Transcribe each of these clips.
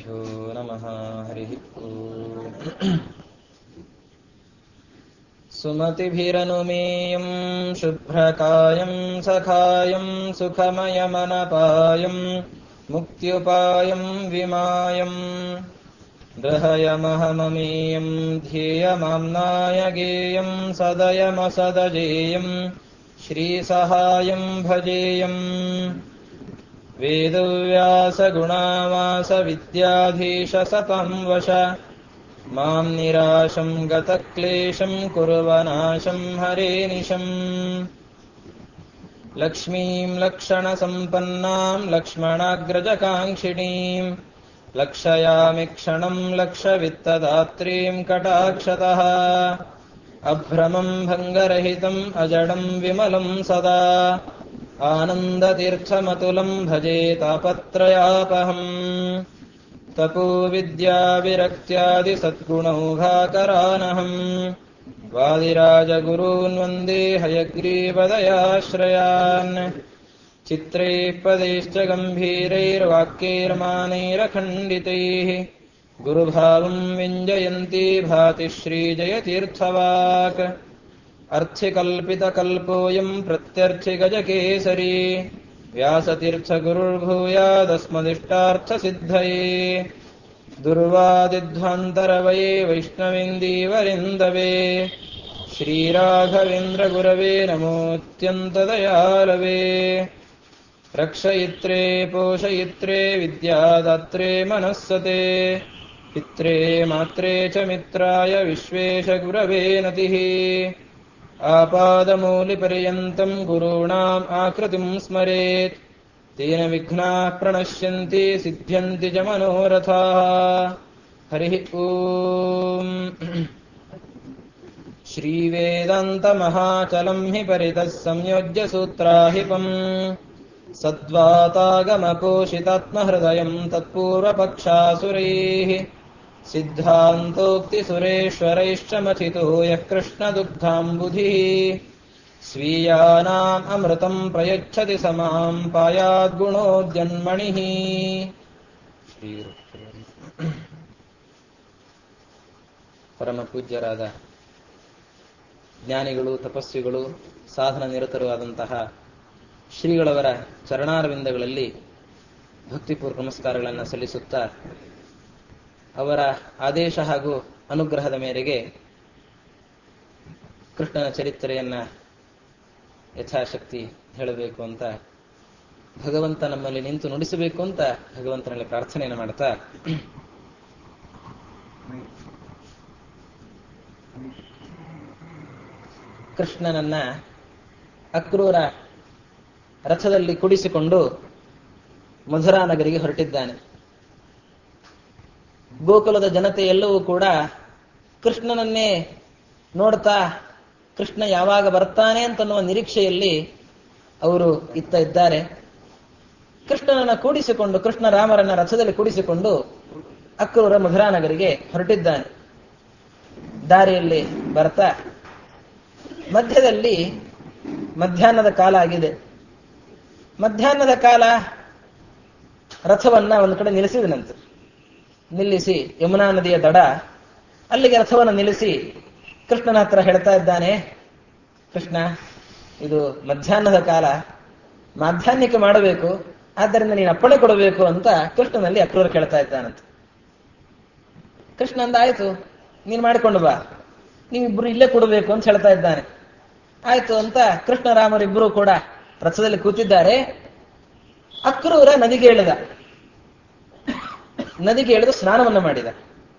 श्रीगुरुभ्यो नमः हरिः ओम् सुमतिभिरनुमेयं शुभ्रकायं सखायं सुखमयमनपायं मुक्त्युपायं विमायम् गृहयमहममेयं ध्येयमाम्नाय गेयं सदयमसदजेयं श्रीसहायं भजेयम् वेदव्यासगुणावासविद्याधीशसतं वश मां निराशं गतक्लेशं कुर्वनाशं हरेनिशम् लक्ष्मीं लक्षणसम्पन्नां लक्ष्मणाग्रजकाङ्क्षिणीम् लक्षयामि क्षणं लक्षवित्तदात्रीं कटाक्षतः अभ्रमं भङ्गरहितम् अजडं विमलं सदा आनन्दतीर्थमतुलं भजे तापत्रयापहम् तपोविद्याविरक्त्यादिसद्गुणौघाकरानहम् वादिराजगुरून् वन्दे हयग्रीवदयाश्रयान् चित्रैः पदैश्च गम्भीरैर्वाक्यैर्मानैरखण्डितैः गुरुभावम् व्यञ्जयन्ती भाति श्रीजयतीर्थवाक् अर्थिकल्पितकल्पोऽयम् प्रत्यर्थिगजकेसरी व्यासतीर्थगुरुर्भूयादस्मदिष्टार्थसिद्धये दुर्वादिध्वान्तरवये वैष्णवेन्दीवरिन्दवे श्रीराघवेन्द्रगुरवे नमोऽत्यन्तदयालवे रक्षयित्रे पोषयित्रे विद्यादात्रे मनःसते पित्रे मात्रे च मित्राय विश्वेशगुरवे नतिः आपादमूलिपर्यन्तम् गुरूणाम् आकृतिम् स्मरेत् तेन विघ्नाः प्रणश्यन्ति सिद्ध्यन्ति च मनोरथाः हरिः ॐ श्रीवेदान्तमहाचलम् हि परितः संयोज्य सूत्राहिपम् सद्वातागमपोषितात्महृदयम् तत्पूर्वपक्षासुरैः सिद्धान्तोक्तिसुरेश्वरैश्च मथितो यः कृष्णदुग्धाम्बुधिः स्वीयानाम् अमृतम् प्रयच्छति समाम् पायाद्गुणोद्यन्मणिः ಪರಮ ಪೂಜ್ಯರಾದ ಜ್ಞಾನಿಗಳು ತಪಸ್ವಿಗಳು ಸಾಧನ ನಿರತರು ಆದಂತಹ ಶ್ರೀಗಳವರ ಚರಣಾರವಿಂದಗಳಲ್ಲಿ ಭಕ್ತಿಪೂರ್ವ ನಮಸ್ಕಾರಗಳನ್ನು ಸಲ್ಲಿಸುತ್ತಾ ಅವರ ಆದೇಶ ಹಾಗೂ ಅನುಗ್ರಹದ ಮೇರೆಗೆ ಕೃಷ್ಣನ ಚರಿತ್ರೆಯನ್ನ ಯಥಾಶಕ್ತಿ ಹೇಳಬೇಕು ಅಂತ ಭಗವಂತ ನಮ್ಮಲ್ಲಿ ನಿಂತು ನುಡಿಸಬೇಕು ಅಂತ ಭಗವಂತನಲ್ಲಿ ಪ್ರಾರ್ಥನೆಯನ್ನು ಮಾಡ್ತಾ ಕೃಷ್ಣನನ್ನ ಅಕ್ರೂರ ರಥದಲ್ಲಿ ಕುಡಿಸಿಕೊಂಡು ಮಧುರಾ ನಗರಿಗೆ ಹೊರಟಿದ್ದಾನೆ ಗೋಕುಲದ ಜನತೆ ಎಲ್ಲವೂ ಕೂಡ ಕೃಷ್ಣನನ್ನೇ ನೋಡ್ತಾ ಕೃಷ್ಣ ಯಾವಾಗ ಬರ್ತಾನೆ ಅಂತನ್ನುವ ನಿರೀಕ್ಷೆಯಲ್ಲಿ ಅವರು ಇತ್ತ ಇದ್ದಾರೆ ಕೃಷ್ಣನನ್ನ ಕೂಡಿಸಿಕೊಂಡು ಕೃಷ್ಣ ರಾಮರನ್ನ ರಥದಲ್ಲಿ ಕೂಡಿಸಿಕೊಂಡು ಅಕ್ರೂರ ಮಧುರಾನಗರಿಗೆ ಹೊರಟಿದ್ದಾನೆ ದಾರಿಯಲ್ಲಿ ಬರ್ತಾ ಮಧ್ಯದಲ್ಲಿ ಮಧ್ಯಾಹ್ನದ ಕಾಲ ಆಗಿದೆ ಮಧ್ಯಾಹ್ನದ ಕಾಲ ರಥವನ್ನ ಒಂದು ಕಡೆ ನಿಲ್ಲಿಸಿದನಂತೆ ನಿಲ್ಲಿಸಿ ಯಮುನಾ ನದಿಯ ದಡ ಅಲ್ಲಿಗೆ ರಥವನ್ನು ನಿಲ್ಲಿಸಿ ಕೃಷ್ಣನ ಹತ್ರ ಹೇಳ್ತಾ ಇದ್ದಾನೆ ಕೃಷ್ಣ ಇದು ಮಧ್ಯಾಹ್ನದ ಕಾಲ ಮಾಧ್ಯಾಹ್ನಿಕ ಮಾಡಬೇಕು ಆದ್ದರಿಂದ ನೀನು ಅಪ್ಪಣೆ ಕೊಡಬೇಕು ಅಂತ ಕೃಷ್ಣನಲ್ಲಿ ಅಕ್ರೂರ ಕೇಳ್ತಾ ಇದ್ದಾನಂತೆ ಕೃಷ್ಣ ಅಂದ ಆಯ್ತು ನೀನು ಮಾಡಿಕೊಂಡು ಬಾ ನೀವಿಬ್ರು ಇಲ್ಲೇ ಕೊಡಬೇಕು ಅಂತ ಹೇಳ್ತಾ ಇದ್ದಾನೆ ಆಯ್ತು ಅಂತ ಕೃಷ್ಣ ರಾಮರಿಬ್ಬರು ಕೂಡ ರಥದಲ್ಲಿ ಕೂತಿದ್ದಾರೆ ಅಕ್ರೂರ ನದಿಗೆ ಇಳಿದ ನದಿಗೆ ಇಳಿದು ಸ್ನಾನವನ್ನು ಮಾಡಿದ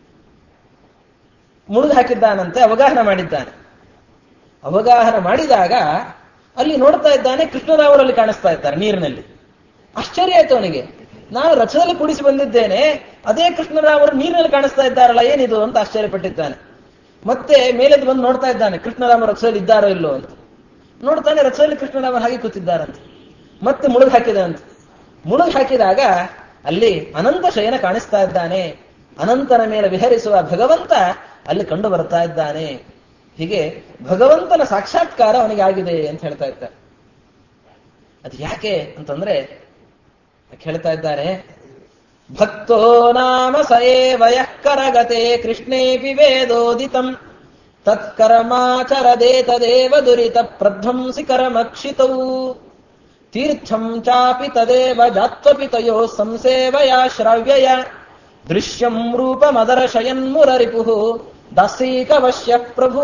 ಮುಳುಗು ಹಾಕಿದ್ದಾನಂತೆ ಅವಗಾಹನ ಮಾಡಿದ್ದಾನೆ ಅವಗಾಹನ ಮಾಡಿದಾಗ ಅಲ್ಲಿ ನೋಡ್ತಾ ಇದ್ದಾನೆ ಕೃಷ್ಣರಾಮರಲ್ಲಿ ಕಾಣಿಸ್ತಾ ಇದ್ದಾರೆ ನೀರಿನಲ್ಲಿ ಆಶ್ಚರ್ಯ ಆಯ್ತು ಅವನಿಗೆ ನಾನು ರಥದಲ್ಲಿ ಕುಡಿಸಿ ಬಂದಿದ್ದೇನೆ ಅದೇ ಕೃಷ್ಣರಾಮರು ನೀರಿನಲ್ಲಿ ಕಾಣಿಸ್ತಾ ಇದ್ದಾರಲ್ಲ ಏನಿದು ಅಂತ ಆಶ್ಚರ್ಯಪಟ್ಟಿದ್ದಾನೆ ಮತ್ತೆ ಮೇಲೆದ್ದು ಬಂದು ನೋಡ್ತಾ ಇದ್ದಾನೆ ಕೃಷ್ಣರಾಮ ರಥದಲ್ಲಿ ಇದ್ದಾರೋ ಇಲ್ಲೋ ಅಂತ ನೋಡ್ತಾನೆ ರಥದಲ್ಲಿ ಕೃಷ್ಣರಾಮ ಹಾಗೆ ಕೂತಿದ್ದಾರಂತ ಮತ್ತೆ ಮುಳುಗು ಹಾಕಿದಂತೆ ಮುಳುಗು ಹಾಕಿದಾಗ ಅಲ್ಲಿ ಅನಂತ ಶಯನ ಕಾಣಿಸ್ತಾ ಇದ್ದಾನೆ ಅನಂತನ ಮೇಲೆ ವಿಹರಿಸುವ ಭಗವಂತ ಅಲ್ಲಿ ಕಂಡು ಬರ್ತಾ ಇದ್ದಾನೆ ಹೀಗೆ ಭಗವಂತನ ಸಾಕ್ಷಾತ್ಕಾರ ಅವನಿಗೆ ಆಗಿದೆ ಅಂತ ಹೇಳ್ತಾ ಇದ್ದಾರೆ ಅದು ಯಾಕೆ ಅಂತಂದ್ರೆ ಹೇಳ್ತಾ ಇದ್ದಾರೆ ಭಕ್ತೋ ನಾಮ ಸಯೇವಯಃ ಕರಗತೆ ಕೃಷ್ಣೇಪಿ ವೇದೋದಿತಂ ತತ್ಕರ್ಮಾಚರದೇತದೇವ ದುರಿತ ಪ್ರಧ್ವಂಸಿ ಕರ್ಮಕ್ಷಿತೌ ತೀರ್ಥಂ ಚಾಪಿ ತದೇವ ಜಾತ್ವಪಿತಯೋ ಸಂಸೇವಯ ಶ್ರವ್ಯಯ ದೃಶ್ಯಂ ರೂಪಮದರ್ಶಯನ್ಮುರರಿಪುಃ ದಾಸೀಕವಶ್ಯ ಪ್ರಭು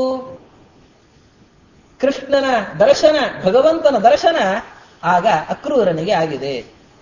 ಕೃಷ್ಣನ ದರ್ಶನ ಭಗವಂತನ ದರ್ಶನ ಆಗ ಅಕ್ರೂರನಿಗೆ ಆಗಿದೆ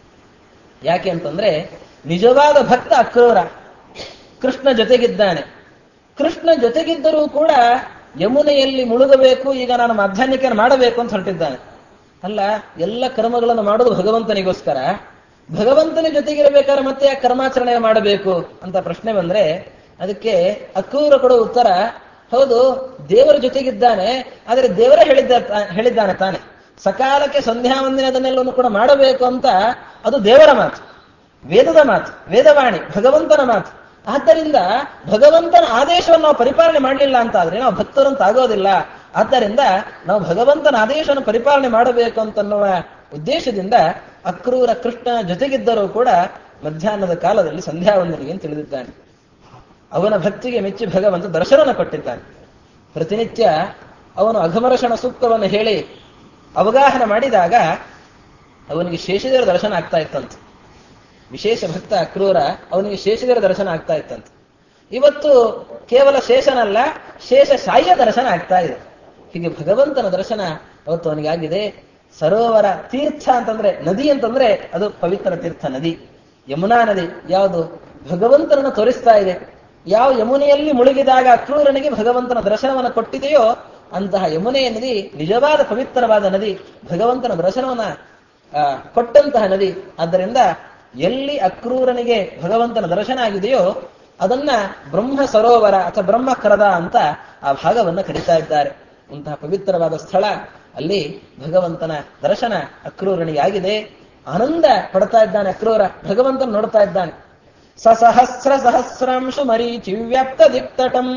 ಯಾಕೆ ಅಂತಂದ್ರೆ ನಿಜವಾದ ಭಕ್ತ ಅಕ್ರೂರ ಕೃಷ್ಣ ಜೊತೆಗಿದ್ದಾನೆ ಕೃಷ್ಣ ಜೊತೆಗಿದ್ದರೂ ಕೂಡ ಯಮುನೆಯಲ್ಲಿ ಮುಳುಗಬೇಕು ಈಗ ನಾನು ಮಾಧ್ಯಾಹ್ನಿಕ ಮಾಡಬೇಕು ಅಂತ ಹೊರಟಿದ್ದಾನೆ ಅಲ್ಲ ಎಲ್ಲ ಕರ್ಮಗಳನ್ನು ಮಾಡೋದು ಭಗವಂತನಿಗೋಸ್ಕರ ಭಗವಂತನ ಜೊತೆಗಿರಬೇಕಾದ್ರೆ ಮತ್ತೆ ಯಾಕೆ ಕರ್ಮಾಚರಣೆ ಮಾಡಬೇಕು ಅಂತ ಪ್ರಶ್ನೆ ಬಂದ್ರೆ ಅದಕ್ಕೆ ಅಕ್ರೂರ ಕೊಡೋ ಉತ್ತರ ಹೌದು ದೇವರ ಜೊತೆಗಿದ್ದಾನೆ ಆದರೆ ದೇವರೇ ಹೇಳಿದ್ದ ಹೇಳಿದ್ದಾನೆ ತಾನೆ ಸಕಾಲಕ್ಕೆ ಸಂಧ್ಯಾ ವಂದನೆಯದನ್ನೆಲ್ಲವನ್ನು ಕೂಡ ಮಾಡಬೇಕು ಅಂತ ಅದು ದೇವರ ಮಾತು ವೇದದ ಮಾತು ವೇದವಾಣಿ ಭಗವಂತನ ಮಾತು ಆದ್ದರಿಂದ ಭಗವಂತನ ಆದೇಶವನ್ನು ನಾವು ಪರಿಪಾಲನೆ ಮಾಡಲಿಲ್ಲ ಅಂತ ಆದ್ರೆ ನಾವು ಭಕ್ತರಂತ ಆಗೋದಿಲ್ಲ ಆದ್ದರಿಂದ ನಾವು ಭಗವಂತನ ಆದೇಶವನ್ನು ಪರಿಪಾಲನೆ ಮಾಡಬೇಕು ಅಂತನ್ನುವ ಉದ್ದೇಶದಿಂದ ಅಕ್ರೂರ ಕೃಷ್ಣ ಜೊತೆಗಿದ್ದರೂ ಕೂಡ ಮಧ್ಯಾಹ್ನದ ಕಾಲದಲ್ಲಿ ಸಂಧ್ಯಾ ವಂದನೆಗೆ ಅಂತ ತಿಳಿದಿದ್ದಾನೆ ಅವನ ಭಕ್ತಿಗೆ ಮೆಚ್ಚಿ ಭಗವಂತ ದರ್ಶನವನ್ನು ಕೊಟ್ಟಿದ್ದಾನೆ ಪ್ರತಿನಿತ್ಯ ಅವನು ಅಘಮರಷಣ ಸೂಕ್ತವನ್ನು ಹೇಳಿ ಅವಗಾಹನ ಮಾಡಿದಾಗ ಅವನಿಗೆ ಶೇಷದೇವರ ದರ್ಶನ ಆಗ್ತಾ ಇತ್ತಂತೆ ವಿಶೇಷ ಭಕ್ತ ಅಕ್ರೂರ ಅವನಿಗೆ ಶೇಷದೇವರ ದರ್ಶನ ಆಗ್ತಾ ಇತ್ತಂತೆ ಇವತ್ತು ಕೇವಲ ಶೇಷನಲ್ಲ ಶೇಷ ಶಾಯಿಯ ದರ್ಶನ ಆಗ್ತಾ ಇದೆ ಹೀಗೆ ಭಗವಂತನ ದರ್ಶನ ಅವತ್ತು ಅವನಿಗೆ ಆಗಿದೆ ಸರೋವರ ತೀರ್ಥ ಅಂತಂದ್ರೆ ನದಿ ಅಂತಂದ್ರೆ ಅದು ಪವಿತ್ರ ತೀರ್ಥ ನದಿ ಯಮುನಾ ನದಿ ಯಾವುದು ಭಗವಂತನನ್ನು ತೋರಿಸ್ತಾ ಇದೆ ಯಾವ ಯಮುನೆಯಲ್ಲಿ ಮುಳುಗಿದಾಗ ಅಕ್ರೂರನಿಗೆ ಭಗವಂತನ ದರ್ಶನವನ್ನು ಕೊಟ್ಟಿದೆಯೋ ಅಂತಹ ಯಮುನೆಯ ನದಿ ನಿಜವಾದ ಪವಿತ್ರವಾದ ನದಿ ಭಗವಂತನ ದರ್ಶನವನ್ನ ಆ, ಕೊಟ್ಟಂತಹ ನದಿ ಆದ್ದರಿಂದ ಎಲ್ಲಿ ಅಕ್ರೂರನಿಗೆ ಭಗವಂತನ ದರ್ಶನ ಆಗಿದೆಯೋ ಅದನ್ನ ಬ್ರಹ್ಮ ಸರೋವರ ಅಥವಾ ಬ್ರಹ್ಮ ಕರದ ಅಂತ ಆ ಭಾಗವನ್ನು ಕರೀತಾ ಇದ್ದಾರೆ ಅಂತಹ ಪವಿತ್ರವಾದ ಸ್ಥಳ ಅಲ್ಲಿ ಭಗವಂತನ ದರ್ಶನ ಅಕ್ರೂರನಿಗೆ ಆಗಿದೆ ಆನಂದ ಪಡ್ತಾ ಇದ್ದಾನೆ ಅಕ್ರೂರ ಭಗವಂತನ ನೋಡ್ತಾ ಇದ್ದಾನೆ ಸಸಹಸ್ರ ಸಹಸ್ರಾಂಶು ಮರೀಚಿ ವ್ಯಾಪ್ತ ದಿಕ್ತಟಂ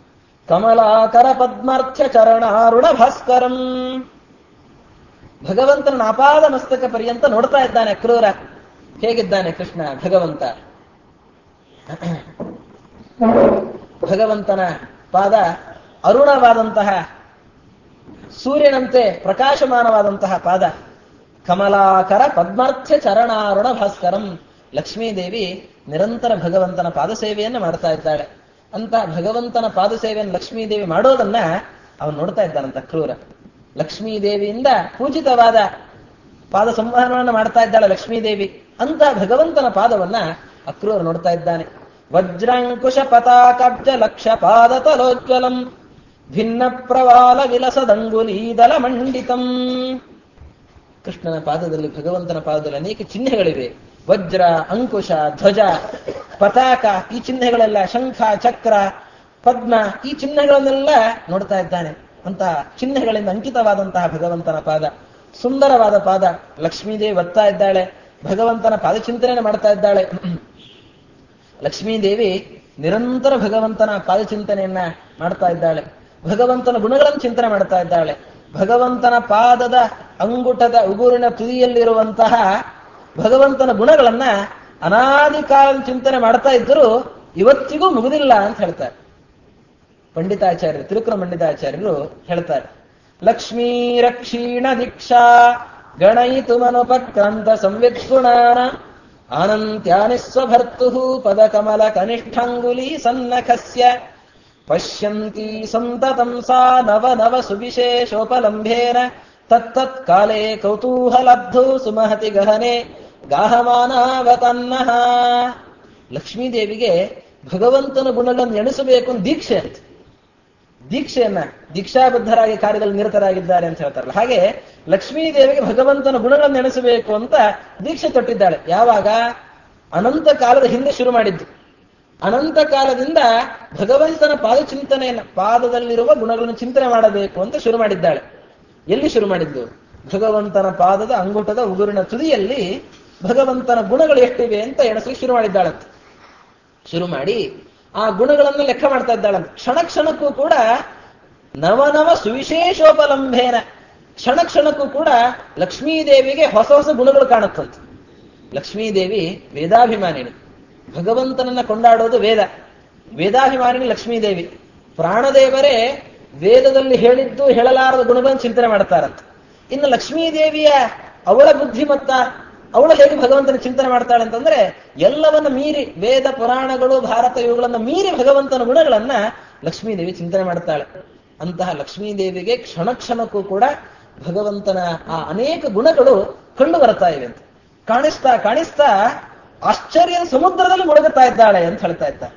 ಕಮಲಾಕರ ಪದ್ಮಾರ್ಥ ಚರಣಾರುಣ ಭಾಸ್ಕರಂ ಭಗವಂತನ ಅಪಾದ ಮಸ್ತಕ ಪರ್ಯಂತ ನೋಡ್ತಾ ಇದ್ದಾನೆ ಅಕ್ರೂರ ಹೇಗಿದ್ದಾನೆ ಕೃಷ್ಣ ಭಗವಂತ ಭಗವಂತನ ಪಾದ ಅರುಣವಾದಂತಹ ಸೂರ್ಯನಂತೆ ಪ್ರಕಾಶಮಾನವಾದಂತಹ ಪಾದ ಕಮಲಾಕರ ಪದ್ಮಾರ್ಥ ಚರಣಾರುಣ ಭಾಸ್ಕರಂ ಲಕ್ಷ್ಮೀದೇವಿ ನಿರಂತರ ಭಗವಂತನ ಪಾದ ಸೇವೆಯನ್ನು ಮಾಡ್ತಾ ಇದ್ದಾಳೆ ಅಂತ ಭಗವಂತನ ಪಾದ ಸೇವೆಯನ್ನು ಲಕ್ಷ್ಮೀದೇವಿ ಮಾಡೋದನ್ನ ಅವನು ನೋಡ್ತಾ ಇದ್ದಾನಂತ ಕ್ರೂರ ಲಕ್ಷ್ಮೀದೇವಿಯಿಂದ ಪೂಜಿತವಾದ ಪಾದ ಸಂವಹನವನ್ನು ಮಾಡ್ತಾ ಇದ್ದಾಳೆ ಲಕ್ಷ್ಮೀದೇವಿ ಅಂತ ಭಗವಂತನ ಪಾದವನ್ನ ಅಕ್ರೂರ ನೋಡ್ತಾ ಇದ್ದಾನೆ ವಜ್ರಾಂಕುಶ ಪತಾಕಬ್ಜ ಲಕ್ಷ ಪಾದ ತಲೋಜ್ವಲಂ ಭಿನ್ನ ಪ್ರವಾಲ ವಿಲಸದಂಗುಲೀದಲ ಮಂಡಿತಂ ಕೃಷ್ಣನ ಪಾದದಲ್ಲಿ ಭಗವಂತನ ಪಾದದಲ್ಲಿ ಅನೇಕ ಚಿಹ್ನೆಗಳಿವೆ ವಜ್ರ ಅಂಕುಶ ಧ್ವಜ ಪತಾಕ ಈ ಚಿಹ್ನೆಗಳೆಲ್ಲ ಶಂಖ ಚಕ್ರ ಪದ್ಮ ಈ ಚಿಹ್ನೆಗಳನ್ನೆಲ್ಲ ನೋಡ್ತಾ ಇದ್ದಾನೆ ಅಂತಹ ಚಿಹ್ನೆಗಳಿಂದ ಅಂಕಿತವಾದಂತಹ ಭಗವಂತನ ಪಾದ ಸುಂದರವಾದ ಪಾದ ಲಕ್ಷ್ಮೀದೇವಿ ಒತ್ತಾ ಇದ್ದಾಳೆ ಭಗವಂತನ ಪಾದ ಚಿಂತನೆ ಮಾಡ್ತಾ ಇದ್ದಾಳೆ ಲಕ್ಷ್ಮೀದೇವಿ ನಿರಂತರ ಭಗವಂತನ ಪಾದ ಚಿಂತನೆಯನ್ನ ಮಾಡ್ತಾ ಇದ್ದಾಳೆ ಭಗವಂತನ ಗುಣಗಳನ್ನು ಚಿಂತನೆ ಮಾಡ್ತಾ ಇದ್ದಾಳೆ ಭಗವಂತನ ಪಾದದ ಅಂಗುಟದ ಉಗುರಿನ ತುದಿಯಲ್ಲಿರುವಂತಹ ಭಗವಂತನ ಗುಣಗಳನ್ನ ಅನಾದಿ ಕಾಲದ ಚಿಂತನೆ ಮಾಡ್ತಾ ಇದ್ದರೂ ಇವತ್ತಿಗೂ ಮುಗುದಿಲ್ಲ ಅಂತ ಹೇಳ್ತಾರೆ ಪಂಡಿತಾಚಾರ್ಯರು ತಿರುಕುರ ಪಂಡಿತಾಚಾರ್ಯರು ಹೇಳ್ತಾರೆ ಲಕ್ಷ್ಮೀ ರಕ್ಷೀಣ ದೀಕ್ಷಾ ಗಣಯಿತು ಮನುಪಕ್ರಾಂತ ಸಂವಿದ್ಗುಣಾನ ಆನಂತ್ಯಾನಿ ಸ್ವಭರ್ತು ಪದಕಮಲ ಕನಿಷ್ಠಾಂಗುಲಿ ಸನ್ನಖಸ್ಯ ಪಶ್ಯಂತಿ ಸಂತತಂ ಸಾ ನವ ನವ ಸುವಿಶೇಷೋಪಲಂಭೇನ ತತ್ತತ್ ಕಾಲೇ ಕೌತೂಹಲಬ್ಧು ಸುಮಹತಿ ಗಹನೆ ಗಾಹಮಾನಾವತನ್ನಃ ಲಕ್ಷ್ಮೀದೇವಿಗೆ ಭಗವಂತನ ಗುಣಗಳನ್ನು ಎಣಿಸಬೇಕು ಅಂತ ದೀಕ್ಷೆ ಅಂತ ದೀಕ್ಷೆಯನ್ನ ದೀಕ್ಷಾಬದ್ಧರಾಗಿ ಕಾರ್ಯದಲ್ಲಿ ನಿರತರಾಗಿದ್ದಾರೆ ಅಂತ ಹೇಳ್ತಾರಲ್ಲ ಹಾಗೆ ಲಕ್ಷ್ಮೀದೇವಿಗೆ ಭಗವಂತನ ಗುಣಗಳನ್ನು ಎಣಿಸಬೇಕು ಅಂತ ದೀಕ್ಷೆ ತೊಟ್ಟಿದ್ದಾಳೆ ಯಾವಾಗ ಅನಂತ ಕಾಲದ ಹಿಂದೆ ಶುರು ಮಾಡಿದ್ದು ಅನಂತ ಕಾಲದಿಂದ ಭಗವಂತನ ಪಾದ ಚಿಂತನೆಯನ್ನ ಪಾದದಲ್ಲಿರುವ ಗುಣಗಳನ್ನು ಚಿಂತನೆ ಮಾಡಬೇಕು ಅಂತ ಶುರು ಮಾಡಿದ್ದಾಳೆ ಎಲ್ಲಿ ಶುರು ಮಾಡಿದ್ದು ಭಗವಂತನ ಪಾದದ ಅಂಗುಟದ ಉಗುರಿನ ತುದಿಯಲ್ಲಿ ಭಗವಂತನ ಗುಣಗಳು ಎಷ್ಟಿವೆ ಅಂತ ಎಣಿಸಲಿಕ್ಕೆ ಶುರು ಮಾಡಿದ್ದಾಳಂತೆ ಶುರು ಮಾಡಿ ಆ ಗುಣಗಳನ್ನು ಲೆಕ್ಕ ಮಾಡ್ತಾ ಇದ್ದಾಳಂತ ಕ್ಷಣ ಕ್ಷಣಕ್ಕೂ ಕೂಡ ನವನವ ಸುವಿಶೇಷೋಪಲಂಭೇನ ಕ್ಷಣ ಕ್ಷಣಕ್ಕೂ ಕೂಡ ಲಕ್ಷ್ಮೀದೇವಿಗೆ ಹೊಸ ಹೊಸ ಗುಣಗಳು ಕಾಣುತ್ತಂತೆ ಲಕ್ಷ್ಮೀದೇವಿ ವೇದಾಭಿಮಾನಿನಿ ಭಗವಂತನನ್ನ ಕೊಂಡಾಡೋದು ವೇದ ವೇದಾಭಿಮಾನಿನಿ ಲಕ್ಷ್ಮೀದೇವಿ ಪ್ರಾಣದೇವರೇ ವೇದದಲ್ಲಿ ಹೇಳಿದ್ದು ಹೇಳಲಾರದ ಗುಣಗಳನ್ನು ಚಿಂತನೆ ಮಾಡ್ತಾರಂತ ಇನ್ನು ಲಕ್ಷ್ಮೀದೇವಿಯ ಅವಳ ಬುದ್ಧಿಮತ್ತ ಅವಳು ಹೇಗೆ ಭಗವಂತನ ಚಿಂತನೆ ಮಾಡ್ತಾಳೆ ಅಂತಂದ್ರೆ ಎಲ್ಲವನ್ನ ಮೀರಿ ವೇದ ಪುರಾಣಗಳು ಭಾರತ ಇವುಗಳನ್ನ ಮೀರಿ ಭಗವಂತನ ಗುಣಗಳನ್ನ ಲಕ್ಷ್ಮೀದೇವಿ ಚಿಂತನೆ ಮಾಡ್ತಾಳೆ ಅಂತಹ ಲಕ್ಷ್ಮೀದೇವಿಗೆ ಕ್ಷಣ ಕ್ಷಣಕ್ಕೂ ಕೂಡ ಭಗವಂತನ ಆ ಅನೇಕ ಗುಣಗಳು ಕಂಡು ಬರ್ತಾ ಇವೆ ಅಂತ ಕಾಣಿಸ್ತಾ ಕಾಣಿಸ್ತಾ ಆಶ್ಚರ್ಯದ ಸಮುದ್ರದಲ್ಲಿ ಮುಳುಗುತ್ತಾ ಇದ್ದಾಳೆ ಅಂತ ಹೇಳ್ತಾ ಇದ್ದಾರೆ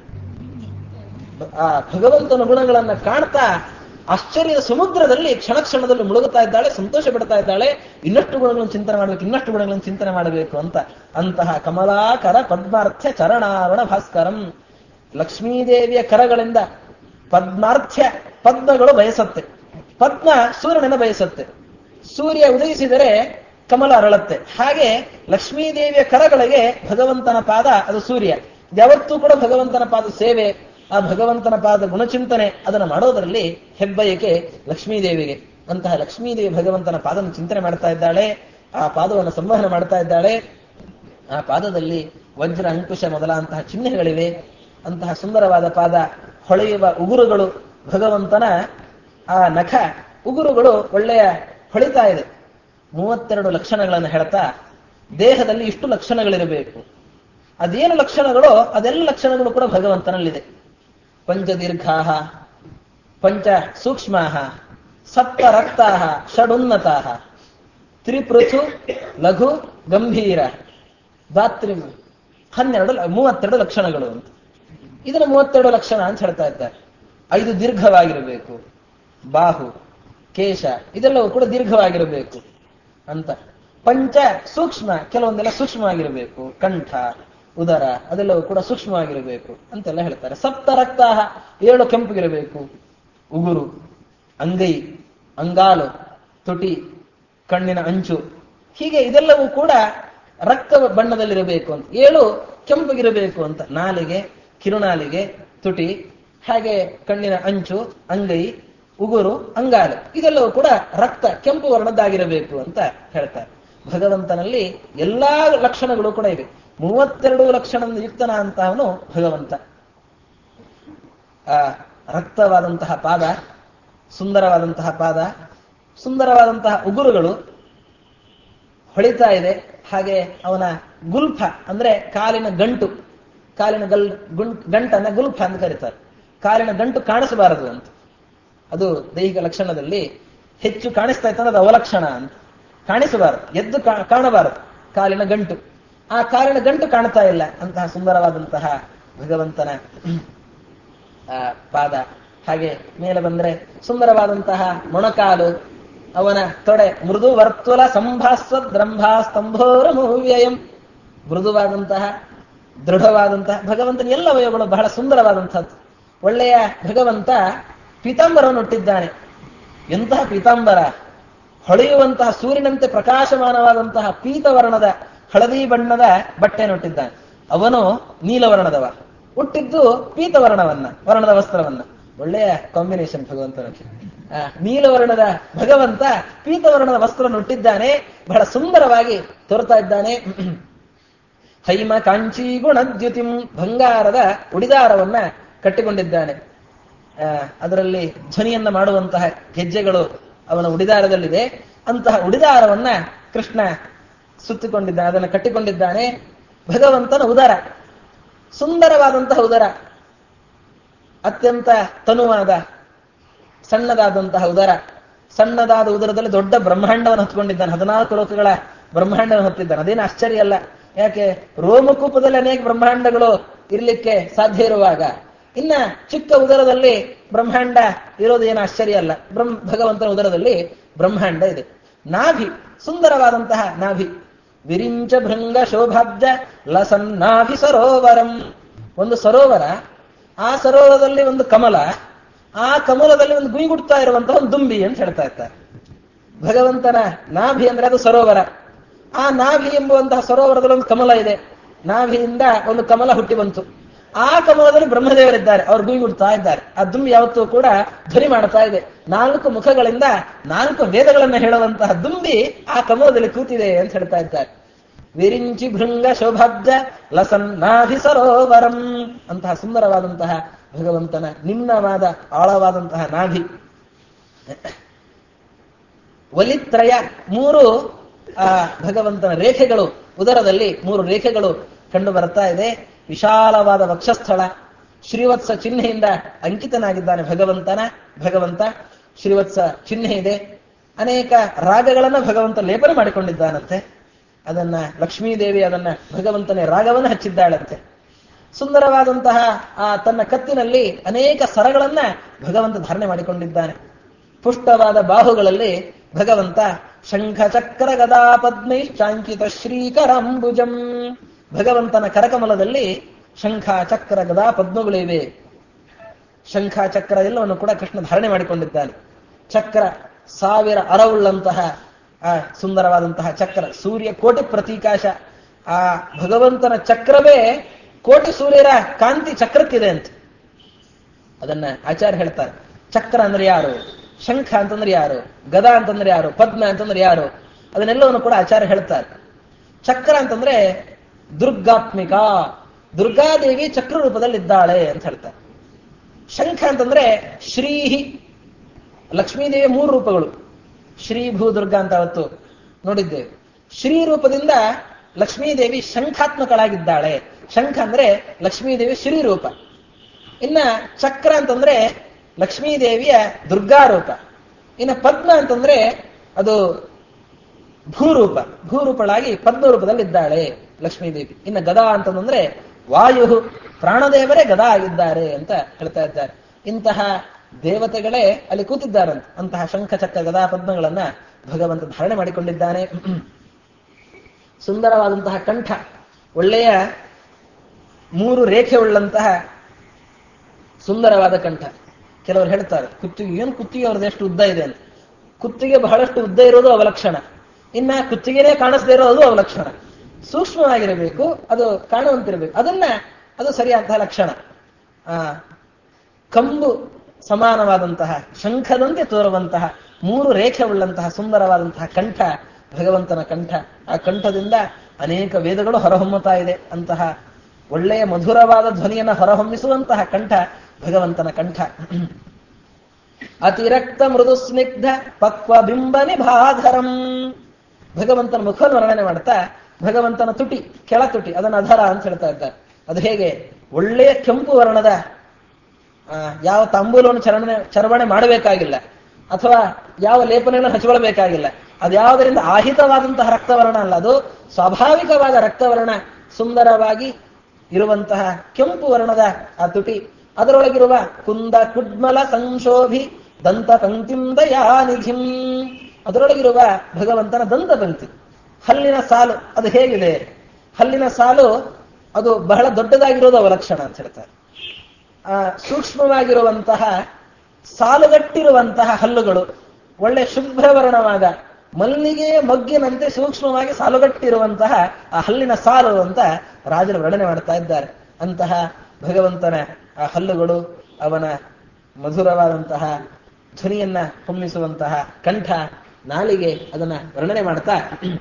ಆ ಭಗವಂತನ ಗುಣಗಳನ್ನ ಕಾಣ್ತಾ ಆಶ್ಚರ್ಯದ ಸಮುದ್ರದಲ್ಲಿ ಕ್ಷಣ ಕ್ಷಣದಲ್ಲಿ ಮುಳುಗುತ್ತಾ ಇದ್ದಾಳೆ ಸಂತೋಷ ಪಡ್ತಾ ಇದ್ದಾಳೆ ಇನ್ನಷ್ಟು ಗುಣಗಳನ್ನು ಚಿಂತನೆ ಮಾಡಬೇಕು ಇನ್ನಷ್ಟು ಗುಣಗಳನ್ನು ಚಿಂತನೆ ಮಾಡಬೇಕು ಅಂತ ಅಂತಹ ಕಮಲಾಕರ ಪದ್ಮಾರ್ಥ್ಯ ಚರಣಾರುಣ ಭಾಸ್ಕರಂ ಲಕ್ಷ್ಮೀದೇವಿಯ ಕರಗಳಿಂದ ಪದ್ಮಾರ್ಥ್ಯ ಪದ್ಮಗಳು ಬಯಸತ್ತೆ ಪದ್ಮ ಸೂರ್ಯನನ್ನ ಬಯಸತ್ತೆ ಸೂರ್ಯ ಉದಯಿಸಿದರೆ ಕಮಲ ಅರಳತ್ತೆ ಹಾಗೆ ಲಕ್ಷ್ಮೀದೇವಿಯ ಕರಗಳಿಗೆ ಭಗವಂತನ ಪಾದ ಅದು ಸೂರ್ಯ ಯಾವತ್ತೂ ಕೂಡ ಭಗವಂತನ ಪಾದ ಸೇವೆ ಆ ಭಗವಂತನ ಪಾದ ಗುಣಚಿಂತನೆ ಅದನ್ನು ಮಾಡೋದರಲ್ಲಿ ಹೆಬ್ಬಯಕೆ ಲಕ್ಷ್ಮೀದೇವಿಗೆ ಅಂತಹ ಲಕ್ಷ್ಮೀದೇವಿ ಭಗವಂತನ ಪಾದನ ಚಿಂತನೆ ಮಾಡ್ತಾ ಇದ್ದಾಳೆ ಆ ಪಾದವನ್ನು ಸಂವಹನ ಮಾಡ್ತಾ ಇದ್ದಾಳೆ ಆ ಪಾದದಲ್ಲಿ ವಜ್ರ ಅಂಕುಶ ಮೊದಲಾದಂತಹ ಚಿಹ್ನೆಗಳಿವೆ ಅಂತಹ ಸುಂದರವಾದ ಪಾದ ಹೊಳೆಯುವ ಉಗುರುಗಳು ಭಗವಂತನ ಆ ನಖ ಉಗುರುಗಳು ಒಳ್ಳೆಯ ಹೊಳಿತಾ ಇದೆ ಮೂವತ್ತೆರಡು ಲಕ್ಷಣಗಳನ್ನು ಹೇಳ್ತಾ ದೇಹದಲ್ಲಿ ಇಷ್ಟು ಲಕ್ಷಣಗಳಿರಬೇಕು ಅದೇನು ಲಕ್ಷಣಗಳೋ ಅದೆಲ್ಲ ಲಕ್ಷಣಗಳು ಕೂಡ ಭಗವಂತನಲ್ಲಿದೆ ಪಂಚದೀರ್ಘಾ ಪಂಚ ಸೂಕ್ಷ್ಮ ಸಪ್ತ ರಕ್ತಾ ಷಡುನ್ನತಾ ತ್ರಿಪೃಥು ಲಘು ಗಂಭೀರ ಧಾತ್ರಿ ಹನ್ನೆರಡು ಮೂವತ್ತೆರಡು ಲಕ್ಷಣಗಳು ಅಂತ ಇದನ್ನು ಮೂವತ್ತೆರಡು ಲಕ್ಷಣ ಅಂತ ಹೇಳ್ತಾ ಇದ್ದಾರೆ ಐದು ದೀರ್ಘವಾಗಿರಬೇಕು ಬಾಹು ಕೇಶ ಇದೆಲ್ಲವೂ ಕೂಡ ದೀರ್ಘವಾಗಿರಬೇಕು ಅಂತ ಪಂಚ ಸೂಕ್ಷ್ಮ ಕೆಲವೊಂದೆಲ್ಲ ಸೂಕ್ಷ್ಮವಾಗಿರಬೇಕು ಕಂಠ ಉದರ ಅದೆಲ್ಲವೂ ಕೂಡ ಸೂಕ್ಷ್ಮವಾಗಿರಬೇಕು ಅಂತೆಲ್ಲ ಹೇಳ್ತಾರೆ ಸಪ್ತ ರಕ್ತಾಹ ಏಳು ಕೆಂಪಗಿರಬೇಕು ಉಗುರು ಅಂಗೈ ಅಂಗಾಲು ತುಟಿ ಕಣ್ಣಿನ ಅಂಚು ಹೀಗೆ ಇದೆಲ್ಲವೂ ಕೂಡ ರಕ್ತ ಬಣ್ಣದಲ್ಲಿರಬೇಕು ಅಂತ ಏಳು ಕೆಂಪಗಿರಬೇಕು ಅಂತ ನಾಲಿಗೆ ಕಿರುನಾಲಿಗೆ ತುಟಿ ಹಾಗೆ ಕಣ್ಣಿನ ಅಂಚು ಅಂಗೈ ಉಗುರು ಅಂಗಾಲು ಇದೆಲ್ಲವೂ ಕೂಡ ರಕ್ತ ಕೆಂಪು ವರ್ಣದ್ದಾಗಿರಬೇಕು ಅಂತ ಹೇಳ್ತಾರೆ ಭಗವಂತನಲ್ಲಿ ಎಲ್ಲಾ ಲಕ್ಷಣಗಳು ಕೂಡ ಇವೆ ಮೂವತ್ತೆರಡು ಲಕ್ಷಣದ ಯುಕ್ತನ ಅಂತ ಅವನು ಭಗವಂತ ಆ ರಕ್ತವಾದಂತಹ ಪಾದ ಸುಂದರವಾದಂತಹ ಪಾದ ಸುಂದರವಾದಂತಹ ಉಗುರುಗಳು ಹೊಳಿತಾ ಇದೆ ಹಾಗೆ ಅವನ ಗುಲ್ಫ ಅಂದ್ರೆ ಕಾಲಿನ ಗಂಟು ಕಾಲಿನ ಗಲ್ ಗುಂಟ್ ಗಂಟನ್ನ ಗುಲ್ಫ ಅಂತ ಕರೀತಾರೆ ಕಾಲಿನ ಗಂಟು ಕಾಣಿಸಬಾರದು ಅಂತ ಅದು ದೈಹಿಕ ಲಕ್ಷಣದಲ್ಲಿ ಹೆಚ್ಚು ಕಾಣಿಸ್ತಾ ಇತ್ತು ಅದು ಅವಲಕ್ಷಣ ಅಂತ ಕಾಣಿಸಬಾರದು ಎದ್ದು ಕಾಣಬಾರದು ಕಾಲಿನ ಗಂಟು ಆ ಕಾಲಿನ ಗಂಟು ಕಾಣ್ತಾ ಇಲ್ಲ ಅಂತಹ ಸುಂದರವಾದಂತಹ ಭಗವಂತನ ಆ ಪಾದ ಹಾಗೆ ಮೇಲೆ ಬಂದ್ರೆ ಸುಂದರವಾದಂತಹ ಮೊಣಕಾಲು ಅವನ ತೊಡೆ ಮೃದು ವರ್ತುಲ ಸಂಭಾಸ್ವ ದ್ರಂಭಾ ಸ್ತಂಭೋರ ಮೂವ್ಯಯಂ ಮೃದುವಾದಂತಹ ದೃಢವಾದಂತಹ ಭಗವಂತನ ಎಲ್ಲ ಅವಯವಗಳು ಬಹಳ ಸುಂದರವಾದಂತಹದ್ದು ಒಳ್ಳೆಯ ಭಗವಂತ ಪೀತಾಂಬರವನ್ನು ಹುಟ್ಟಿದ್ದಾನೆ ಎಂತಹ ಪೀತಾಂಬರ ಹೊಳೆಯುವಂತಹ ಸೂರ್ಯನಂತೆ ಪ್ರಕಾಶಮಾನವಾದಂತಹ ಪೀತವರ್ಣದ ಹಳದಿ ಬಣ್ಣದ ಬಟ್ಟೆಯನ್ನುಟ್ಟಿದ್ದಾನೆ ಅವನು ನೀಲವರ್ಣದವ ಹುಟ್ಟಿದ್ದು ಪೀತವರ್ಣವನ್ನ ವರ್ಣದ ವಸ್ತ್ರವನ್ನ ಒಳ್ಳೆಯ ಕಾಂಬಿನೇಷನ್ ಭಗವಂತನಿಗೆ ಆ ನೀಲವರ್ಣದ ಭಗವಂತ ಪೀತವರ್ಣದ ವಸ್ತ್ರವನ್ನು ಹುಟ್ಟಿದ್ದಾನೆ ಬಹಳ ಸುಂದರವಾಗಿ ತೋರ್ತಾ ಇದ್ದಾನೆ ಹೈಮ ಕಾಂಚಿ ಗುಣದ್ಯುತಿಂ ಬಂಗಾರದ ಉಡಿದಾರವನ್ನ ಕಟ್ಟಿಕೊಂಡಿದ್ದಾನೆ ಅದರಲ್ಲಿ ಧ್ವನಿಯನ್ನ ಮಾಡುವಂತಹ ಹೆಜ್ಜೆಗಳು ಅವನ ಉಡಿದಾರದಲ್ಲಿದೆ ಅಂತಹ ಉಡಿದಾರವನ್ನ ಕೃಷ್ಣ ಸುತ್ತಿಕೊಂಡಿದ್ದಾನೆ ಅದನ್ನು ಕಟ್ಟಿಕೊಂಡಿದ್ದಾನೆ ಭಗವಂತನ ಉದರ ಸುಂದರವಾದಂತಹ ಉದರ ಅತ್ಯಂತ ತನುವಾದ ಸಣ್ಣದಾದಂತಹ ಉದರ ಸಣ್ಣದಾದ ಉದರದಲ್ಲಿ ದೊಡ್ಡ ಬ್ರಹ್ಮಾಂಡವನ್ನು ಹೊತ್ಕೊಂಡಿದ್ದಾನೆ ಹದಿನಾಲ್ಕು ಲೋಕಗಳ ಬ್ರಹ್ಮಾಂಡವನ್ನು ಹೊತ್ತಿದ್ದಾನೆ ಅದೇನು ಆಶ್ಚರ್ಯ ಅಲ್ಲ ಯಾಕೆ ರೋಮಕೂಪದಲ್ಲಿ ಅನೇಕ ಬ್ರಹ್ಮಾಂಡಗಳು ಇರಲಿಕ್ಕೆ ಸಾಧ್ಯ ಇರುವಾಗ ಇನ್ನ ಚಿಕ್ಕ ಉದರದಲ್ಲಿ ಬ್ರಹ್ಮಾಂಡ ಇರೋದು ಏನು ಆಶ್ಚರ್ಯ ಅಲ್ಲ ಬ್ರಹ್ಮ ಭಗವಂತನ ಉದರದಲ್ಲಿ ಬ್ರಹ್ಮಾಂಡ ಇದೆ ನಾಭಿ ಸುಂದರವಾದಂತಹ ನಾಭಿ ವಿರಿಂಚ ಭೃಂಗ ಶೋಭಾಬ್ಜ ಲಸನ್ನಾಭಿ ಸರೋವರಂ ಒಂದು ಸರೋವರ ಆ ಸರೋವರದಲ್ಲಿ ಒಂದು ಕಮಲ ಆ ಕಮಲದಲ್ಲಿ ಒಂದು ಗುಯ್ಗುಡ್ತಾ ಇರುವಂತಹ ಒಂದು ದುಂಬಿ ಅಂತ ಹೇಳ್ತಾ ಇರ್ತಾರೆ ಭಗವಂತನ ನಾಭಿ ಅಂದ್ರೆ ಅದು ಸರೋವರ ಆ ನಾಭಿ ಎಂಬುವಂತಹ ಸರೋವರದಲ್ಲಿ ಒಂದು ಕಮಲ ಇದೆ ನಾಭಿಯಿಂದ ಒಂದು ಕಮಲ ಹುಟ್ಟಿ ಬಂತು ಆ ಕಮಲದಲ್ಲಿ ಬ್ರಹ್ಮದೇವರಿದ್ದಾರೆ ಅವ್ರು ಗುಯ್ಗುಡ್ತಾ ಇದ್ದಾರೆ ಆ ದುಂಬಿ ಯಾವತ್ತೂ ಕೂಡ ಧ್ವನಿ ಮಾಡ್ತಾ ಇದೆ ನಾಲ್ಕು ಮುಖಗಳಿಂದ ನಾಲ್ಕು ವೇದಗಳನ್ನ ಹೇಳುವಂತಹ ದುಂಬಿ ಆ ಕಮಲದಲ್ಲಿ ಕೂತಿದೆ ಅಂತ ಹೇಳ್ತಾ ಇದ್ದಾರೆ ವಿರಿಂಚಿ ಭೃಂಗ ಶೋಭಾಬ್ಜ ಲಸನ್ನಾಭಿ ಸರೋವರಂ ಅಂತಹ ಸುಂದರವಾದಂತಹ ಭಗವಂತನ ನಿಮ್ನವಾದ ಆಳವಾದಂತಹ ನಾಭಿ ಒಲಿತ್ರಯ ಮೂರು ಆ ಭಗವಂತನ ರೇಖೆಗಳು ಉದರದಲ್ಲಿ ಮೂರು ರೇಖೆಗಳು ಕಂಡು ಬರ್ತಾ ಇದೆ ವಿಶಾಲವಾದ ವಕ್ಷಸ್ಥಳ ಶ್ರೀವತ್ಸ ಚಿಹ್ನೆಯಿಂದ ಅಂಕಿತನಾಗಿದ್ದಾನೆ ಭಗವಂತನ ಭಗವಂತ ಶ್ರೀವತ್ಸ ಚಿಹ್ನೆ ಇದೆ ಅನೇಕ ರಾಗಗಳನ್ನ ಭಗವಂತ ಲೇಪನ ಮಾಡಿಕೊಂಡಿದ್ದಾನಂತೆ ಅದನ್ನ ಲಕ್ಷ್ಮೀದೇವಿ ಅದನ್ನ ಭಗವಂತನೇ ರಾಗವನ್ನು ಹಚ್ಚಿದ್ದಾಳಂತೆ ಸುಂದರವಾದಂತಹ ಆ ತನ್ನ ಕತ್ತಿನಲ್ಲಿ ಅನೇಕ ಸರಗಳನ್ನ ಭಗವಂತ ಧಾರಣೆ ಮಾಡಿಕೊಂಡಿದ್ದಾನೆ ಪುಷ್ಟವಾದ ಬಾಹುಗಳಲ್ಲಿ ಭಗವಂತ ಶಂಖ ಚಕ್ರ ಗದಾ ಪದ್ಮೈ ಶಾಂಕಿತ ಶ್ರೀಕರಾಂಬುಜಂ ಭಗವಂತನ ಕರಕಮಲದಲ್ಲಿ ಶಂಖ ಚಕ್ರ ಗದಾ ಪದ್ಮಗಳಿವೆ ಶಂಖ ಚಕ್ರ ಎಲ್ಲವನ್ನು ಕೂಡ ಕೃಷ್ಣ ಧಾರಣೆ ಮಾಡಿಕೊಂಡಿದ್ದಾನೆ ಚಕ್ರ ಸಾವಿರ ಅರವುಳ್ಳಂತಹ ಆ ಸುಂದರವಾದಂತಹ ಚಕ್ರ ಸೂರ್ಯ ಕೋಟಿ ಪ್ರತೀಕಾಶ ಆ ಭಗವಂತನ ಚಕ್ರವೇ ಕೋಟಿ ಸೂರ್ಯರ ಕಾಂತಿ ಚಕ್ರಕ್ಕಿದೆ ಅಂತ ಅದನ್ನ ಆಚಾರ್ಯ ಹೇಳ್ತಾರೆ ಚಕ್ರ ಅಂದ್ರೆ ಯಾರು ಶಂಖ ಅಂತಂದ್ರೆ ಯಾರು ಗದಾ ಅಂತಂದ್ರೆ ಯಾರು ಪದ್ಮ ಅಂತಂದ್ರೆ ಯಾರು ಅದನ್ನೆಲ್ಲವನ್ನು ಕೂಡ ಆಚಾರ್ಯ ಹೇಳ್ತಾರೆ ಚಕ್ರ ಅಂತಂದ್ರೆ ದುರ್ಗಾತ್ಮಿಕ ದುರ್ಗಾದೇವಿ ಚಕ್ರ ರೂಪದಲ್ಲಿದ್ದಾಳೆ ಅಂತ ಹೇಳ್ತಾರೆ ಶಂಖ ಅಂತಂದ್ರೆ ಶ್ರೀಹಿ ಲಕ್ಷ್ಮೀದೇವಿಯ ಮೂರು ರೂಪಗಳು ಶ್ರೀ ಭೂ ದುರ್ಗಾ ಅಂತ ಅವತ್ತು ನೋಡಿದ್ದೇವೆ ಶ್ರೀ ರೂಪದಿಂದ ಲಕ್ಷ್ಮೀದೇವಿ ಶಂಖಾತ್ಮಕಳಾಗಿದ್ದಾಳೆ ಶಂಖ ಅಂದ್ರೆ ಲಕ್ಷ್ಮೀದೇವಿ ಶ್ರೀ ರೂಪ ಇನ್ನ ಚಕ್ರ ಅಂತಂದ್ರೆ ಲಕ್ಷ್ಮೀದೇವಿಯ ದುರ್ಗಾ ರೂಪ ಇನ್ನ ಪದ್ಮ ಅಂತಂದ್ರೆ ಅದು ಭೂರೂಪ ಭೂರೂಪಳಾಗಿ ಪದ್ಮ ರೂಪದಲ್ಲಿದ್ದಾಳೆ ಲಕ್ಷ್ಮೀದೇವಿ ಇನ್ನು ಗದಾ ಅಂತಂದ್ರೆ ವಾಯು ಪ್ರಾಣದೇವರೇ ಗದಾ ಆಗಿದ್ದಾರೆ ಅಂತ ಹೇಳ್ತಾ ಇದ್ದಾರೆ ಇಂತಹ ದೇವತೆಗಳೇ ಅಲ್ಲಿ ಕೂತಿದ್ದಾರಂತೆ ಅಂತಹ ಶಂಖ ಚಕ್ರ ಗದಾ ಪದ್ಮಗಳನ್ನ ಭಗವಂತ ಧಾರಣೆ ಮಾಡಿಕೊಂಡಿದ್ದಾನೆ ಸುಂದರವಾದಂತಹ ಕಂಠ ಒಳ್ಳೆಯ ಮೂರು ರೇಖೆ ಉಳ್ಳಂತಹ ಸುಂದರವಾದ ಕಂಠ ಕೆಲವರು ಹೇಳ್ತಾರೆ ಕುತ್ತಿಗೆ ಏನು ಕುತ್ತಿಗೆ ಅವ್ರದ್ದು ಎಷ್ಟು ಉದ್ದ ಇದೆ ಅಂತ ಕುತ್ತಿಗೆ ಬಹಳಷ್ಟು ಉದ್ದ ಇರೋದು ಅವಲಕ್ಷಣ ಇನ್ನ ಕುತ್ತಿಗೆನೇ ಕಾಣಿಸದೇ ಇರೋದು ಅವಲಕ್ಷಣ ಸೂಕ್ಷ್ಮವಾಗಿರಬೇಕು ಅದು ಕಾಣುವಂತಿರಬೇಕು ಅದನ್ನ ಅದು ಸರಿಯಾದಂತಹ ಲಕ್ಷಣ ಆ ಕಂಬು ಸಮಾನವಾದಂತಹ ಶಂಖದಂತೆ ತೋರುವಂತಹ ಮೂರು ರೇಖೆ ಉಳ್ಳಂತಹ ಸುಂದರವಾದಂತಹ ಕಂಠ ಭಗವಂತನ ಕಂಠ ಆ ಕಂಠದಿಂದ ಅನೇಕ ವೇದಗಳು ಹೊರಹೊಮ್ಮುತ್ತಾ ಇದೆ ಅಂತಹ ಒಳ್ಳೆಯ ಮಧುರವಾದ ಧ್ವನಿಯನ್ನು ಹೊರಹೊಮ್ಮಿಸುವಂತಹ ಕಂಠ ಭಗವಂತನ ಕಂಠ ಅತಿರಕ್ತ ಮೃದು ಸ್ನಿಗ್ಧ ಪಕ್ವ ಬಿಂಬ ನಿಭಾಧರಂ ಭಗವಂತನ ಮುಖವನ್ನು ವರ್ಣನೆ ಮಾಡ್ತಾ ಭಗವಂತನ ತುಟಿ ಕೆಳ ತುಟಿ ಅದನ್ನ ಅಧರ ಅಂತ ಹೇಳ್ತಾ ಇದ್ದಾರೆ ಅದು ಹೇಗೆ ಒಳ್ಳೆಯ ಕೆಂಪು ವರ್ಣದ ಆ, ಯಾವ ತಾಂಬೂಲವನ್ನು ಚರಣೆ ಚರವಣೆ ಮಾಡಬೇಕಾಗಿಲ್ಲ ಅಥವಾ ಯಾವ ಲೇಪನೆಯನ್ನು ಹಚ್ಕೊಳ್ಬೇಕಾಗಿಲ್ಲ ಅದು ಯಾವುದರಿಂದ ಆಹಿತವಾದಂತಹ ರಕ್ತವರ್ಣ ಅಲ್ಲ ಅದು ಸ್ವಾಭಾವಿಕವಾದ ರಕ್ತವರ್ಣ ಸುಂದರವಾಗಿ ಇರುವಂತಹ ಕೆಂಪು ವರ್ಣದ ಆ ತುಟಿ ಅದರೊಳಗಿರುವ ಕುಂದ ಕುಡ್ಮಲ ಸಂಶೋಭಿ ದಂತ ಪಂಕ್ತಿಂ ದಯಾನಿಧಿಂ ಅದರೊಳಗಿರುವ ಭಗವಂತನ ದಂತ ಪಂಕ್ತಿ ಹಲ್ಲಿನ ಸಾಲು ಅದು ಹೇಗಿದೆ ಹಲ್ಲಿನ ಸಾಲು ಅದು ಬಹಳ ದೊಡ್ಡದಾಗಿರೋದು ಅವಲಕ್ಷಣ ಅಂತ ಹೇಳ್ತಾರೆ ಆ ಸೂಕ್ಷ್ಮವಾಗಿರುವಂತಹ ಸಾಲುಗಟ್ಟಿರುವಂತಹ ಹಲ್ಲುಗಳು ಒಳ್ಳೆ ಶುಭ್ರವರ್ಣವಾದ ಮಲ್ಲಿಗೆ ಮಗ್ಗಿನಂತೆ ಸೂಕ್ಷ್ಮವಾಗಿ ಸಾಲುಗಟ್ಟಿರುವಂತಹ ಆ ಹಲ್ಲಿನ ಸಾಲು ಅಂತ ರಾಜರು ವರ್ಣನೆ ಮಾಡ್ತಾ ಇದ್ದಾರೆ ಅಂತಹ ಭಗವಂತನ ಆ ಹಲ್ಲುಗಳು ಅವನ ಮಧುರವಾದಂತಹ ಧ್ವನಿಯನ್ನ ಹೊಮ್ಮಿಸುವಂತಹ ಕಂಠ ನಾಲಿಗೆ ಅದನ್ನ ವರ್ಣನೆ ಮಾಡ್ತಾ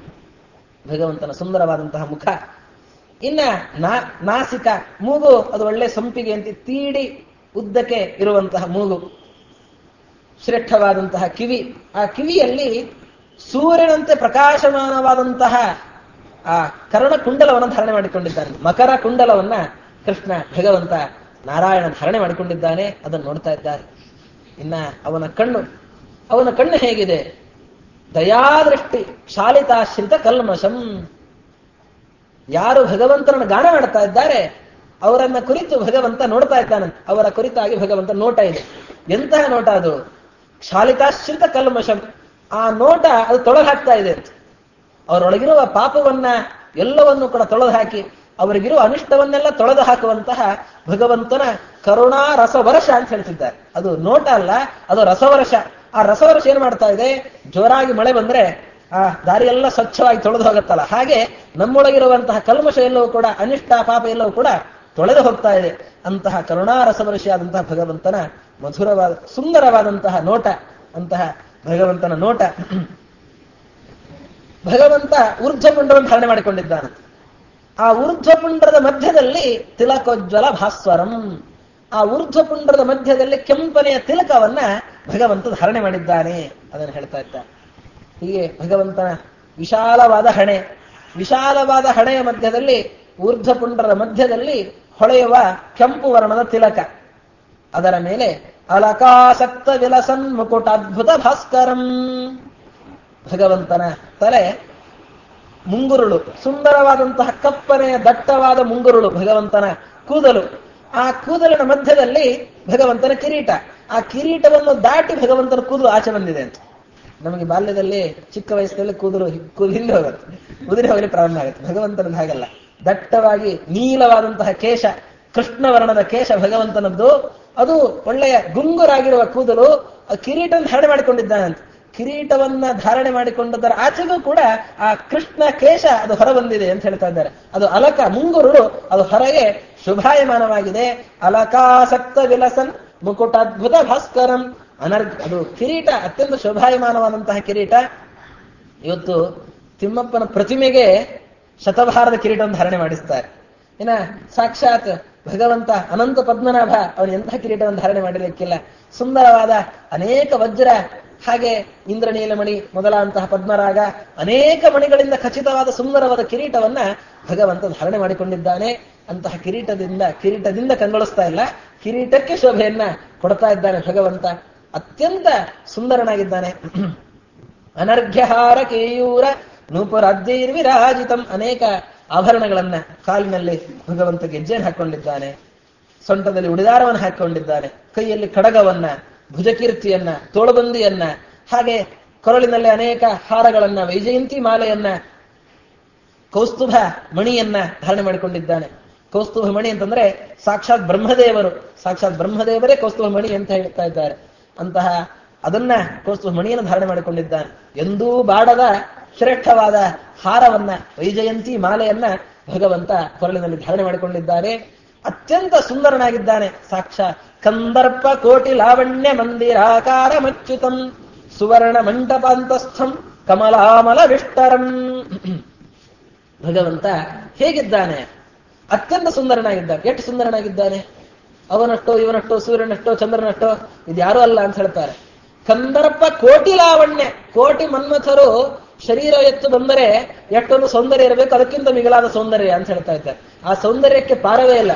ಭಗವಂತನ ಸುಂದರವಾದಂತಹ ಮುಖ ಇನ್ನ ನಾ ನಾಸಿಕ ಮೂಗು ಅದು ಒಳ್ಳೆ ಸಂಪಿಗೆ ಅಂತ ತೀಡಿ ಉದ್ದಕ್ಕೆ ಇರುವಂತಹ ಮೂಗು ಶ್ರೇಷ್ಠವಾದಂತಹ ಕಿವಿ ಆ ಕಿವಿಯಲ್ಲಿ ಸೂರ್ಯನಂತೆ ಪ್ರಕಾಶಮಾನವಾದಂತಹ ಆ ಕರ್ಣ ಕುಂಡಲವನ್ನು ಧಾರಣೆ ಮಾಡಿಕೊಂಡಿದ್ದಾನೆ ಮಕರ ಕುಂಡಲವನ್ನ ಕೃಷ್ಣ ಭಗವಂತ ನಾರಾಯಣ ಧಾರಣೆ ಮಾಡಿಕೊಂಡಿದ್ದಾನೆ ಅದನ್ನು ನೋಡ್ತಾ ಇದ್ದಾರೆ ಇನ್ನ ಅವನ ಕಣ್ಣು ಅವನ ಕಣ್ಣು ಹೇಗಿದೆ ದಯಾದೃಷ್ಟಿ ಶಾಲಿತಾಶ್ರಿತ ಕಲ್ಮಶಂ ಯಾರು ಭಗವಂತನನ್ನು ಗಾನ ಮಾಡ್ತಾ ಇದ್ದಾರೆ ಅವರನ್ನ ಕುರಿತು ಭಗವಂತ ನೋಡ್ತಾ ಇದ್ದಾನಂತೆ ಅವರ ಕುರಿತಾಗಿ ಭಗವಂತ ನೋಟ ಇದೆ ಎಂತಹ ನೋಟ ಅದು ಶಾಲಿತಾಶ್ರಿತ ಕಲ್ಮಶಂ ಆ ನೋಟ ಅದು ತೊಳೆದು ಹಾಕ್ತಾ ಇದೆ ಅಂತ ಅವರೊಳಗಿರುವ ಪಾಪವನ್ನ ಎಲ್ಲವನ್ನು ಕೂಡ ತೊಳೆದು ಹಾಕಿ ಅವರಿಗಿರುವ ಅನಿಷ್ಟವನ್ನೆಲ್ಲ ತೊಳೆದು ಹಾಕುವಂತಹ ಭಗವಂತನ ಕರುಣಾ ರಸವರ್ಷ ಅಂತ ಹೇಳ್ತಿದ್ದಾರೆ ಅದು ನೋಟ ಅಲ್ಲ ಅದು ರಸವರ್ಷ ಆ ರಸವರ್ಷ ಏನ್ ಮಾಡ್ತಾ ಇದೆ ಜೋರಾಗಿ ಮಳೆ ಬಂದ್ರೆ ಆ ದಾರಿಯೆಲ್ಲ ಸ್ವಚ್ಛವಾಗಿ ತೊಳೆದು ಹೋಗುತ್ತಲ್ಲ ಹಾಗೆ ನಮ್ಮೊಳಗಿರುವಂತಹ ಕಲ್ಮಶ ಎಲ್ಲವೂ ಕೂಡ ಅನಿಷ್ಟ ಪಾಪ ಎಲ್ಲವೂ ಕೂಡ ತೊಳೆದು ಹೋಗ್ತಾ ಇದೆ ಅಂತಹ ಕರುಣಾ ರಸವರ್ಷಿಯಾದಂತಹ ಭಗವಂತನ ಮಧುರವಾದ ಸುಂದರವಾದಂತಹ ನೋಟ ಅಂತಹ ಭಗವಂತನ ನೋಟ ಭಗವಂತ ಊರ್ಧ್ವಪುಂಡವನ್ನು ಧಾರಣೆ ಮಾಡಿಕೊಂಡಿದ್ದಾನೆ ಆ ಊರ್ಧ್ವಪುಂಡರದ ಮಧ್ಯದಲ್ಲಿ ತಿಲಕೋಜ್ವಲ ಭಾಸ್ವರಂ ಆ ಊರ್ಧ್ವಪುಂಡರದ ಮಧ್ಯದಲ್ಲಿ ಕೆಂಪನೆಯ ತಿಲಕವನ್ನ ಭಗವಂತ ಧಾರಣೆ ಮಾಡಿದ್ದಾನೆ ಅದನ್ನು ಹೇಳ್ತಾ ಇದ್ದ ಹೀಗೆ ಭಗವಂತನ ವಿಶಾಲವಾದ ಹಣೆ ವಿಶಾಲವಾದ ಹಣೆಯ ಮಧ್ಯದಲ್ಲಿ ಊರ್ಧ್ವಪುಂಡರದ ಮಧ್ಯದಲ್ಲಿ ಹೊಳೆಯುವ ಕೆಂಪು ವರ್ಣದ ತಿಲಕ ಅದರ ಮೇಲೆ ಅಲಕಾಸಕ್ತ ವಿಲಸನ್ ಮುಕುಟ ಅದ್ಭುತ ಭಾಸ್ಕರಂ ಭಗವಂತನ ತಲೆ ಮುಂಗುರುಳು ಸುಂದರವಾದಂತಹ ಕಪ್ಪನೆಯ ದಟ್ಟವಾದ ಮುಂಗುರುಳು ಭಗವಂತನ ಕೂದಲು ಆ ಕೂದಲಿನ ಮಧ್ಯದಲ್ಲಿ ಭಗವಂತನ ಕಿರೀಟ ಆ ಕಿರೀಟವನ್ನು ದಾಟಿ ಭಗವಂತನ ಕೂದಲು ಆಚೆ ಬಂದಿದೆ ಅಂತ ನಮಗೆ ಬಾಲ್ಯದಲ್ಲಿ ಚಿಕ್ಕ ವಯಸ್ಸಿನಲ್ಲಿ ಕೂದಲು ಕೂದಲು ಹಿಂದೆ ಹೋಗುತ್ತೆ ಉದುರಿ ಹೋಗಲಿ ಪ್ರಾರಂಭ ಆಗುತ್ತೆ ಭಗವಂತನದ್ದು ಹಾಗಲ್ಲ ದಟ್ಟವಾಗಿ ನೀಲವಾದಂತಹ ಕೇಶ ಕೃಷ್ಣ ವರ್ಣದ ಕೇಶ ಭಗವಂತನದ್ದು ಅದು ಒಳ್ಳೆಯ ಗುಂಗುರಾಗಿರುವ ಕೂದಲು ಆ ಕಿರೀಟವನ್ನು ಧಾರಣೆ ಮಾಡಿಕೊಂಡಿದ್ದಾನಂತೆ ಕಿರೀಟವನ್ನ ಧಾರಣೆ ಮಾಡಿಕೊಂಡದರ ಆಚೆಗೂ ಕೂಡ ಆ ಕೃಷ್ಣ ಕೇಶ ಅದು ಹೊರಬಂದಿದೆ ಅಂತ ಹೇಳ್ತಾ ಇದ್ದಾರೆ ಅದು ಅಲಕ ಮುಂಗುರುಳು ಅದು ಹೊರಗೆ ಶುಭಾಯಮಾನವಾಗಿದೆ ಅಲಕಾಸಕ್ತ ವಿಲಸನ್ ಮುಕುಟಾದ್ಭುತ ಭಾಸ್ಕರಂ ಅನರ್ಘ ಅದು ಕಿರೀಟ ಅತ್ಯಂತ ಶೋಭಾಯಮಾನವಾದಂತಹ ಕಿರೀಟ ಇವತ್ತು ತಿಮ್ಮಪ್ಪನ ಪ್ರತಿಮೆಗೆ ಶತಭಾರದ ಕಿರೀಟವನ್ನು ಧಾರಣೆ ಮಾಡಿಸ್ತಾರೆ ಇನ್ನ ಸಾಕ್ಷಾತ್ ಭಗವಂತ ಅನಂತ ಪದ್ಮನಾಭ ಅವನು ಎಂತಹ ಕಿರೀಟವನ್ನು ಧಾರಣೆ ಮಾಡಿರಲಿಕ್ಕಿಲ್ಲ ಸುಂದರವಾದ ಅನೇಕ ವಜ್ರ ಹಾಗೆ ಇಂದ್ರನೀಲಮಣಿ ಮೊದಲಾದಂತಹ ಪದ್ಮರಾಗ ಅನೇಕ ಮಣಿಗಳಿಂದ ಖಚಿತವಾದ ಸುಂದರವಾದ ಕಿರೀಟವನ್ನ ಭಗವಂತ ಧಾರಣೆ ಮಾಡಿಕೊಂಡಿದ್ದಾನೆ ಅಂತಹ ಕಿರೀಟದಿಂದ ಕಿರೀಟದಿಂದ ಕಂಗೊಳಿಸ್ತಾ ಇಲ್ಲ ಕಿರೀಟಕ್ಕೆ ಶೋಭೆಯನ್ನ ಕೊಡ್ತಾ ಇದ್ದಾನೆ ಭಗವಂತ ಅತ್ಯಂತ ಸುಂದರನಾಗಿದ್ದಾನೆ ಅನರ್ಘ್ಯಹಾರ ಕೇಯೂರ ನೂಪುರಾದ್ಯೈರ್ವಿರಾಜಿತಂ ಅನೇಕ ಆಭರಣಗಳನ್ನ ಕಾಲಿನಲ್ಲಿ ಭಗವಂತ ಗೆಜ್ಜೆಯನ್ನು ಹಾಕೊಂಡಿದ್ದಾನೆ ಸೊಂಟದಲ್ಲಿ ಉಡಿದಾರವನ್ನು ಹಾಕೊಂಡಿದ್ದಾನೆ ಕೈಯಲ್ಲಿ ಖಡಗವನ್ನ ಭುಜಕೀರ್ತಿಯನ್ನ ತೋಳುಬಂದಿಯನ್ನ ಹಾಗೆ ಕೊರಳಿನಲ್ಲಿ ಅನೇಕ ಹಾರಗಳನ್ನ ವೈಜಯಂತಿ ಮಾಲೆಯನ್ನ ಕೌಸ್ತುಭ ಮಣಿಯನ್ನ ಧಾರಣೆ ಮಾಡಿಕೊಂಡಿದ್ದಾನೆ ಕೌಸ್ತುಭ ಮಣಿ ಅಂತಂದ್ರೆ ಸಾಕ್ಷಾತ್ ಬ್ರಹ್ಮದೇವರು ಸಾಕ್ಷಾತ್ ಬ್ರಹ್ಮದೇವರೇ ಕೌಸ್ತುಭ ಮಣಿ ಅಂತ ಹೇಳ್ತಾ ಇದ್ದಾರೆ ಅಂತಹ ಅದನ್ನ ಕೌಸ್ತುಭ ಮಣಿಯನ್ನು ಧಾರಣೆ ಮಾಡಿಕೊಂಡಿದ್ದಾನೆ ಎಂದೂ ಬಾಡದ ಶ್ರೇಷ್ಠವಾದ ಹಾರವನ್ನ ವೈಜಯಂತಿ ಮಾಲೆಯನ್ನ ಭಗವಂತ ಕೊರಳಿನಲ್ಲಿ ಧಾರಣೆ ಮಾಡಿಕೊಂಡಿದ್ದಾರೆ ಅತ್ಯಂತ ಸುಂದರನಾಗಿದ್ದಾನೆ ಸಾಕ್ಷಾ ಕಂದರ್ಪ ಕೋಟಿ ಲಾವಣ್ಯ ಮಂದಿರಾಕಾರ ಮಚ್ಯುತಂ ಸುವರ್ಣ ಮಂಟಪಾಂತಸ್ಥಂ ಕಮಲಾಮಲ ವಿಷ್ಟರಂ ಭಗವಂತ ಹೇಗಿದ್ದಾನೆ ಅತ್ಯಂತ ಸುಂದರನಾಗಿದ್ದಾನೆ ಎಷ್ಟು ಸುಂದರನಾಗಿದ್ದಾನೆ ಅವನಷ್ಟೋ ಇವನಷ್ಟೋ ಸೂರ್ಯನಷ್ಟೋ ಚಂದ್ರನಷ್ಟೋ ಇದು ಯಾರೂ ಅಲ್ಲ ಅಂತ ಹೇಳ್ತಾರೆ ಕಂದರ್ಪ ಕೋಟಿ ಲಾವಣ್ಯ ಕೋಟಿ ಮನ್ಮಥರು ಶರೀರ ಎತ್ತು ಬಂದರೆ ಎಷ್ಟೊಂದು ಸೌಂದರ್ಯ ಇರಬೇಕು ಅದಕ್ಕಿಂತ ಮಿಗಿಲಾದ ಸೌಂದರ್ಯ ಅಂತ ಹೇಳ್ತಾ ಇದ್ದಾರೆ ಆ ಸೌಂದರ್ಯಕ್ಕೆ ಪಾರವೇ ಇಲ್ಲ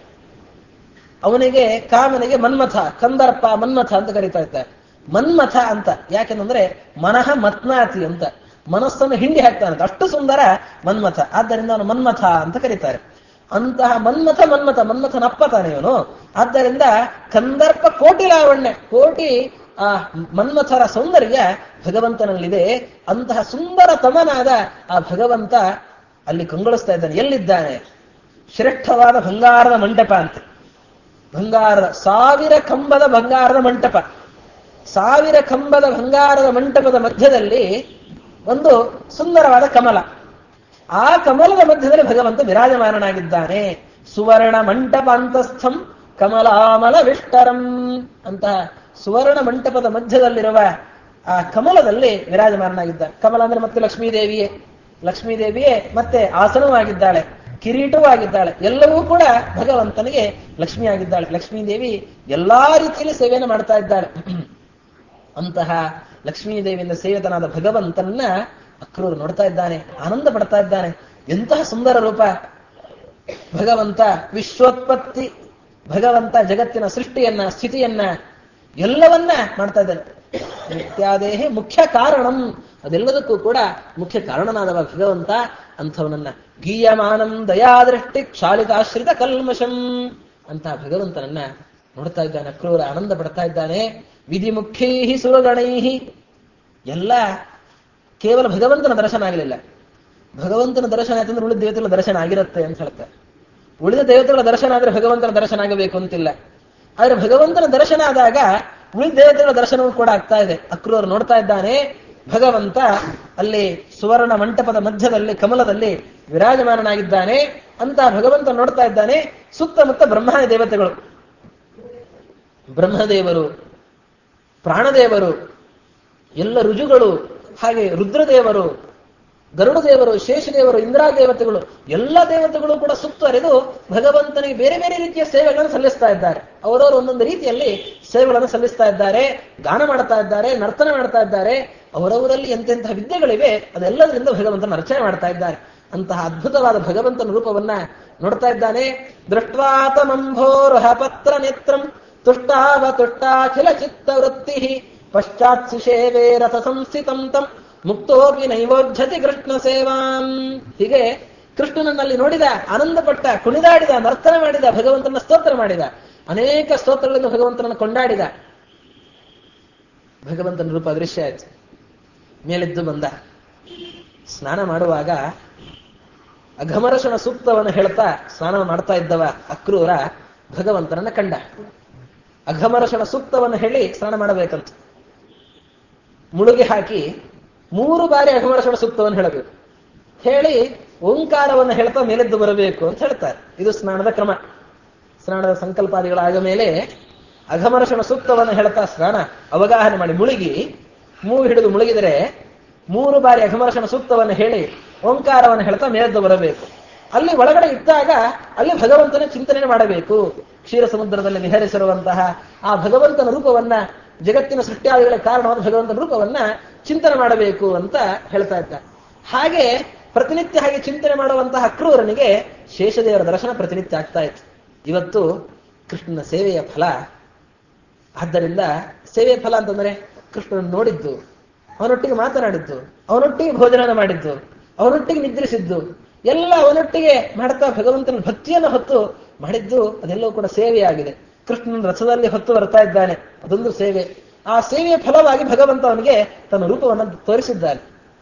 ಅವನಿಗೆ ಕಾಮನಿಗೆ ಮನ್ಮಥ ಕಂದರ್ಪ ಮನ್ಮಥ ಅಂತ ಕರೀತಾ ಇದ್ದಾರೆ ಮನ್ಮಥ ಅಂತ ಯಾಕೆಂದ್ರೆ ಮನಃ ಮತ್ನಾತಿ ಅಂತ ಮನಸ್ಸನ್ನು ಹಿಂಡಿ ಹಾಕ್ತಾನಂತ ಅಷ್ಟು ಸುಂದರ ಮನ್ಮಥ ಆದ್ದರಿಂದ ಅವನು ಮನ್ಮಥ ಅಂತ ಕರೀತಾರೆ ಅಂತಹ ಮನ್ಮಥ ಮನ್ಮಥ ಮನ್ಮಥನಪ್ಪ ತಾನೆ ಇವನು ಆದ್ದರಿಂದ ಕಂದರ್ಪ ಕೋಟಿ ಲಾವಣ್ಯ ಕೋಟಿ ಆ ಮನ್ಮಥರ ಸೌಂದರ್ಯ ಭಗವಂತನಲ್ಲಿದೆ ಅಂತಹ ಸುಂದರ ತಮನಾದ ಆ ಭಗವಂತ ಅಲ್ಲಿ ಕಂಗೊಳಿಸ್ತಾ ಇದ್ದಾನೆ ಎಲ್ಲಿದ್ದಾನೆ ಶ್ರೇಷ್ಠವಾದ ಬಂಗಾರದ ಮಂಟಪ ಅಂತ ಬಂಗಾರದ ಸಾವಿರ ಕಂಬದ ಬಂಗಾರದ ಮಂಟಪ ಸಾವಿರ ಕಂಬದ ಬಂಗಾರದ ಮಂಟಪದ ಮಧ್ಯದಲ್ಲಿ ಒಂದು ಸುಂದರವಾದ ಕಮಲ ಆ ಕಮಲದ ಮಧ್ಯದಲ್ಲಿ ಭಗವಂತ ವಿರಾಜಮಾನನಾಗಿದ್ದಾನೆ ಸುವರ್ಣ ಮಂಟಪ ಅಂತಸ್ಥಂ ಕಮಲಾಮಲ ವಿಷ್ಟರಂ ಅಂತಹ ಸುವರ್ಣ ಮಂಟಪದ ಮಧ್ಯದಲ್ಲಿರುವ ಆ ಕಮಲದಲ್ಲಿ ವಿರಾಜಮಾನನಾಗಿದ್ದಾನೆ ಕಮಲ ಅಂದ್ರೆ ಮತ್ತೆ ಲಕ್ಷ್ಮೀದೇವಿಯೇ ಲಕ್ಷ್ಮೀದೇವಿಯೇ ಮತ್ತೆ ಆಸನವಾಗಿದ್ದಾಳೆ ಕಿರೀಟವೂ ಆಗಿದ್ದಾಳೆ ಎಲ್ಲವೂ ಕೂಡ ಭಗವಂತನಿಗೆ ಲಕ್ಷ್ಮಿ ಆಗಿದ್ದಾಳೆ ಲಕ್ಷ್ಮೀದೇವಿ ಎಲ್ಲಾ ರೀತಿಯಲ್ಲಿ ಸೇವೆಯನ್ನು ಮಾಡ್ತಾ ಇದ್ದಾಳೆ ಅಂತಹ ಲಕ್ಷ್ಮೀದೇವಿಯಿಂದ ಸೇವಿತನಾದ ಭಗವಂತನ ಅಕ್ರೂರು ನೋಡ್ತಾ ಇದ್ದಾನೆ ಆನಂದ ಪಡ್ತಾ ಇದ್ದಾನೆ ಎಂತಹ ಸುಂದರ ರೂಪ ಭಗವಂತ ವಿಶ್ವೋತ್ಪತ್ತಿ ಭಗವಂತ ಜಗತ್ತಿನ ಸೃಷ್ಟಿಯನ್ನ ಸ್ಥಿತಿಯನ್ನ ಎಲ್ಲವನ್ನ ಮಾಡ್ತಾ ಇದ್ದಾನೆ ನಿತ್ಯಾದೇಹಿ ಮುಖ್ಯ ಕಾರಣಂ ಅದೆಲ್ಲದಕ್ಕೂ ಕೂಡ ಮುಖ್ಯ ಕಾರಣನಾದವ ಭಗವಂತ ಅಂಥವನನ್ನ ಗೀಯಮಾನಂ ದಯಾದೃಷ್ಟಿ ಕ್ಷಾಳಿತಾಶ್ರಿತ ಕಲ್ಮಶಂ ಅಂತಹ ಭಗವಂತನನ್ನ ನೋಡ್ತಾ ಇದ್ದಾನೆ ಅಕ್ರೂರ ಆನಂದ ಪಡ್ತಾ ಇದ್ದಾನೆ ವಿಧಿ ಮುಖ್ಯೈಹಿ ಸುರಗಣೈಹಿ ಎಲ್ಲ ಕೇವಲ ಭಗವಂತನ ದರ್ಶನ ಆಗಲಿಲ್ಲ ಭಗವಂತನ ದರ್ಶನ ಆಯ್ತಂದ್ರೆ ಉಳಿದ ದೇವತೆಗಳ ದರ್ಶನ ಆಗಿರುತ್ತೆ ಅಂತ ಹೇಳ್ತಾರೆ ಉಳಿದ ದೇವತೆಗಳ ದರ್ಶನ ಆದ್ರೆ ಭಗವಂತನ ದರ್ಶನ ಆಗಬೇಕು ಅಂತಿಲ್ಲ ಆದ್ರೆ ಭಗವಂತನ ದರ್ಶನ ಆದಾಗ ಉಳಿದ ದೇವತೆಗಳ ದರ್ಶನವೂ ಕೂಡ ಆಗ್ತಾ ಇದೆ ಅಕ್ರೂರು ನೋಡ್ತಾ ಇದ್ದಾನೆ ಭಗವಂತ ಅಲ್ಲಿ ಸುವರ್ಣ ಮಂಟಪದ ಮಧ್ಯದಲ್ಲಿ ಕಮಲದಲ್ಲಿ ವಿರಾಜಮಾನನಾಗಿದ್ದಾನೆ ಅಂತ ಭಗವಂತ ನೋಡ್ತಾ ಇದ್ದಾನೆ ಸುತ್ತಮುತ್ತ ಬ್ರಹ್ಮಾದಿ ದೇವತೆಗಳು ಬ್ರಹ್ಮದೇವರು ಪ್ರಾಣದೇವರು ಎಲ್ಲ ರುಜುಗಳು ಹಾಗೆ ರುದ್ರದೇವರು ಗರುಡ ದೇವರು ಶೇಷದೇವರು ಇಂದ್ರಾ ದೇವತೆಗಳು ಎಲ್ಲ ದೇವತೆಗಳು ಕೂಡ ಸುತ್ತುವರೆದು ಭಗವಂತನಿಗೆ ಬೇರೆ ಬೇರೆ ರೀತಿಯ ಸೇವೆಗಳನ್ನು ಸಲ್ಲಿಸ್ತಾ ಇದ್ದಾರೆ ಅವರವರು ಒಂದೊಂದು ರೀತಿಯಲ್ಲಿ ಸೇವೆಗಳನ್ನು ಸಲ್ಲಿಸ್ತಾ ಇದ್ದಾರೆ ಗಾನ ಮಾಡ್ತಾ ಇದ್ದಾರೆ ನರ್ತನ ಮಾಡ್ತಾ ಇದ್ದಾರೆ ಅವರವರಲ್ಲಿ ಎಂತೆಂತಹ ವಿದ್ಯೆಗಳಿವೆ ಅದೆಲ್ಲದರಿಂದ ಭಗವಂತನ ರಚನೆ ಮಾಡ್ತಾ ಇದ್ದಾರೆ ಅಂತಹ ಅದ್ಭುತವಾದ ಭಗವಂತನ ರೂಪವನ್ನ ನೋಡ್ತಾ ಇದ್ದಾನೆ ದೃಷ್ಟ್ವಾತಮಂಭೋರುಹ ಪತ್ರ ನೇತ್ರಂ ತುಷ್ಟಾವ ತುಷ್ಟಾಖಿಲ ಚಿತ್ತ ವೃತ್ತಿ ಪಶ್ಚಾತ್ ಸುಷೇವೇ ರಥ ಸಂಸ್ಥಿತಂ ತಂ ಮುಕ್ತೋಪಿ ನೈವೋಜ್ಜತಿ ಕೃಷ್ಣ ಸೇವಾಂ ಹೀಗೆ ಕೃಷ್ಣನನ್ನಲ್ಲಿ ನೋಡಿದ ಆನಂದಪಟ್ಟ ಕುಣಿದಾಡಿದ ನರ್ತನ ಮಾಡಿದ ಭಗವಂತನ ಸ್ತೋತ್ರ ಮಾಡಿದ ಅನೇಕ ಸ್ತೋತ್ರಗಳಿಂದ ಭಗವಂತನನ್ನು ಕೊಂಡಾಡಿದ ಭಗವಂತನ ರೂಪ ಅದೃಶ್ಯ ಆಯ್ತು ಮೇಲೆದ್ದು ಬಂದ ಸ್ನಾನ ಮಾಡುವಾಗ ಅಘಮರಶನ ಸೂಕ್ತವನ್ನು ಹೇಳ್ತಾ ಸ್ನಾನ ಮಾಡ್ತಾ ಇದ್ದವ ಅಕ್ರೂರ ಭಗವಂತನನ್ನ ಕಂಡ ಅಘಮರಶನ ಸೂಕ್ತವನ್ನು ಹೇಳಿ ಸ್ನಾನ ಮಾಡಬೇಕಂತ ಮುಳುಗಿ ಹಾಕಿ ಮೂರು ಬಾರಿ ಅಘಮರಶನ ಸೂಕ್ತವನ್ನು ಹೇಳಬೇಕು ಹೇಳಿ ಓಂಕಾರವನ್ನು ಹೇಳ್ತಾ ಮೇಲೆದ್ದು ಬರಬೇಕು ಅಂತ ಹೇಳ್ತಾರೆ ಇದು ಸ್ನಾನದ ಕ್ರಮ ಸ್ನಾನದ ಸಂಕಲ್ಪಾದಿಗಳಾದ ಮೇಲೆ ಅಘಮರಶನ ಸೂಕ್ತವನ್ನು ಹೇಳ್ತಾ ಸ್ನಾನ ಅವಗಾಹನೆ ಮಾಡಿ ಮುಳುಗಿ ಮೂಗು ಹಿಡಿದು ಮುಳುಗಿದರೆ ಮೂರು ಬಾರಿ ಅಘಮರಶನ ಸೂಕ್ತವನ್ನು ಹೇಳಿ ಓಂಕಾರವನ್ನು ಹೇಳ್ತಾ ಮೇಲೆದ್ದು ಬರಬೇಕು ಅಲ್ಲಿ ಒಳಗಡೆ ಇದ್ದಾಗ ಅಲ್ಲಿ ಭಗವಂತನ ಚಿಂತನೆ ಮಾಡಬೇಕು ಕ್ಷೀರ ಸಮುದ್ರದಲ್ಲಿ ವಿಹರಿಸಿರುವಂತಹ ಆ ಭಗವಂತನ ರೂಪವನ್ನ ಜಗತ್ತಿನ ಸೃಷ್ಟಿಯಾದಿಗಳ ಕಾರಣವಾದ ಭಗವಂತನ ರೂಪವನ್ನ ಚಿಂತನೆ ಮಾಡಬೇಕು ಅಂತ ಹೇಳ್ತಾ ಇದ್ದ ಹಾಗೆ ಪ್ರತಿನಿತ್ಯ ಹಾಗೆ ಚಿಂತನೆ ಮಾಡುವಂತಹ ಅಕ್ರೂರನಿಗೆ ಶೇಷದೇವರ ದರ್ಶನ ಪ್ರತಿನಿತ್ಯ ಆಗ್ತಾ ಇತ್ತು ಇವತ್ತು ಕೃಷ್ಣನ ಸೇವೆಯ ಫಲ ಆದ್ದರಿಂದ ಸೇವೆಯ ಫಲ ಅಂತಂದ್ರೆ ಕೃಷ್ಣನ ನೋಡಿದ್ದು ಅವನೊಟ್ಟಿಗೆ ಮಾತನಾಡಿದ್ದು ಅವನೊಟ್ಟಿಗೆ ಭೋಜನ ಮಾಡಿದ್ದು ಅವನೊಟ್ಟಿಗೆ ನಿದ್ರಿಸಿದ್ದು ಎಲ್ಲ ಅವನೊಟ್ಟಿಗೆ ಮಾಡ್ತಾ ಭಗವಂತನ ಭಕ್ತಿಯನ್ನು ಹೊತ್ತು ಮಾಡಿದ್ದು ಅದೆಲ್ಲವೂ ಕೂಡ ಸೇವೆಯಾಗಿದೆ ಕೃಷ್ಣನ ರಥದಲ್ಲಿ ಹೊತ್ತು ಬರ್ತಾ ಇದ್ದಾನೆ ಅದೊಂದು ಸೇವೆ ಆ ಸೇವೆಯ ಫಲವಾಗಿ ಭಗವಂತ ಅವನಿಗೆ ತನ್ನ ರೂಪವನ್ನು ತೋರಿಸಿದ್ದಾನೆ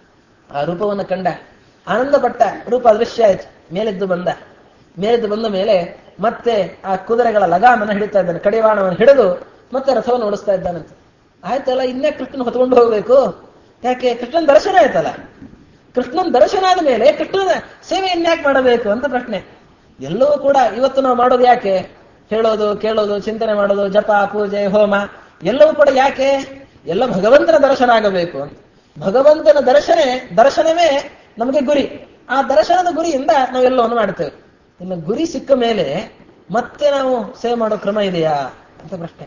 ಆ ರೂಪವನ್ನು ಕಂಡ ಆನಂದಪಟ್ಟ ರೂಪ ಅದೃಶ್ಯ ಆಯ್ತು ಮೇಲೆದ್ದು ಬಂದ ಮೇಲೆದ್ದು ಬಂದ ಮೇಲೆ ಮತ್ತೆ ಆ ಕುದುರೆಗಳ ಲಗಾಮನ್ನು ಹಿಡಿತಾ ಇದ್ದಾನೆ ಕಡಿವಾಣವನ್ನು ಹಿಡಿದು ಮತ್ತೆ ರಥವನ್ನು ಓಡಿಸ್ತಾ ಇದ್ದಾನಂತೆ ಆಯ್ತಲ್ಲ ಇನ್ನೇ ಕೃಷ್ಣನ್ ಹೊತ್ಕೊಂಡು ಹೋಗ್ಬೇಕು ಯಾಕೆ ಕೃಷ್ಣನ್ ದರ್ಶನ ಆಯ್ತಲ್ಲ ಕೃಷ್ಣನ್ ದರ್ಶನ ಆದ ಮೇಲೆ ಕೃಷ್ಣನ ಸೇವೆ ಇನ್ಯಾಕೆ ಮಾಡಬೇಕು ಅಂತ ಪ್ರಶ್ನೆ ಎಲ್ಲವೂ ಕೂಡ ಇವತ್ತು ನಾವು ಮಾಡೋದು ಯಾಕೆ ಹೇಳೋದು ಕೇಳೋದು ಚಿಂತನೆ ಮಾಡೋದು ಜಪ ಪೂಜೆ ಹೋಮ ಎಲ್ಲವೂ ಕೂಡ ಯಾಕೆ ಎಲ್ಲ ಭಗವಂತನ ದರ್ಶನ ಆಗಬೇಕು ಅಂತ ಭಗವಂತನ ದರ್ಶನ ದರ್ಶನವೇ ನಮಗೆ ಗುರಿ ಆ ದರ್ಶನದ ಗುರಿಯಿಂದ ನಾವೆಲ್ಲವನ್ನು ಮಾಡ್ತೇವೆ ಇನ್ನು ಗುರಿ ಸಿಕ್ಕ ಮೇಲೆ ಮತ್ತೆ ನಾವು ಸೇವೆ ಮಾಡೋ ಕ್ರಮ ಇದೆಯಾ ಅಂತ ಪ್ರಶ್ನೆ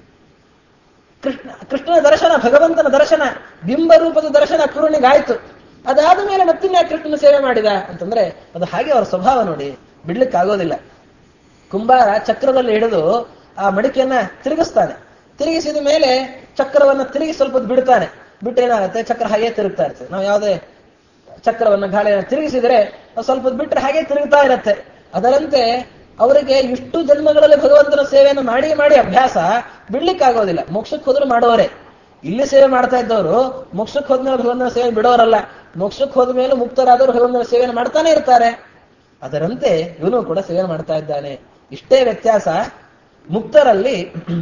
ಕೃಷ್ಣ ಕೃಷ್ಣನ ದರ್ಶನ ಭಗವಂತನ ದರ್ಶನ ಬಿಂಬ ರೂಪದ ದರ್ಶನ ಕುರುಣಿಗಾಯ್ತು ಅದಾದ ಮೇಲೆ ಮತ್ತಿನ್ಯಾ ಕೃಷ್ಣನ ಸೇವೆ ಮಾಡಿದ ಅಂತಂದ್ರೆ ಅದು ಹಾಗೆ ಅವರ ಸ್ವಭಾವ ನೋಡಿ ಬಿಡ್ಲಿಕ್ಕಾಗೋದಿಲ್ಲ ಕುಂಬಾರ ಚಕ್ರದಲ್ಲಿ ಹಿಡಿದು ಆ ಮಡಿಕೆಯನ್ನ ತಿರುಗಿಸ್ತಾನೆ ತಿರುಗಿಸಿದ ಮೇಲೆ ಚಕ್ರವನ್ನ ತಿರುಗಿ ಸ್ವಲ್ಪ ಹೊತ್ತು ಬಿಡ್ತಾನೆ ಬಿಟ್ಟು ಏನಾಗುತ್ತೆ ಚಕ್ರ ಹಾಗೆ ತಿರುಗ್ತಾ ಇರ್ತದೆ ನಾವು ಯಾವುದೇ ಚಕ್ರವನ್ನ ಗಾಳಿಯನ್ನು ತಿರುಗಿಸಿದ್ರೆ ಅದು ಸ್ವಲ್ಪ ಹೊತ್ತು ಬಿಟ್ಟರೆ ಹಾಗೆ ತಿರುಗ್ತಾ ಇರತ್ತೆ ಅದರಂತೆ ಅವರಿಗೆ ಇಷ್ಟು ಜನ್ಮಗಳಲ್ಲಿ ಭಗವಂತನ ಸೇವೆಯನ್ನು ಮಾಡಿ ಮಾಡಿ ಅಭ್ಯಾಸ ಬಿಡ್ಲಿಕ್ಕಾಗೋದಿಲ್ಲ ಮೋಕ್ಷಕ್ಕೆ ಹೋದ್ರು ಮಾಡೋರೆ ಇಲ್ಲಿ ಸೇವೆ ಮಾಡ್ತಾ ಇದ್ದವರು ಮೋಕ್ಷಕ್ಕೆ ಹೋದ್ಮೇಲೆ ಭಗವಂತನ ಸೇವೆ ಬಿಡೋರಲ್ಲ ಮೋಕ್ಷಕ್ಕೆ ಹೋದ ಮೇಲೆ ಮುಕ್ತರಾದವರು ಭಗವಂತನ ಸೇವೆಯನ್ನು ಮಾಡ್ತಾನೆ ಇರ್ತಾರೆ ಅದರಂತೆ ಇವನು ಕೂಡ ಸೇವೆ ಮಾಡ್ತಾ ಇದ್ದಾನೆ ಇಷ್ಟೇ ವ್ಯತ್ಯಾಸ ಮುಕ್ತರಲ್ಲಿ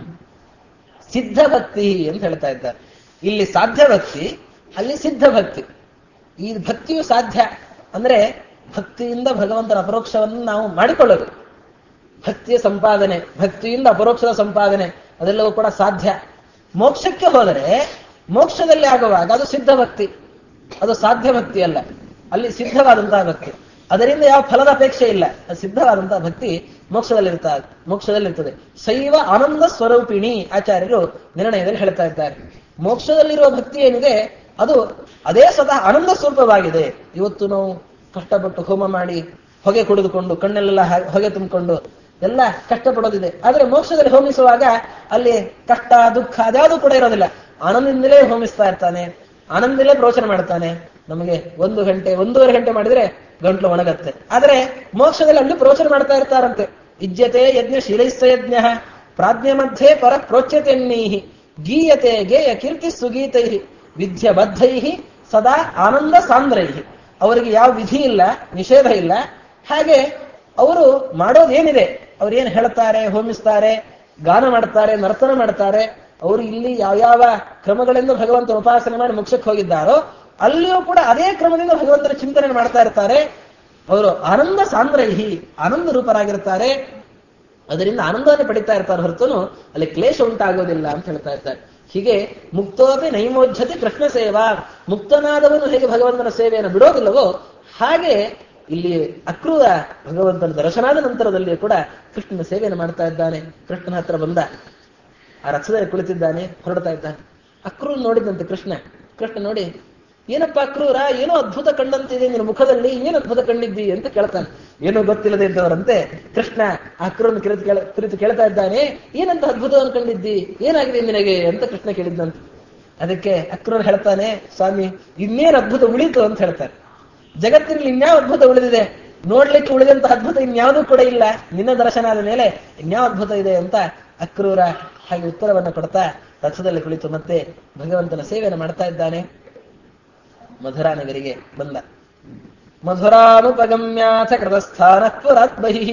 ಸಿದ್ಧ ಭಕ್ತಿ ಅಂತ ಹೇಳ್ತಾ ಇದ್ದಾರೆ ಇಲ್ಲಿ ಸಾಧ್ಯ ಭಕ್ತಿ ಅಲ್ಲಿ ಸಿದ್ಧ ಭಕ್ತಿ ಈ ಭಕ್ತಿಯು ಸಾಧ್ಯ ಅಂದ್ರೆ ಭಕ್ತಿಯಿಂದ ಭಗವಂತನ ಅಪರೋಕ್ಷವನ್ನು ನಾವು ಮಾಡಿಕೊಳ್ಳೋದು ಭಕ್ತಿಯ ಸಂಪಾದನೆ ಭಕ್ತಿಯಿಂದ ಅಪರೋಕ್ಷದ ಸಂಪಾದನೆ ಅದೆಲ್ಲವೂ ಕೂಡ ಸಾಧ್ಯ ಮೋಕ್ಷಕ್ಕೆ ಹೋದರೆ ಮೋಕ್ಷದಲ್ಲಿ ಆಗುವಾಗ ಅದು ಸಿದ್ಧ ಭಕ್ತಿ ಅದು ಸಾಧ್ಯ ಭಕ್ತಿ ಅಲ್ಲ ಅಲ್ಲಿ ಸಿದ್ಧವಾದಂತಹ ಭಕ್ತಿ ಅದರಿಂದ ಯಾವ ಫಲದ ಅಪೇಕ್ಷೆ ಇಲ್ಲ ಅದು ಸಿದ್ಧವಾದಂತಹ ಭಕ್ತಿ ಮೋಕ್ಷದಲ್ಲಿರ್ತ ಮೋಕ್ಷದಲ್ಲಿರ್ತದೆ ಶೈವ ಆನಂದ ಸ್ವರೂಪಿಣಿ ಆಚಾರ್ಯರು ನಿರ್ಣಯದಲ್ಲಿ ಹೇಳ್ತಾ ಇದ್ದಾರೆ ಮೋಕ್ಷದಲ್ಲಿರುವ ಭಕ್ತಿ ಏನಿದೆ ಅದು ಅದೇ ಸ್ವತಃ ಆನಂದ ಸ್ವರೂಪವಾಗಿದೆ ಇವತ್ತು ನಾವು ಕಷ್ಟಪಟ್ಟು ಹೋಮ ಮಾಡಿ ಹೊಗೆ ಕುಡಿದುಕೊಂಡು ಕಣ್ಣಲ್ಲೆಲ್ಲ ಹ- ಹೊಗೆ ತುಂಬಿಕೊಂಡು ಎಲ್ಲ ಕಷ್ಟಪಡೋದಿದೆ ಆದ್ರೆ ಮೋಕ್ಷದಲ್ಲಿ ಹೋಮಿಸುವಾಗ ಅಲ್ಲಿ ಕಷ್ಟ ದುಃಖ ಅದ್ಯಾವುದೂ ಕೂಡ ಇರೋದಿಲ್ಲ ಆನಂದದಿಂದಲೇ ಹೋಮಿಸ್ತಾ ಇರ್ತಾನೆ ಆನಂದದಲ್ಲೇ ಪ್ರವಚನ ಮಾಡ್ತಾನೆ ನಮಗೆ ಒಂದು ಗಂಟೆ ಒಂದೂವರೆ ಗಂಟೆ ಮಾಡಿದ್ರೆ ಗಂಟ್ಲು ಒಣಗತ್ತೆ ಆದ್ರೆ ಮೋಕ್ಷದಲ್ಲಿ ಅಲ್ಲಿ ಪ್ರವಚನ ಮಾಡ್ತಾ ಇರ್ತಾರಂತೆ ಇಜ್ಜತೆ ಯಜ್ಞ ಶಿರೈಸ್ತ ಯಜ್ಞ ಪ್ರಾಜ್ಞ ಮಧ್ಯೆ ಪರ ಪ್ರೋಚ್ಯತೆನ್ನೀಹಿ ಗೀಯತೆ ಗೇಯ ಕೀರ್ತಿ ಸುಗೀತೈ ವಿದ್ಯ ಬದ್ಧೈ ಸದಾ ಆನಂದ ಸಾಂದ್ರೈ ಅವರಿಗೆ ಯಾವ ವಿಧಿ ಇಲ್ಲ ನಿಷೇಧ ಇಲ್ಲ ಹಾಗೆ ಅವರು ಮಾಡೋದೇನಿದೆ ಅವ್ರು ಏನ್ ಹೇಳ್ತಾರೆ ಹೋಮಿಸ್ತಾರೆ ಗಾನ ಮಾಡ್ತಾರೆ ನರ್ತನ ಮಾಡ್ತಾರೆ ಅವರು ಇಲ್ಲಿ ಯಾವ್ಯಾವ ಕ್ರಮಗಳಿಂದ ಭಗವಂತನ ಉಪಾಸನೆ ಮಾಡಿ ಮೋಕ್ಷಕ್ಕೆ ಹೋಗಿದ್ದಾರೋ ಅಲ್ಲಿಯೂ ಕೂಡ ಅದೇ ಕ್ರಮದಿಂದ ಭಗವಂತನ ಚಿಂತನೆ ಮಾಡ್ತಾ ಇರ್ತಾರೆ ಅವರು ಆನಂದ ಸಾಂದ್ರೈಹಿ ಆನಂದ ರೂಪರಾಗಿರ್ತಾರೆ ಅದರಿಂದ ಆನಂದವನ್ನು ಪಡಿತಾ ಇರ್ತಾರೆ ಹೊರತುನು ಅಲ್ಲಿ ಕ್ಲೇಶ ಉಂಟಾಗೋದಿಲ್ಲ ಅಂತ ಹೇಳ್ತಾ ಇರ್ತಾರೆ ಹೀಗೆ ಮುಕ್ತೋಪಿ ನೈಮೋಜ್ಜತಿ ಕೃಷ್ಣ ಸೇವಾ ಮುಕ್ತನಾದವನು ಹೇಗೆ ಭಗವಂತನ ಸೇವೆಯನ್ನು ಬಿಡೋದಿಲ್ಲವೋ ಹಾಗೆ ಇಲ್ಲಿ ಅಕ್ರೂರ ಭಗವಂತನ ದರ್ಶನಾದ ನಂತರದಲ್ಲಿ ಕೂಡ ಕೃಷ್ಣನ ಸೇವೆಯನ್ನು ಮಾಡ್ತಾ ಇದ್ದಾನೆ ಕೃಷ್ಣನ ಹತ್ರ ಬಂದ ಆ ರಥದಲ್ಲಿ ಕುಳಿತಿದ್ದಾನೆ ಹೊರಡ್ತಾ ಇದ್ದಾನೆ ಅಕ್ರೂರ್ ನೋಡಿದಂತೆ ಕೃಷ್ಣ ಕೃಷ್ಣ ನೋಡಿ ಏನಪ್ಪ ಅಕ್ರೂರ ಏನೋ ಅದ್ಭುತ ಕಂಡಂತಿದೆ ನಿನ್ನ ಮುಖದಲ್ಲಿ ಏನು ಅದ್ಭುತ ಕಂಡಿದ್ದಿ ಅಂತ ಕೇಳ್ತಾನೆ ಏನೋ ಗೊತ್ತಿಲ್ಲದೆ ಇದ್ದವರಂತೆ ಕೃಷ್ಣ ಅಕ್ರೂರನ ಕುರಿತು ಕೇಳ ಕುರಿತು ಕೇಳ್ತಾ ಇದ್ದಾನೆ ಏನಂತ ಅದ್ಭುತವನ್ನು ಕಂಡಿದ್ದಿ ಏನಾಗಿದೆ ನಿನಗೆ ಅಂತ ಕೃಷ್ಣ ಕೇಳಿದ್ದಂತೆ ಅದಕ್ಕೆ ಅಕ್ರೂರ್ ಹೇಳ್ತಾನೆ ಸ್ವಾಮಿ ಇನ್ನೇನು ಅದ್ಭುತ ಉಳಿತು ಅಂತ ಹೇಳ್ತಾರೆ ಜಗತ್ತಿನಲ್ಲಿ ಇನ್ಯಾವ ಅದ್ಭುತ ಉಳಿದಿದೆ ನೋಡ್ಲಿಕ್ಕೆ ಉಳಿದಂತ ಅದ್ಭುತ ಇನ್ಯಾವುದೂ ಕೂಡ ಇಲ್ಲ ನಿನ್ನ ದರ್ಶನ ಆದ ಮೇಲೆ ಇನ್ಯಾವ ಅದ್ಭುತ ಇದೆ ಅಂತ ಅಕ್ರೂರ ಹಾಗೆ ಉತ್ತರವನ್ನು ಕೊಡ್ತಾ ರಥದಲ್ಲಿ ಕುಳಿತು ಮತ್ತೆ ಭಗವಂತನ ಸೇವೆಯನ್ನು ಮಾಡ್ತಾ ಇದ್ದಾನೆ ಮಧುರಾ ನಗರಿಗೆ ಬಂದ ಮಧುರಾನುಪಗಮ್ಯಾಥ ಕೃತಸ್ಥಾನ ಪುರಾತ್ ಬಹಿಃ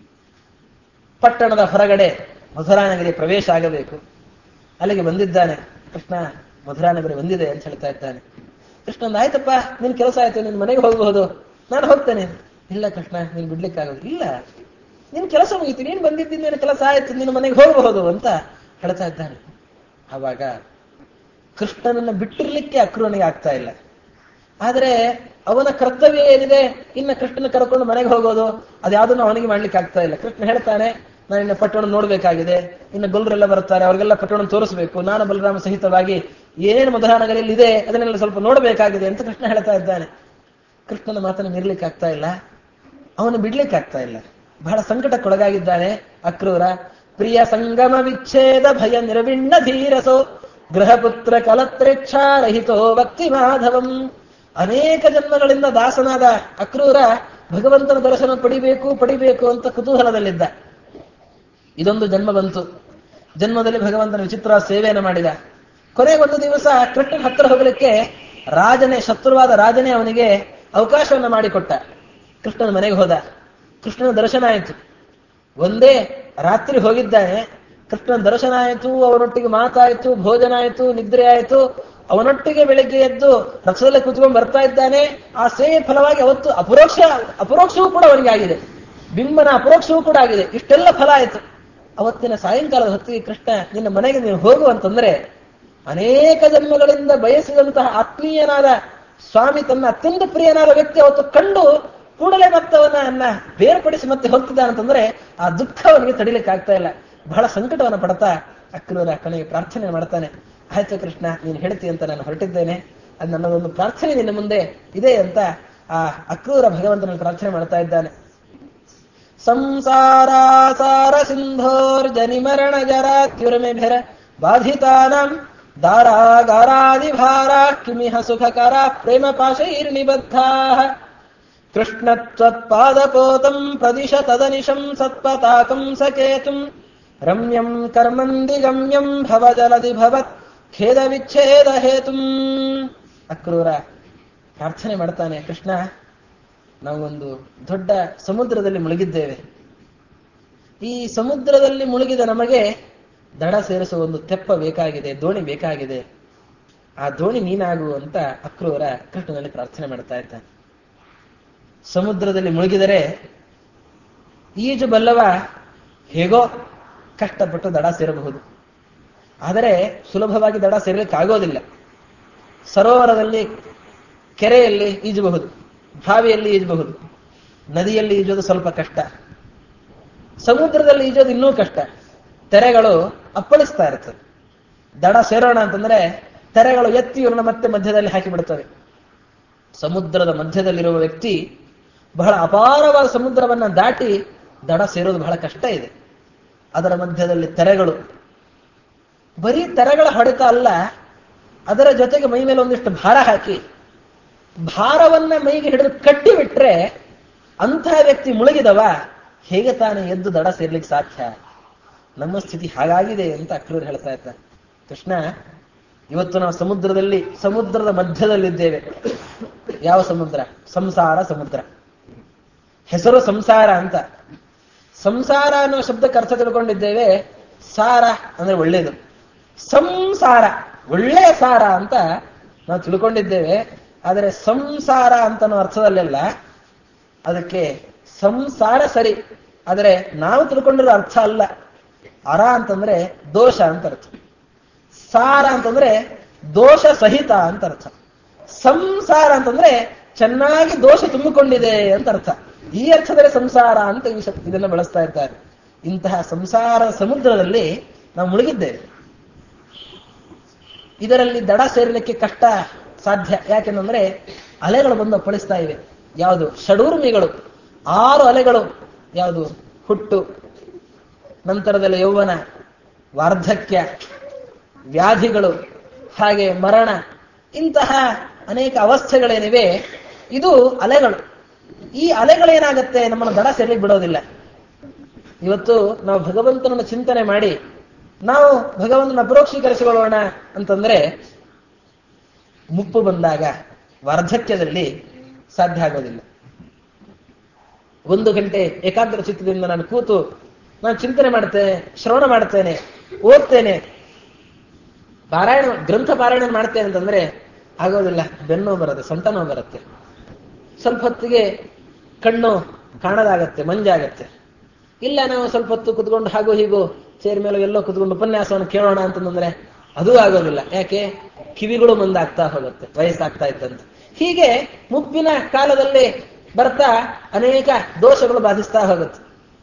ಪಟ್ಟಣದ ಹೊರಗಡೆ ಮಧುರಾ ನಗರಿ ಪ್ರವೇಶ ಆಗಬೇಕು ಅಲ್ಲಿಗೆ ಬಂದಿದ್ದಾನೆ ಕೃಷ್ಣ ಮಧುರಾ ನಗರಿ ಬಂದಿದೆ ಅಂತ ಹೇಳ್ತಾ ಇದ್ದಾನೆ ಕೃಷ್ಣ ಅಂದ, ಆಯ್ತಪ್ಪ ನಿನ್ ಕೆಲಸ ಆಯ್ತು ನಿನ್ ಮನೆಗೆ ಹೋಗಬಹುದು ನಾನು ಹೋಗ್ತೇನೆ ಇಲ್ಲ ಕೃಷ್ಣ ನೀನ್ ಬಿಡ್ಲಿಕ್ಕಾಗೋದು ಇಲ್ಲ ನಿನ್ ಕೆಲಸ ಮುಗೀತು ನೀನ್ ಬಂದಿದ್ದೀನಿ ನಿನ್ನ ಕೆಲಸ ಆಯ್ತು ನಿನ್ನ ಮನೆಗೆ ಹೋಗಬಹುದು ಅಂತ ಹೇಳ್ತಾ ಇದ್ದಾನೆ ಆವಾಗ ಕೃಷ್ಣನನ್ನ ಬಿಟ್ಟಿರ್ಲಿಕ್ಕೆ ಅಕ್ರೂನಿಗೆ ಆಗ್ತಾ ಇಲ್ಲ ಆದ್ರೆ ಅವನ ಕರ್ತವ್ಯ ಏನಿದೆ ಇನ್ನ ಕೃಷ್ಣನ ಕರ್ಕೊಂಡು ಮನೆಗೆ ಹೋಗೋದು ಅದ್ಯಾವುದನ್ನು ಅವನಿಗೆ ಮಾಡ್ಲಿಕ್ಕೆ ಆಗ್ತಾ ಇಲ್ಲ ಕೃಷ್ಣ ಹೇಳ್ತಾನೆ ನಾನು ಇನ್ನ ಪಟ್ಟಣ ನೋಡ್ಬೇಕಾಗಿದೆ ಇನ್ನು ಗೊಲ್ರೆಲ್ಲ ಬರ್ತಾರೆ ಅವ್ರಿಗೆಲ್ಲ ಪಟ್ಟಣ ತೋರಿಸ್ಬೇಕು ನಾನು ಬಲರಾಮ ಸಹಿತವಾಗಿ ಏನೇನು ಮಧುರಾನಗರಿಯಲ್ಲಿ ಇದೆ ಅದನ್ನೆಲ್ಲ ಸ್ವಲ್ಪ ನೋಡ್ಬೇಕಾಗಿದೆ ಅಂತ ಕೃಷ್ಣ ಹೇಳ್ತಾ ಇದ್ದಾನೆ ಕೃಷ್ಣನ ಮಾತನ್ನು ಮೀರ್ಲಿಕ್ಕೆ ಆಗ್ತಾ ಇಲ್ಲ ಅವನು ಬಿಡ್ಲಿಕ್ಕೆ ಆಗ್ತಾ ಇಲ್ಲ ಬಹಳ ಸಂಕಟಕ್ಕೊಳಗಾಗಿದ್ದಾನೆ ಅಕ್ರೂರ ಪ್ರಿಯ ಸಂಗಮ ವಿಚ್ಛೇದ ಭಯ ನಿರ್ವಿಣ್ಣ ಧೀರಸೋ ಗೃಹಪುತ್ರ ಕಲತ್ರೇಚ್ಛಾರಹಿತೋ ಭಕ್ತಿ ಮಾಧವಂ ಅನೇಕ ಜನ್ಮಗಳಿಂದ ದಾಸನಾದ ಅಕ್ರೂರ ಭಗವಂತನ ದರ್ಶನ ಪಡಿಬೇಕು ಪಡಿಬೇಕು ಅಂತ ಕುತೂಹಲದಲ್ಲಿದ್ದ ಇದೊಂದು ಜನ್ಮ ಬಂತು ಜನ್ಮದಲ್ಲಿ ಭಗವಂತನ ವಿಚಿತ್ರ ಸೇವೆಯನ್ನು ಮಾಡಿದ ಕೊನೆಗೊಂದು ದಿವಸ ಕೃಷ್ಣನ ಹತ್ತಿರ ಹೋಗಲಿಕ್ಕೆ ರಾಜನೇ ಶತ್ರುವಾದ ರಾಜನೇ ಅವನಿಗೆ ಅವಕಾಶವನ್ನು ಮಾಡಿಕೊಟ್ಟ ಕೃಷ್ಣನ ಮನೆಗೆ ಹೋದ ಕೃಷ್ಣನ ದರ್ಶನ ಆಯಿತು ಒಂದೇ ರಾತ್ರಿ ಹೋಗಿದ್ದಾನೆ ಕೃಷ್ಣನ ದರ್ಶನ ಆಯಿತು ಅವನೊಟ್ಟಿಗೆ ಮಾತಾಯಿತು ಭೋಜನ ಆಯಿತು ನಿದ್ರೆ ಆಯಿತು ಅವನೊಟ್ಟಿಗೆ ಬೆಳಿಗ್ಗೆ ಎದ್ದು ರಥದಲ್ಲಿ ಕುತ್ಕೊಂಡು ಬರ್ತಾ ಇದ್ದಾನೆ ಆ ಸೇವೆ ಫಲವಾಗಿ ಅವತ್ತು ಅಪರೋಕ್ಷ ಅಪರೋಕ್ಷವೂ ಕೂಡ ಅವನಿಗೆ ಆಗಿದೆ ಬಿಂಬನ ಅಪರೋಕ್ಷವೂ ಕೂಡ ಆಗಿದೆ ಇಷ್ಟೆಲ್ಲ ಫಲ ಆಯಿತು ಅವತ್ತಿನ ಸಾಯಂಕಾಲದ ಹೊತ್ತಿಗೆ ಕೃಷ್ಣ ನಿನ್ನ ಮನೆಗೆ ನೀನು ಹೋಗು ಅಂತಂದ್ರೆ ಅನೇಕ ಜನ್ಮಗಳಿಂದ ಬಯಸಿದಂತಹ ಆತ್ಮೀಯನಾದ ಸ್ವಾಮಿ ತನ್ನ ಅತ್ಯಂತ ಪ್ರಿಯನಾದ ವ್ಯಕ್ತಿ ಅವತ್ತು ಕಂಡು ಕೂಡಲೇ ಮತ್ತೆ ಅವನನ್ನ ಬೇರ್ಪಡಿಸಿ ಮತ್ತೆ ಹೋಗ್ತಿದ್ದಾನಂತಂದ್ರೆ ಆ ದುಃಖ ಅವನಿಗೆ ತಡಿಲಿಕ್ಕೆ ಆಗ್ತಾ ಇಲ್ಲ ಬಹಳ ಸಂಕಟವನ್ನು ಪಡ್ತಾ ಅಕ್ರೂರ ಕಣೆಗೆ ಪ್ರಾರ್ಥನೆ ಮಾಡ್ತಾನೆ ಆಯ್ತು ಕೃಷ್ಣ ನೀನು ಹೇಳ್ತಿ ಅಂತ ನಾನು ಹೊರಟಿದ್ದೇನೆ ಅದು ನನ್ನದೊಂದು ಪ್ರಾರ್ಥನೆ ನಿನ್ನ ಮುಂದೆ ಇದೆ ಅಂತ ಆ ಅಕ್ರೂರ ಭಗವಂತನಲ್ಲಿ ಪ್ರಾರ್ಥನೆ ಮಾಡ್ತಾ ಇದ್ದಾನೆ ಸಂಸಾರಾಸಾರ ಸಿಂಧೋರ್ಜನಿ ಮರಣ ಜರಾತ್ಯುರ್ಮೆಭಿರ ಬಾಧಿತಾನಂ ದಾರಾಗಾರಾದಿ ಭಾರ ಕಿಮಿಹ ಸುಖಕರ ಪ್ರೇಮ ಪಾಶೈರ್ನಿಬದ್ಧಾ ಕೃಷ್ಣತ್ವತ್ಪಾದಪೋತಂ ಪ್ರದಿಶ ತದನಿಶಂ ಸತ್ಪತಾಕಂ ಸಕೇತುಂ ರಮ್ಯಂ ಕರ್ಮಂದಿ ಗಮ್ಯಂ ಭವಜಲದಿ ಭವತ್ ಖೇದ ವಿಚ್ಛೇದ ಹೇತುಂ ಅಕ್ರೂರ ಪ್ರಾರ್ಥನೆ ಮಾಡ್ತಾನೆ ಕೃಷ್ಣ ನಾವೊಂದು ದೊಡ್ಡ ಸಮುದ್ರದಲ್ಲಿ ಮುಳುಗಿದ್ದೇವೆ ಈ ಸಮುದ್ರದಲ್ಲಿ ಮುಳುಗಿದ ನಮಗೆ ದಡ ಸೇರಿಸುವ ಒಂದು ತೆಪ್ಪ ಬೇಕಾಗಿದೆ ದೋಣಿ ಬೇಕಾಗಿದೆ ಆ ದೋಣಿ ನೀನಾಗು ಅಂತ ಅಕ್ರೂರ ಕೃಷ್ಣನಲ್ಲಿ ಪ್ರಾರ್ಥನೆ ಮಾಡ್ತಾ ಇದ್ದಾನೆ ಸಮುದ್ರದಲ್ಲಿ ಮುಳುಗಿದರೆ ಈಜು ಬಲ್ಲವ ಹೇಗೋ ಕಷ್ಟಪಟ್ಟು ದಡ ಸೇರಬಹುದು ಆದರೆ ಸುಲಭವಾಗಿ ದಡ ಸೇರಲಿಕ್ಕೆ ಆಗೋದಿಲ್ಲ ಸರೋವರದಲ್ಲಿ ಕೆರೆಯಲ್ಲಿ ಈಜಬಹುದು ಬಾವಿಯಲ್ಲಿ ಈಜಬಹುದು ನದಿಯಲ್ಲಿ ಈಜೋದು ಸ್ವಲ್ಪ ಕಷ್ಟ ಸಮುದ್ರದಲ್ಲಿ ಈಜೋದು ಇನ್ನೂ ಕಷ್ಟ ತೆರೆಗಳು ಅಪ್ಪಳಿಸ್ತಾ ಇರ್ತದೆ ದಡ ಸೇರೋಣ ಅಂತಂದ್ರೆ ತೆರೆಗಳು ಎತ್ತಿ ಇವ್ರನ್ನ ಮತ್ತೆ ಮಧ್ಯದಲ್ಲಿ ಹಾಕಿಬಿಡ್ತವೆ ಸಮುದ್ರದ ಮಧ್ಯದಲ್ಲಿರುವ ವ್ಯಕ್ತಿ ಬಹಳ ಅಪಾರವಾದ ಸಮುದ್ರವನ್ನ ದಾಟಿ ದಡ ಸೇರೋದು ಬಹಳ ಕಷ್ಟ ಇದೆ ಅದರ ಮಧ್ಯದಲ್ಲಿ ತೆರೆಗಳು ಬರೀ ತೆರೆಗಳ ಹೊಡೆತ ಅಲ್ಲ ಅದರ ಜೊತೆಗೆ ಮೈ ಮೇಲೆ ಒಂದಿಷ್ಟು ಭಾರ ಹಾಕಿ ಭಾರವನ್ನ ಮೈಗೆ ಹಿಡಿದು ಕಟ್ಟಿ ಬಿಟ್ರೆ ಅಂತಹ ವ್ಯಕ್ತಿ ಮುಳುಗಿದವ ಹೇಗೆ ತಾನೇ ಎದ್ದು ದಡ ಸೇರ್ಲಿಕ್ಕೆ ಸಾಧ್ಯ ನಮ್ಮ ಸ್ಥಿತಿ ಹಾಗಾಗಿದೆ ಅಂತ ಅಕ್ರೂರು ಹೇಳ್ತಾ ಇದ್ದಾರೆ ಕೃಷ್ಣ ಇವತ್ತು ನಾವು ಸಮುದ್ರದಲ್ಲಿ ಸಮುದ್ರದ ಮಧ್ಯದಲ್ಲಿದ್ದೇವೆ ಯಾವ ಸಮುದ್ರ ಸಂಸಾರ ಸಮುದ್ರ ಹೆಸರು ಸಂಸಾರ ಅಂತ ಸಂಸಾರ ಅನ್ನೋ ಶಬ್ದಕ್ಕೆ ಅರ್ಥ ತಿಳ್ಕೊಂಡಿದ್ದೇವೆ ಸಾರ ಅಂದ್ರೆ ಒಳ್ಳೇದು ಸಂಸಾರ ಒಳ್ಳೆಯ ಸಾರ ಅಂತ ನಾವು ತಿಳ್ಕೊಂಡಿದ್ದೇವೆ ಆದರೆ ಸಂಸಾರ ಅಂತ ಅರ್ಥದಲ್ಲೆಲ್ಲ ಅದಕ್ಕೆ ಸಂಸಾರ ಸರಿ ಆದರೆ ನಾವು ತಿಳ್ಕೊಂಡಿರೋ ಅರ್ಥ ಅಲ್ಲ ಅರ ಅಂತಂದ್ರೆ ದೋಷ ಅಂತ ಅರ್ಥ ಸಾರ ಅಂತಂದ್ರೆ ದೋಷ ಸಹಿತ ಅಂತ ಅರ್ಥ ಸಂಸಾರ ಅಂತಂದ್ರೆ ಚೆನ್ನಾಗಿ ದೋಷ ತುಂಬಿಕೊಂಡಿದೆ ಅಂತ ಅರ್ಥ ಈ ಅರ್ಥದಲ್ಲಿ ಸಂಸಾರ ಅಂತ ಈ ಶಬ್ದ ಇದನ್ನು ಬಳಸ್ತಾ ಇರ್ತಾರೆ ಇಂತಹ ಸಂಸಾರ ಸಮುದ್ರದಲ್ಲಿ ನಾವು ಮುಳುಗಿದ್ದೇವೆ ಇದರಲ್ಲಿ ದಡ ಸೇರಲಿಕ್ಕೆ ಕಷ್ಟ ಸಾಧ್ಯ ಯಾಕೆಂದ್ರೆ ಅಲೆಗಳು ಬಂದು ಅಪ್ಪಳಿಸ್ತಾ ಇವೆ ಯಾವುದು ಷಡೂರ್ಮಿಗಳು ಆರು ಅಲೆಗಳು ಯಾವುದು ಹುಟ್ಟು ನಂತರದಲ್ಲಿ ಯೌವನ ವಾರ್ಧಕ್ಯ ವ್ಯಾಧಿಗಳು ಹಾಗೆ ಮರಣ ಇಂತಹ ಅನೇಕ ಅವಸ್ಥೆಗಳೇನಿವೆ ಇದು ಅಲೆಗಳು ಈ ಅಲೆಗಳೇನಾಗತ್ತೆ ನಮ್ಮನ್ನು ದಡ ಸೇರ್ಲಿಕ್ಕೆ ಬಿಡೋದಿಲ್ಲ ಇವತ್ತು ನಾವು ಭಗವಂತನನ್ನು ಚಿಂತನೆ ಮಾಡಿ ನಾವು ಭಗವಂತನ ಅಪರೋಕ್ಷೀಕರಿಸಿಕೊಳ್ಳೋಣ ಅಂತಂದ್ರೆ ಮುಪ್ಪು ಬಂದಾಗ ವಾರ್ಧಕ್ಯದಲ್ಲಿ ಸಾಧ್ಯ ಆಗೋದಿಲ್ಲ ಒಂದು ಗಂಟೆ ಏಕಾಗ್ರ ಚಿತ್ತದಿಂದ ನಾನು ಕೂತು ನಾನು ಚಿಂತನೆ ಮಾಡ್ತೇನೆ ಶ್ರವಣ ಮಾಡ್ತೇನೆ ಓದ್ತೇನೆ ಪಾರಾಯಣ ಗ್ರಂಥ ಪಾರಾಯಣ ಮಾಡ್ತೇನೆ ಅಂತಂದ್ರೆ ಆಗೋದಿಲ್ಲ ಬೆನ್ನು ಬರುತ್ತೆ ಸೊಂಟ ನೋವು ಬರುತ್ತೆ ಸ್ವಲ್ಪ ಹೊತ್ತಿಗೆ ಕಣ್ಣು ಕಾಣದಾಗತ್ತೆ ಮಂಜಾಗತ್ತೆ ಇಲ್ಲ ನಾವು ಸ್ವಲ್ಪ ಹೊತ್ತು ಕುತ್ಕೊಂಡು ಹಾಗೂ ಹೀಗೂ ಚೇರ್ ಮೇಲೆ ಎಲ್ಲೋ ಕುತ್ಕೊಂಡು ಉಪನ್ಯಾಸವನ್ನು ಕೇಳೋಣ ಅಂತಂದ್ರೆ ಅದೂ ಆಗೋದಿಲ್ಲ ಯಾಕೆ ಕಿವಿಗಳು ಮಂದಾಗ್ತಾ ಹೋಗುತ್ತೆ ವಯಸ್ಸಾಗ್ತಾ ಇತ್ತಂತೆ ಹೀಗೆ ಮುಪ್ಪಿನ ಕಾಲದಲ್ಲಿ ಬರ್ತಾ ಅನೇಕ ದೋಷಗಳು ಬಾಧಿಸ್ತಾ ಹೋಗುತ್ತೆ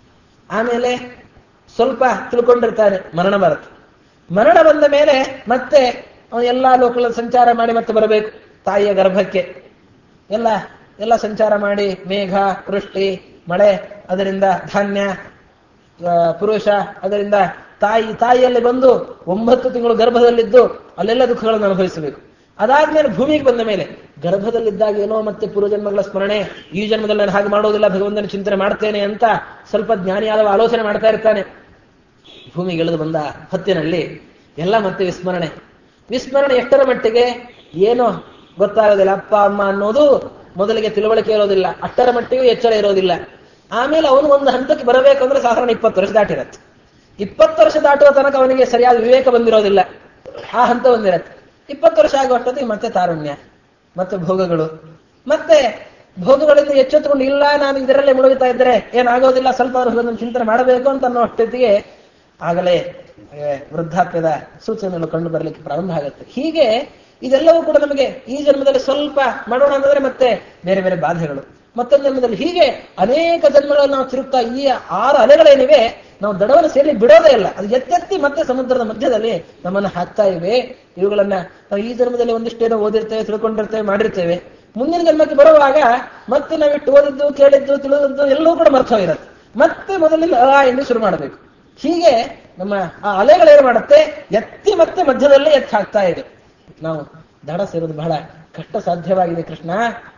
ಆಮೇಲೆ ಸ್ವಲ್ಪ ತಿಳ್ಕೊಂಡಿರ್ತಾನೆ ಮರಣ ಬರುತ್ತೆ ಮರಣ ಬಂದ ಮೇಲೆ ಮತ್ತೆ ಅವನು ಎಲ್ಲಾ ಲೋಕಗಳಲ್ಲಿ ಸಂಚಾರ ಮಾಡಿ ಮತ್ತೆ ಬರಬೇಕು ತಾಯಿಯ ಗರ್ಭಕ್ಕೆ ಎಲ್ಲ ಎಲ್ಲ ಸಂಚಾರ ಮಾಡಿ ಮೇಘ ವೃಷ್ಟಿ ಮಳೆ ಅದರಿಂದ ಧಾನ್ಯ ಆ, ಪುರುಷ ಅದರಿಂದ ತಾಯಿ ತಾಯಿಯಲ್ಲಿ ಬಂದು ಒಂಬತ್ತು ತಿಂಗಳು ಗರ್ಭದಲ್ಲಿದ್ದು ಅಲ್ಲೆಲ್ಲ ದುಃಖಗಳನ್ನು ಅನುಭವಿಸಬೇಕು ಅದಾದ್ಮೇಲೆ ಭೂಮಿಗೆ ಬಂದ ಮೇಲೆ ಗರ್ಭದಲ್ಲಿದ್ದಾಗ ಏನೋ ಮತ್ತೆ ಪೂರ್ವಜನ್ಮಗಳ ಸ್ಮರಣೆ ಈ ಜನ್ಮದಲ್ಲಿ ನಾನು ಹಾಗೆ ಮಾಡೋದಿಲ್ಲ ಭಗವಂತನ ಚಿಂತನೆ ಮಾಡ್ತೇನೆ ಅಂತ ಸ್ವಲ್ಪ ಜ್ಞಾನಿಯಾದ ಆಲೋಚನೆ ಮಾಡ್ತಾ ಇರ್ತಾನೆ ಭೂಮಿಗೆ ಇಳಿದು ಬಂದ ಹೊತ್ತಿನಲ್ಲಿ ಎಲ್ಲ ಮತ್ತೆ ವಿಸ್ಮರಣೆ ವಿಸ್ಮರಣೆ ಎಷ್ಟರ ಮಟ್ಟಿಗೆ ಏನೋ ಗೊತ್ತಾಗೋದಿಲ್ಲ ಅಪ್ಪ ಅಮ್ಮ ಅನ್ನೋದು ಮೊದಲಿಗೆ ತಿಳುವಳಿಕೆ ಇರೋದಿಲ್ಲ ಅಷ್ಟರ ಮಟ್ಟಿಗೆ ಎಚ್ಚರ ಇರೋದಿಲ್ಲ ಆಮೇಲೆ ಅವನು ಒಂದು ಹಂತಕ್ಕೆ ಬರಬೇಕಂದ್ರೆ ಸಾಧಾರಣ ಇಪ್ಪತ್ತು ವರ್ಷ ದಾಟಿರತ್ತೆ ಇಪ್ಪತ್ತು ವರ್ಷ ದಾಟುವ ತನಕ ಅವನಿಗೆ ಸರಿಯಾದ ವಿವೇಕ ಬಂದಿರೋದಿಲ್ಲ ಆ ಹಂತ ಬಂದಿರತ್ತೆ ಇಪ್ಪತ್ತು ವರ್ಷ ಆಗುವಷ್ಟೊತ್ತಿಗೆ ಮತ್ತೆ ತಾರುಣ್ಯ ಮತ್ತೆ ಭೋಗಗಳು ಮತ್ತೆ ಭೋಗಗಳಿಂದ ಎಚ್ಚೆತ್ತುಕೊಂಡು ಇಲ್ಲ ನಾನು ಇದರಲ್ಲೇ ಮುಳುಗುತ್ತಾ ಇದ್ದರೆ ಏನಾಗೋದಿಲ್ಲ ಸ್ವಲ್ಪ ಅವರು ಚಿಂತನೆ ಮಾಡಬೇಕು ಅಂತ ಅನ್ನೋ ಅಷ್ಟೊತ್ತಿಗೆ ಆಗಲೇ ಏ, ವೃದ್ಧಾಪ್ಯದ ಸೂಚನೆಗಳು ಕಂಡು ಬರಲಿಕ್ಕೆ ಪ್ರಾರಂಭ ಆಗುತ್ತೆ ಹೀಗೆ ಇದೆಲ್ಲವೂ ಕೂಡ ನಮಗೆ ಈ ಜನ್ಮದಲ್ಲಿ ಸ್ವಲ್ಪ ಮಾಡೋಣ ಅಂತಂದ್ರೆ ಮತ್ತೆ ಬೇರೆ ಬೇರೆ ಬಾಧೆಗಳು ಮತ್ತೊಂದು ಜನ್ಮದಲ್ಲಿ ಹೀಗೆ ಅನೇಕ ಜನ್ಮಗಳಲ್ಲಿ ನಾವು ತಿರುಗ್ತಾ ಈ ಆರು ಅಲೆಗಳೇನಿವೆ ನಾವು ದಡವನ್ನು ಸೇರಿ ಬಿಡೋದೇ ಇಲ್ಲ ಅದು ಎತ್ತೆತ್ತಿ ಮತ್ತೆ ಸಮುದ್ರದ ಮಧ್ಯದಲ್ಲಿ ನಮ್ಮನ್ನು ಹಾಕ್ತಾ ಇವೆ ಇವುಗಳನ್ನ ನಾವು ಈ ಜನ್ಮದಲ್ಲಿ ಒಂದಿಷ್ಟೇನೋ ಓದಿರ್ತೇವೆ ತಿಳ್ಕೊಂಡಿರ್ತೇವೆ ಮಾಡಿರ್ತೇವೆ ಮುಂದಿನ ಜನ್ಮಕ್ಕೆ ಬರುವಾಗ ಮತ್ತೆ ನಾವಿಟ್ಟು ಓದಿದ್ದು ಕೇಳಿದ್ದು ತಿಳಿದದ್ದು ಎಲ್ಲವೂ ಕೂಡ ಮರ್ತೋಗಿರುತ್ತೆ ಮತ್ತೆ ಮೊದಲಿಂದ ಆ ಎಂದು ಶುರು ಮಾಡಬೇಕು ಹೀಗೆ ನಮ್ಮ ಆ ಅಲೆಗಳೇನು ಮಾಡುತ್ತೆ ಎತ್ತಿ ಮತ್ತೆ ಮಧ್ಯದಲ್ಲೇ ಎತ್ತಿ ಹಾಕ್ತಾ ಇದೆ ನಾವು ದಡ ಸೇರೋದು ಬಹಳ ಕಷ್ಟ ಸಾಧ್ಯವಾಗಿದೆ ಕೃಷ್ಣ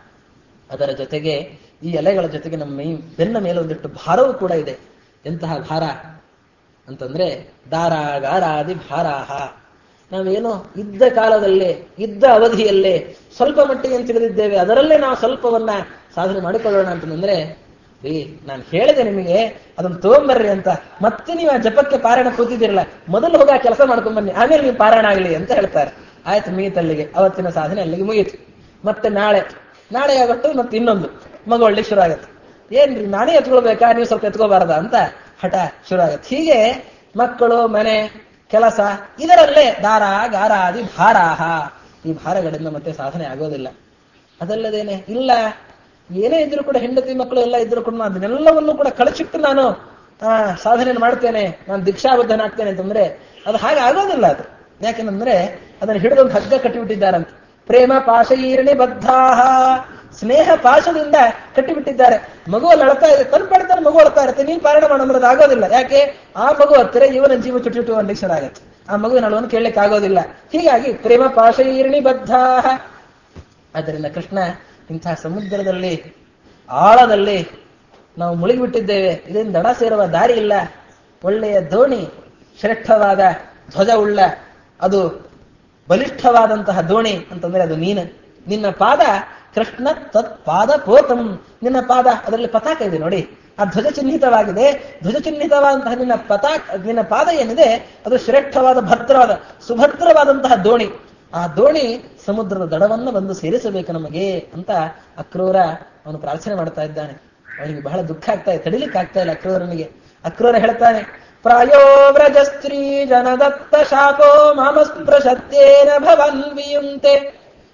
ಅದರ ಜೊತೆಗೆ ಈ ಎಲೆಗಳ ಜೊತೆಗೆ ನಮ್ಮ ಮೈ ಬೆನ್ನ ಮೇಲೆ ಒಂದಿಷ್ಟು ಭಾರವೂ ಕೂಡ ಇದೆ ಎಂತಹ ಭಾರ ಅಂತಂದ್ರೆ ದಾರ ಗಾರಾದಿ ಭಾರಾಹ ನಾವೇನೋ ಇದ್ದ ಕಾಲದಲ್ಲೇ ಇದ್ದ ಅವಧಿಯಲ್ಲೇ ಸ್ವಲ್ಪ ಮಟ್ಟಿಗೆ ಏನು ತಿಳಿದಿದ್ದೇವೆ ಅದರಲ್ಲೇ ನಾವು ಸ್ವಲ್ಪವನ್ನ ಸಾಧನೆ ಮಾಡಿಕೊಳ್ಳೋಣ ಅಂತಂದ್ರೆ ರೀ ನಾನು ಹೇಳಿದೆ ನಿಮಗೆ ಅದನ್ನ ತಗೊಂಬರ್ರಿ ಅಂತ ಮತ್ತೆ ನೀವು ಆ ಜಪಕ್ಕೆ ಪಾರಾಯಣ ಕೂತಿದ್ದೀರಲ್ಲ ಮೊದಲು ಹೋಗಿ ಆ ಕೆಲಸ ಮಾಡ್ಕೊಂಡ್ ಬನ್ನಿ ಆಮೇಲೆ ನೀವು ಪಾರಾಯಣ ಆಗಲಿ ಅಂತ ಹೇಳ್ತಾರೆ ಆಯ್ತು ಮುಗೀತಲ್ಲಿಗೆ ಅವತ್ತಿನ ಸಾಧನೆ ಅಲ್ಲಿಗೆ ಮುಗೀತು ಮತ್ತೆ ನಾಳೆ ನಾಳೆ ಆಗುತ್ತೆ ಮತ್ತೆ ಇನ್ನೊಂದು ಮಗು ಒಳ್ಳೆ ಶುರು ಆಗತ್ತೆ ಏನ್ರಿ ನಾನೇ ಎತ್ಕೊಳ್ಬೇಕಾ ನೀವು ಸ್ವಲ್ಪ ಎತ್ಕೋಬಾರ್ದ ಅಂತ ಹಠ ಶುರು ಆಗತ್ತೆ ಹೀಗೆ ಮಕ್ಕಳು ಮನೆ ಕೆಲಸ ಇದರಲ್ಲೇ ದಾರ ಗಾರಾದಿ ಭಾರಾಹ ಈ ಭಾರಗಳಿಂದ ಮತ್ತೆ ಸಾಧನೆ ಆಗೋದಿಲ್ಲ ಅದಲ್ಲದೇನೆ ಇಲ್ಲ ಏನೇ ಇದ್ರು ಕೂಡ ಹೆಂಡತಿ ಮಕ್ಕಳು ಎಲ್ಲ ಇದ್ರು ಕೂಡ ನಾನು ಅದನ್ನೆಲ್ಲವನ್ನು ಕೂಡ ಕಳಚಿಟ್ಟು ನಾನು ಆ, ಸಾಧನೆಯನ್ನು ಮಾಡ್ತೇನೆ ನಾನು ದೀಕ್ಷಾಬದ್ಧನಾಗ್ತೇನೆ ಅಂತಂದ್ರೆ ಅದು ಹಾಗೆ ಆಗೋದಿಲ್ಲ ಅದು ಯಾಕೆಂದ್ರೆ ಅದನ್ನು ಹಿಡಿದೊಂದು ಹಗ್ಗ ಕಟ್ಟಿಬಿಟ್ಟಿದ್ದಾರಂತ ಪ್ರೇಮ ಪಾಶೀರ್ಣಿ ಬದ್ಧಾಹ ಸ್ನೇಹ ಪಾಶದಿಂದ ಕಟ್ಟಿಬಿಟ್ಟಿದ್ದಾರೆ ಮಗು ಅಲ್ಲಿ ಅಳ್ತಾ ಇದೆ ತನ್ನ ಪಡ್ತಾನೆ ಮಗು ಅಳ್ತಾ ಇರುತ್ತೆ ನೀನ್ ಪಾರಾಯಣ ಮಾಡೋದ್ರೆ ಅದು ಆಗೋದಿಲ್ಲ ಯಾಕೆ ಆ ಮಗು ಹತ್ತಿರ ಇವನ ಜೀವ ಚುಟ್ಟು ಚುಟ್ಟು ಕಂಡೀಷನ್ ಆಗುತ್ತೆ ಆ ಮಗುವಿನ ಅಳವನ್ನು ಕೇಳಲಿಕ್ಕೆ ಆಗೋದಿಲ್ಲ ಹೀಗಾಗಿ ಪ್ರೇಮ ಪಾಶೀರ್ಣಿ ಬದ್ಧಾಹ ಆದ್ದರಿಂದ ಕೃಷ್ಣ ಇಂತಹ ಸಮುದ್ರದಲ್ಲಿ ಆಳದಲ್ಲಿ ನಾವು ಮುಳುಗಿಬಿಟ್ಟಿದ್ದೇವೆ ಇದರಿಂದ ದಡ ಸೇರುವ ದಾರಿ ಇಲ್ಲ ಒಳ್ಳೆಯ ದೋಣಿ ಶ್ರೇಷ್ಠವಾದ ಧ್ವಜವುಳ್ಳ ಅದು ಬಲಿಷ್ಠವಾದಂತಹ ದೋಣಿ ಅಂತಂದ್ರೆ ಅದು ನೀನು ನಿನ್ನ ಪಾದ ಕೃಷ್ಣ ತತ್ ಪಾದ ಪೋತಂ ನಿನ್ನ ಪಾದ ಅದರಲ್ಲಿ ಪತಾಕ ಇದೆ ನೋಡಿ ಆ ಧ್ವಜ ಚಿಹ್ನಿತವಾಗಿದೆ ಧ್ವಜ ಚಿಹ್ನಿತವಾದಂತಹ ನಿನ್ನ ಪತಾಕ ನಿನ್ನ ಪಾದ ಏನಿದೆ ಅದು ಶ್ರೇಷ್ಠವಾದ ಭದ್ರವಾದ ಸುಭದ್ರವಾದಂತಹ ದೋಣಿ ಆ ದೋಣಿ ಸಮುದ್ರದ ದಡವನ್ನು ಬಂದು ಸೇರಿಸಬೇಕು ನಮಗೆ ಅಂತ ಅಕ್ರೂರ ಅವನು ಪ್ರಾರ್ಥನೆ ಮಾಡ್ತಾ ಇದ್ದಾನೆ ಅವನಿಗೆ ಬಹಳ ದುಃಖ ಆಗ್ತಾ ಇದೆ ತಡಿಲಿಕ್ಕೆ ಆಗ್ತಾ ಇಲ್ಲ ಅಕ್ರೂರನಿಗೆ ಅಕ್ರೂರ ಹೇಳ್ತಾನೆ ಪ್ರಾಯೋ ವ್ರಜ ಸ್ತ್ರೀ ಜನದತ್ತ ಶಾಪೋ ಮಾಮ ಸ್ಪೃಶತ್ಯೇನ ಭವನ್ ವಿಯುಂತೆ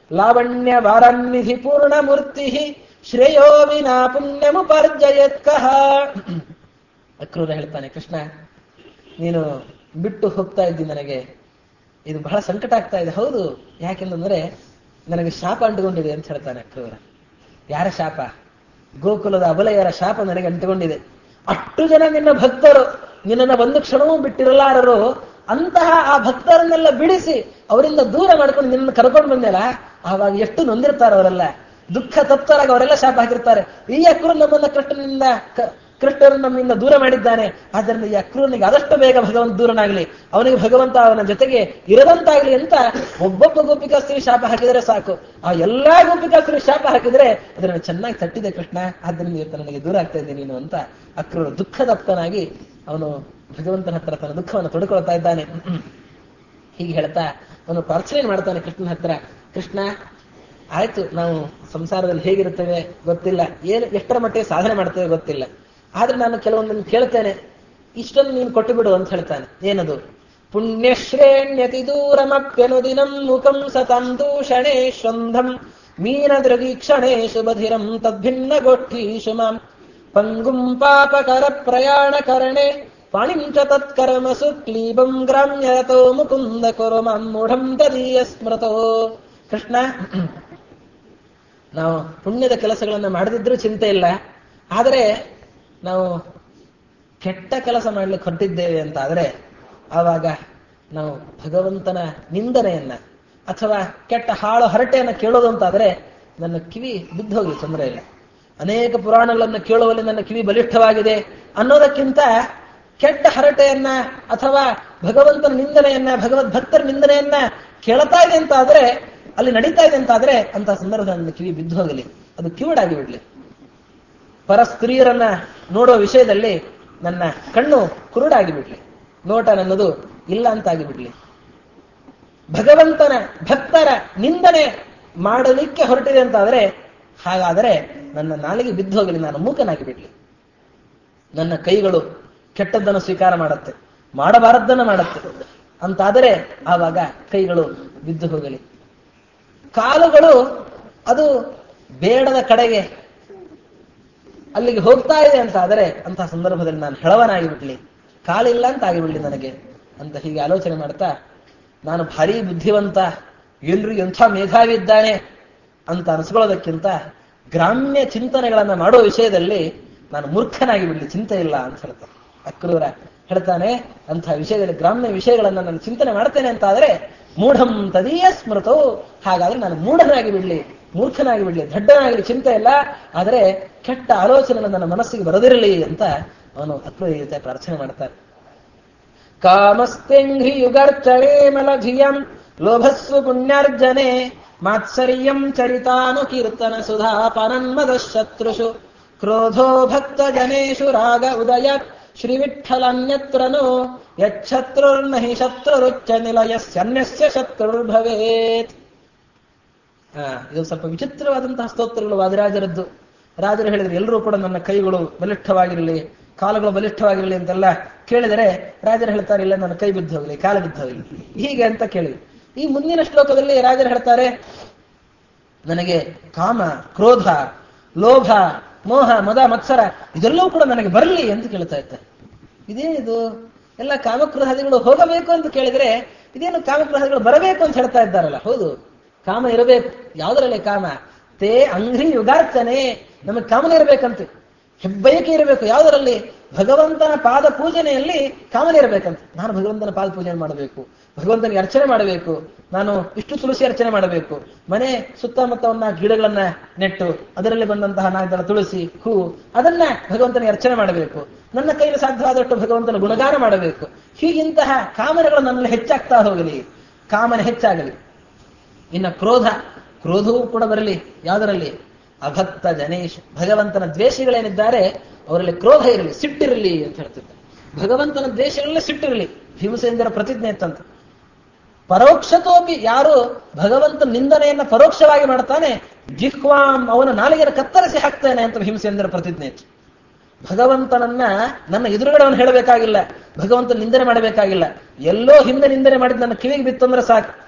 ಲಾವಣ್ಯ ವಾರನ್ನಿಧಿ ಪೂರ್ಣ ಮೂರ್ತಿ ಶ್ರೇಯೋ ವಿನಾ ಪುಣ್ಯಮುಪರ್ಜಯತ್ಕಃ ಅಕ್ರೂರ ಹೇಳ್ತಾನೆ ಕೃಷ್ಣ ನೀನು ಬಿಟ್ಟು ಹೋಗ್ತಾ ಇದ್ದಿ ನನಗೆ ಇದು ಬಹಳ ಸಂಕಟ ಆಗ್ತಾ ಇದೆ ಹೌದು ಯಾಕೆಂದ್ರೆ ನನಗೆ ಶಾಪ ಅಂಟುಕೊಂಡಿದೆ ಅಂತ ಹೇಳ್ತಾನೆ ಅಕ್ರೂರ ಯಾರ ಶಾಪ ಗೋಕುಲದ ಅಬಲೆಯರ ಶಾಪ ನನಗೆ ಅಂಟುಕೊಂಡಿದೆ ಅಷ್ಟು ಜನ ನಿನ್ನ ಭಕ್ತರು ನಿನ್ನನ್ನು ಒಂದು ಕ್ಷಣವೂ ಬಿಟ್ಟಿರಲಾರರು ಅಂತಹ ಆ ಭಕ್ತರನ್ನೆಲ್ಲ ಬಿಡಿಸಿ ಅವರಿಂದ ದೂರ ಮಾಡ್ಕೊಂಡು ನಿನ್ನನ್ನು ಕರ್ಕೊಂಡು ಬಂದೆಲ್ಲ ಆವಾಗ ಎಷ್ಟು ನೊಂದಿರ್ತಾರೆ ಅವರೆಲ್ಲ ದುಃಖ ತಪ್ತರಾಗ ಅವರೆಲ್ಲ ಶಾಪ ಹಾಕಿರ್ತಾರೆ ಈ ಅಕ್ರು ನಮ್ಮನ್ನ ಕೃಷ್ಣನಿಂದ ಕ- ಕೃಷ್ಣರು ನಮ್ಮಿಂದ ದೂರ ಮಾಡಿದ್ದಾನೆ ಆದ್ದರಿಂದ ಈ ಅಕ್ರೂನಿಗೆ ಆದಷ್ಟು ಬೇಗ ಭಗವಂತ ದೂರನಾಗ್ಲಿ ಅವನಿಗೆ ಭಗವಂತ ಅವನ ಜೊತೆಗೆ ಇರದಂತಾಗ್ಲಿ ಅಂತ ಒಬ್ಬೊಬ್ಬ ಗೋಪಿಕಾ ಸ್ತ್ರೀ ಶಾಪ ಹಾಕಿದರೆ ಸಾಕು ಆ ಎಲ್ಲಾ ಗೋಪಿಕಾ ಸ್ತ್ರೀ ಶಾಪ ಹಾಕಿದ್ರೆ ಅದನ್ನು ಚೆನ್ನಾಗಿ ತಟ್ಟಿದೆ ಕೃಷ್ಣ ಆದ್ದರಿಂದ ಇವತ್ತು ನನಗೆ ದೂರ ಆಗ್ತಾ ಇದ್ದೀನಿ ನೀನು ಅಂತ ಅಕ್ರೂರು ದುಃಖದಪ್ತನಾಗಿ ಅವನು ಭಗವಂತನ ಹತ್ರ ತನ್ನ ದುಃಖವನ್ನು ತೊಡ್ಕೊಳ್ತಾ ಇದ್ದಾನೆ ಹೀಗೆ ಹೇಳ್ತಾ ಅವನು ಪ್ರಾರ್ಥನೆ ಮಾಡ್ತಾನೆ ಕೃಷ್ಣನ ಹತ್ರ ಕೃಷ್ಣ ಆಯ್ತು ನಾವು ಸಂಸಾರದಲ್ಲಿ ಹೇಗಿರುತ್ತೇವೆ ಗೊತ್ತಿಲ್ಲ ಏನು ಎಷ್ಟರ ಮಟ್ಟಿಗೆ ಸಾಧನೆ ಮಾಡ್ತೇವೆ ಗೊತ್ತಿಲ್ಲ ಆದ್ರೆ ನಾನು ಕೆಲವೊಂದನ್ನು ಕೇಳ್ತೇನೆ ಇಷ್ಟೊಂದು ನೀನು ಕೊಟ್ಟು ಬಿಡು ಅಂತ ಹೇಳ್ತಾನೆ ಏನದು ಪುಣ್ಯಶ್ರೇಣ್ಯತಿ ದೂರಮಪ್ಯನುದಿನಂ ಮುಖಂ ಸತಂ ದೂಷಣೇಶ್ವಂಧಂ ಮೀನದೃಗೀಕ್ಷಣೇಶು ಬಧಿರಂ ತದ್ಭಿನ್ನ ಗೋಷ್ಠೀಶು ಮಾಂ ಪಂಗುಂ ಪಾಪಕರ ಪ್ರಯಾಣ ಕರಣೆ ಪಾಣಿಂ ಚ ತತ್ಕರ್ಮಸು ಕ್ಲೀಬಂ ಗ್ರಾಮ್ಯತೋ ಮುಕುಂದ ಕುರು ಮಾಂ ಮೂಢಂ ತದೀಯ ಸ್ಮೃತೋ ಕೃಷ್ಣ ನಾವು ಪುಣ್ಯದ ಕೆಲಸಗಳನ್ನು ಮಾಡದಿದ್ರೂ ಚಿಂತೆ ಇಲ್ಲ ಆದರೆ ನಾವು ಕೆಟ್ಟ ಕೆಲಸ ಮಾಡ್ಲಿಕ್ಕೆ ಹೊರಟಿದ್ದೇವೆ ಅಂತ ಆದ್ರೆ ಆವಾಗ ನಾವು ಭಗವಂತನ ನಿಂದನೆಯನ್ನ ಅಥವಾ ಕೆಟ್ಟ ಹಾಳು ಹರಟೆಯನ್ನ ಕೇಳೋದು ಅಂತಾದ್ರೆ ನನ್ನ ಕಿವಿ ಬಿದ್ದು ಹೋಗಿ ತೊಂದರೆ ಇಲ್ಲ ಅನೇಕ ಪುರಾಣಗಳನ್ನು ಕೇಳುವಲ್ಲಿ ನನ್ನ ಕಿವಿ ಬಲಿಷ್ಠವಾಗಿದೆ ಅನ್ನೋದಕ್ಕಿಂತ ಕೆಟ್ಟ ಹರಟೆಯನ್ನ ಅಥವಾ ಭಗವಂತನ ನಿಂದನೆಯನ್ನ ಭಗವದ್ ಭಕ್ತರ ನಿಂದನೆಯನ್ನ ಕೇಳ್ತಾ ಇದೆ ಅಂತ ಆದ್ರೆ ಅಲ್ಲಿ ನಡೀತಾ ಇದೆ ಅಂತ ಆದ್ರೆ ಅಂತ ಸಂದರ್ಭದಲ್ಲಿ ನನ್ನ ಕಿವಿ ಬಿದ್ದು ಹೋಗಲಿ ಅದು ಕಿವಿಡಾಗಿ ಬಿಡ್ಲಿ ಪರ ಸ್ತ್ರೀಯರನ್ನ ನೋಡುವ ವಿಷಯದಲ್ಲಿ ನನ್ನ ಕಣ್ಣು ಕುರುಡಾಗಿ ಬಿಡ್ಲಿ ನೋಟ ನನ್ನದು ಇಲ್ಲ ಅಂತಾಗಿ ಬಿಡ್ಲಿ ಭಗವಂತನ ಭಕ್ತರ ನಿಂದನೆ ಮಾಡಲಿಕ್ಕೆ ಹೊರಟಿದೆ ಅಂತಾದ್ರೆ ಹಾಗಾದರೆ ನನ್ನ ನಾಲಿಗೆ ಬಿದ್ದು ಹೋಗಲಿ ನಾನು ಮೂಕನಾಗಿ ಬಿಡ್ಲಿ ನನ್ನ ಕೈಗಳು ಕೆಟ್ಟದ್ದನ್ನು ಸ್ವೀಕಾರ ಮಾಡುತ್ತೆ ಮಾಡಬಾರದ್ದನ್ನು ಮಾಡುತ್ತೆ ಅಂತಾದರೆ ಆವಾಗ ಕೈಗಳು ಬಿದ್ದು ಹೋಗಲಿ ಕಾಲುಗಳು ಅದು ಬೇಡದ ಕಡೆಗೆ ಅಲ್ಲಿಗೆ ಹೋಗ್ತಾ ಇದೆ ಅಂತ ಆದರೆ ಅಂತಹ ಸಂದರ್ಭದಲ್ಲಿ ನಾನು ಹೆಳವನಾಗಿ ಬಿಡ್ಲಿ ಕಾಲಿಲ್ಲ ಅಂತ ಆಗಿಬಿಡ್ಲಿ ನನಗೆ ಅಂತ ಹೀಗೆ ಆಲೋಚನೆ ಮಾಡ್ತಾ ನಾನು ಭಾರಿ ಬುದ್ಧಿವಂತ ಎಲ್ರಿಗೂ ಎಂಥ ಮೇಧಾವಿ ಇದ್ದಾನೆ ಅಂತ ಅನಿಸ್ಕೊಳ್ಳೋದಕ್ಕಿಂತ ಗ್ರಾಮ್ಯ ಚಿಂತನೆಗಳನ್ನ ಮಾಡುವ ವಿಷಯದಲ್ಲಿ ನಾನು ಮೂರ್ಖನಾಗಿ ಬಿಡ್ಲಿ ಚಿಂತೆ ಇಲ್ಲ ಅಂತ ಹೇಳ್ತಾನೆ ಅಕ್ರೂರ ಹೇಳ್ತಾನೆ ಅಂತಹ ವಿಷಯದಲ್ಲಿ ಗ್ರಾಮ್ಯ ವಿಷಯಗಳನ್ನ ನಾನು ಚಿಂತನೆ ಮಾಡ್ತೇನೆ ಅಂತ ಆದ್ರೆ ಮೂಢಂ ತದೀಯ ಸ್ಮೃತೋ ಹಾಗಾದ್ರೆ ನಾನು ಮೂಢನಾಗಿ ಬಿಡ್ಲಿ ಮೂರ್ಖನಾಗಿ ಬಿಡ್ಲಿ ದಡ್ಡನಾಗಲಿ ಚಿಂತೆ ಇಲ್ಲ ಆದರೆ ಕೆಟ್ಟ ಆಲೋಚನೆಗಳು ನನ್ನ ಮನಸ್ಸಿಗೆ ಬರದಿರಲಿ ಅಂತ ಅವನು ಅಕ್ರೂರ ಈ ರೀತಿ ಪ್ರಾರ್ಥನೆ ಮಾಡ್ತಾನೆ ಕಾಮಸ್ತೆಂಘ್ರಿ ಯುಗರ್ಚನೆ ಮಲಧಿಯಂ ಲೋಭಸ್ಸು ಪುಣ್ಯಾರ್ಜನೆ ಮಾತ್ಸರ್ಯಂ ಚರಿತಾನುಕೀರ್ತನ ಸುಧಾಪನನ್ಮದ ಶತ್ರುಷು ಕ್ರೋಧೋ ಭಕ್ತ ಜನೇಶು ರಾಗ ಉದಯ ಶ್ರೀವಿಠಲನ್ಯತ್ರ ನೋ ಯಚ್ಛತ್ರುರ್ನ ಹಿ ಶತ್ರುರುಚ್ಚ ನಿಲಯಸ್ಯನ್ಯಸ್ಯ ಶತ್ರುರ್ಭವೇತ್ ಆ, ಇದು ಸ್ವಲ್ಪ ವಿಚಿತ್ರವಾದಂತಹ ಸ್ತೋತ್ರಗಳು ವಾದಿರಾಜರದ್ದು ರಾಜರು ಹೇಳಿದ್ರು ಎಲ್ಲರೂ ಕೂಡ ನನ್ನ ಕೈಗಳು ಬಲಿಷ್ಠವಾಗಿರಲಿ ಕಾಲುಗಳು ಬಲಿಷ್ಠವಾಗಿರಲಿ ಅಂತೆಲ್ಲ ಕೇಳಿದರೆ ರಾಜರು ಹೇಳ್ತಾರೆ ಇಲ್ಲ ನನ್ನ ಕೈ ಬಿದ್ದು ಹೋಗಲಿ ಕಾಲು ಬಿದ್ದು ಹೋಗಲಿ ಹೀಗೆ ಅಂತ ಕೇಳಿ ಈ ಮುಂದಿನ ಶ್ಲೋಕದಲ್ಲಿ ರಾಜರು ಹೇಳ್ತಾರೆ ನನಗೆ ಕಾಮ ಕ್ರೋಧ ಲೋಭ ಮೋಹ ಮದ ಮತ್ಸರ ಇದೆಲ್ಲವೂ ಕೂಡ ನನಗೆ ಬರಲಿ ಅಂತ ಕೇಳ್ತಾ ಇದ್ದಾರೆ ಇದೇನಿದು ಎಲ್ಲ ಕಾಮಕ್ರೋಧಾದಿಗಳು ಹೋಗಬೇಕು ಅಂತ ಕೇಳಿದ್ರೆ ಇದೇನು ಕಾಮಕ್ರೋಧಾದಿಗಳು ಬರಬೇಕು ಅಂತ ಹೇಳ್ತಾ ಇದ್ದಾರಲ್ಲ ಹೌದು ಕಾಮ ಇರಬೇಕು ಯಾವುದರಲ್ಲಿ ಕಾಮ ತೇ ಅಂಗ್ರಿ ಯುಗಾರ್ಚನೆ ನಮಗೆ ಕಾಮನೆ ಇರಬೇಕಂತೆ ಹೆಬ್ಬಯಕೆ ಇರಬೇಕು ಯಾವುದರಲ್ಲಿ ಭಗವಂತನ ಪಾದ ಪೂಜನೆಯಲ್ಲಿ ಕಾಮನೆ ಇರಬೇಕಂತೆ ನಾನು ಭಗವಂತನ ಪಾದ ಪೂಜನೆ ಮಾಡಬೇಕು ಭಗವಂತನಿಗೆ ಅರ್ಚನೆ ಮಾಡಬೇಕು ನಾನು ಇಷ್ಟು ತುಳಸಿ ಅರ್ಚನೆ ಮಾಡಬೇಕು ಮನೆ ಸುತ್ತಮುತ್ತವನ್ನ ಗಿಡಗಳನ್ನ ನೆಟ್ಟು ಅದರಲ್ಲಿ ಬಂದಂತಹ ನಾಲ್ಕು ತುಳಸಿ ಹೂ ಅದನ್ನ ಭಗವಂತನಿಗೆ ಅರ್ಚನೆ ಮಾಡಬೇಕು ನನ್ನ ಕೈಯಲ್ಲಿ ಸಾಧ್ಯವಾದಷ್ಟು ಭಗವಂತನ ಗುಣಗಾನ ಮಾಡಬೇಕು ಹೀಗಿಂತಹ ಕಾಮನೆಗಳು ನನ್ನಲ್ಲಿ ಹೆಚ್ಚಾಗ್ತಾ ಹೋಗಲಿ ಕಾಮನೆ ಹೆಚ್ಚಾಗಲಿ ಇನ್ನು ಕ್ರೋಧ ಕ್ರೋಧವೂ ಕೂಡ ಬರಲಿ ಯಾವುದರಲ್ಲಿ ಅಭಕ್ತ ಜನೇಶ್ ಭಗವಂತನ ದ್ವೇಷಗಳೇನಿದ್ದಾರೆ ಅವರಲ್ಲಿ ಕ್ರೋಧ ಇರಲಿ ಸಿಟ್ಟಿರಲಿ ಅಂತ ಹೇಳ್ತಿದ್ದಾರೆ ಭಗವಂತನ ದ್ವೇಷಗಳಲ್ಲೇ ಸಿಟ್ಟಿರಲಿ ಭೀಮಸೇಂದ್ರ ಪ್ರತಿಜ್ಞೆ ಇತ್ತಂತ ಪರೋಕ್ಷತೋಪಿ ಯಾರು ಭಗವಂತ ನಿಂದನೆಯನ್ನ ಪರೋಕ್ಷವಾಗಿ ಮಾಡ್ತಾನೆ ಜಿಹ್ವಾಂ ಅವನ ನಾಲಿಗೆಯನ್ನು ಕತ್ತರಿಸಿ ಹಾಕ್ತಾನೆ ಅಂತ ಭೀಮಸೇಂದ್ರ ಪ್ರತಿಜ್ಞೆ ಇತ್ತು ಭಗವಂತನನ್ನ ನನ್ನ ಎದುರುಗಡೆ ಅವನು ಹೇಳಬೇಕಾಗಿಲ್ಲ ಭಗವಂತ ನಿಂದನೆ ಮಾಡಬೇಕಾಗಿಲ್ಲ ಎಲ್ಲೋ ಹಿಂದೆ ನಿಂದನೆ ಮಾಡಿದ್ ನನ್ನ ಕಿವಿಗೆ ಬಿತ್ತಂದ್ರೆ ಸಾಕು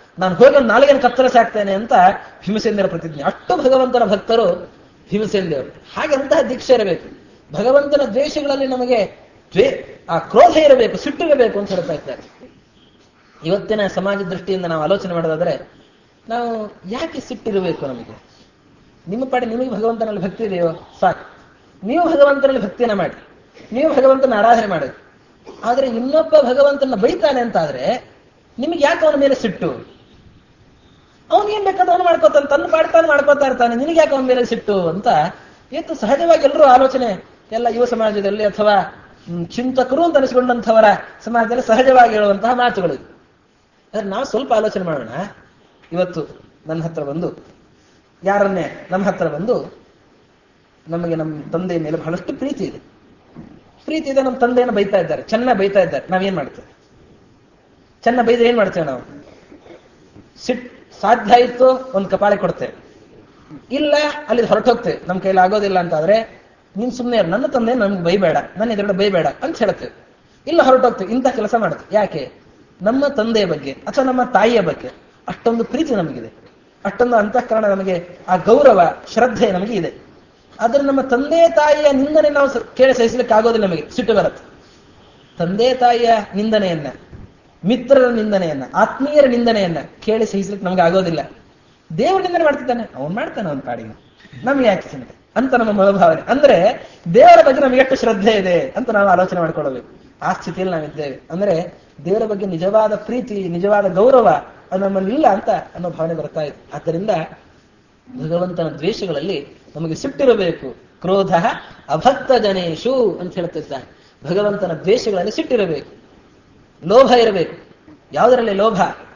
ನಾನು ಹೋಗಿ ಒಂದು ನಾಲಿಗೆಯನ್ನು ಕತ್ತರಿಸಿ ಹಾಕ್ತೇನೆ ಅಂತ ಭೀಮಸೇಂದ್ರ ಪ್ರತಿಜ್ಞೆ ಅಷ್ಟು ಭಗವಂತನ ಭಕ್ತರು ಭೀಮಸೇಂದ್ರವರು ಹಾಗೆ ಅಂತಹ ದೀಕ್ಷೆ ಇರಬೇಕು ಭಗವಂತನ ದ್ವೇಷಗಳಲ್ಲಿ ನಮಗೆ ದ್ವೇ ಆ ಕ್ರೋಧ ಇರಬೇಕು ಸಿಟ್ಟಿರಬೇಕು ಅಂತ ಹೇಳ್ತಾ ಇದ್ದಾರೆ ಇವತ್ತಿನ ಸಮಾಜ ದೃಷ್ಟಿಯಿಂದ ನಾವು ಆಲೋಚನೆ ಮಾಡೋದಾದ್ರೆ ನಾವು ಯಾಕೆ ಸಿಟ್ಟಿರಬೇಕು ನಮಗೆ ನಿಮ್ಮ ಪಾಡಿ ನಿಮಗೆ ಭಗವಂತನಲ್ಲಿ ಭಕ್ತಿ ಇದೆಯೋ ಸಾಕು ನೀವು ಭಗವಂತನಲ್ಲಿ ಭಕ್ತಿಯನ್ನ ಮಾಡಿ ನೀವು ಭಗವಂತನ ಆರಾಧನೆ ಮಾಡಿ ಆದ್ರೆ ಇನ್ನೊಬ್ಬ ಭಗವಂತನ ಬೈತಾನೆ ಅಂತಾದ್ರೆ ನಿಮಗೆ ಯಾಕೆ ಅವನ ಮೇಲೆ ಸಿಟ್ಟು ಅವನಿಗೇನ್ ಬೇಕಾದ್ರೆ ಅವನು ಮಾಡ್ಕೋತಾನೆ ತನ್ನ ಪಾಡ್ತಾನೆ ಮಾಡ್ಕೋತಾ ಇರ್ತಾನೆ ನಿನಗೆ ಯಾಕೆ ಅವನ ಮೇಲೆ ಸಿಟ್ಟು ಅಂತ ಇವತ್ತು ಸಹಜವಾಗಿ ಎಲ್ಲರೂ ಆಲೋಚನೆ ಎಲ್ಲ ಯುವ ಸಮಾಜದಲ್ಲಿ ಅಥವಾ ಹ್ಮ್, ಚಿಂತಕರು ಅಂತ ಅನಿಸಿಕೊಂಡಂಥವರ ಸಮಾಜದಲ್ಲಿ ಸಹಜವಾಗಿ ಹೇಳುವಂತಹ ಮಾತುಗಳು ಇವು. ಆದ್ರೆ ನಾವು ಸ್ವಲ್ಪ ಆಲೋಚನೆ ಮಾಡೋಣ ಇವತ್ತು ನನ್ನ ಹತ್ರ ಬಂದು ಯಾರನ್ನೇ ನಮ್ಮ ಹತ್ರ ಬಂದು ನಮಗೆ ನಮ್ಮ ತಂದೆಯ ಮೇಲೆ ಬಹಳಷ್ಟು ಪ್ರೀತಿ ಇದೆ ಪ್ರೀತಿ ಇದೆ ನಮ್ಮ ತಂದೆಯನ್ನು ಬೈತಾ ಇದ್ದಾರೆ ಚೆನ್ನಾಗಿ ಬೈತಾ ಇದ್ದಾರೆ ನಾವೇನ್ ಮಾಡ್ತೇವೆ ಚೆನ್ನಾಗಿ ಬೈದ್ರೆ ಏನ್ ಮಾಡ್ತೇವೆ ನಾವು ಸಿಟ್ ಸಾಧ್ಯ ಇತ್ತು ಒಂದು ಕಪಾಳಿ ಕೊಡ್ತೇವೆ ಇಲ್ಲ ಅಲ್ಲಿ ಹೊರಟೋಗ್ತೇವೆ ನಮ್ಮ ಕೈಲಿ ಆಗೋದಿಲ್ಲ ಅಂತಾದ್ರೆ ನೀನ್ ಸುಮ್ಮನೆ ಇರು ನನ್ನ ತಂದೆ ನಮ್ಗೆ ಬೈಬೇಡ ನನ್ನ ಎದುರುಗಡೆ ಬೈಬೇಡ ಅಂತ ಹೇಳ್ತೇವೆ ಇಲ್ಲ ಹೊರಟೋಗ್ತೇವೆ ಇಂಥ ಕೆಲಸ ಮಾಡುತ್ತೆ ಯಾಕೆ ನಮ್ಮ ತಂದೆಯ ಬಗ್ಗೆ ಅಥವಾ ನಮ್ಮ ತಾಯಿಯ ಬಗ್ಗೆ ಅಷ್ಟೊಂದು ಪ್ರೀತಿ ನಮಗಿದೆ ಅಷ್ಟೊಂದು ಅಂತಃಕರಣ ನಮಗೆ ಆ ಗೌರವ ಶ್ರದ್ಧೆ ನಮಗೆ ಇದೆ ಆದ್ರೆ ನಮ್ಮ ತಂದೆ ತಾಯಿಯ ನಿಂದನೆ ನಾವು ಸ- ಕೇಳಿ ಸಹಿಸಲಿಕ್ಕೆ ಆಗೋದಿಲ್ಲ ನಮಗೆ ಸಿಟ್ಟು ಬರುತ್ತೆ ತಂದೆ ತಾಯಿಯ ನಿಂದನೆಯನ್ನ ಮಿತ್ರರ ನಿಂದನೆಯನ್ನ ಆತ್ಮೀಯರ ನಿಂದನೆಯನ್ನ ಕೇಳಿ ಸಹಿಸಲಿಕ್ಕೆ ನಮ್ಗೆ ಆಗೋದಿಲ್ಲ ದೇವರ ನಿಂದನೆ ಮಾಡ್ತಿದ್ದಾನೆ ಅವನ್ ಮಾಡ್ತಾನೆ ಅವನ ಪಾಡಿಗೆ ನಮ್ಗೆ ಯಾಕೆ ಚಿಂತೆ ಅಂತ ನಮ್ಮ ಮನೋಭಾವನೆ ಅಂದ್ರೆ ದೇವರ ಬಗ್ಗೆ ನಮಗೆ ಎಷ್ಟು ಶ್ರದ್ಧೆ ಇದೆ ಅಂತ ನಾವು ಆಲೋಚನೆ ಮಾಡ್ಕೊಳ್ಳಬೇಕು ಆ ಸ್ಥಿತಿಯಲ್ಲಿ ನಾವಿದ್ದೇವೆ ಅಂದ್ರೆ ದೇವರ ಬಗ್ಗೆ ನಿಜವಾದ ಪ್ರೀತಿ ನಿಜವಾದ ಗೌರವ ಅದು ನಮ್ಮಲ್ಲಿ ಇಲ್ಲ ಅಂತ ಅನ್ನೋ ಭಾವನೆ ಬರ್ತಾ ಇದೆ ಆದ್ದರಿಂದ ಭಗವಂತನ ದ್ವೇಷಗಳಲ್ಲಿ ನಮಗೆ ಸಿಟ್ಟಿರಬೇಕು ಕ್ರೋಧ ಅಭಕ್ತ ಜನೇಶು ಅಂತ ಹೇಳ್ತಿದ್ದಾನೆ ಭಗವಂತನ ದ್ವೇಷಗಳಲ್ಲಿ ಸಿಟ್ಟಿರಬೇಕು ಲೋಭ ಇರಬೇಕು ಯಾವುದರಲ್ಲಿ ಲೋಭ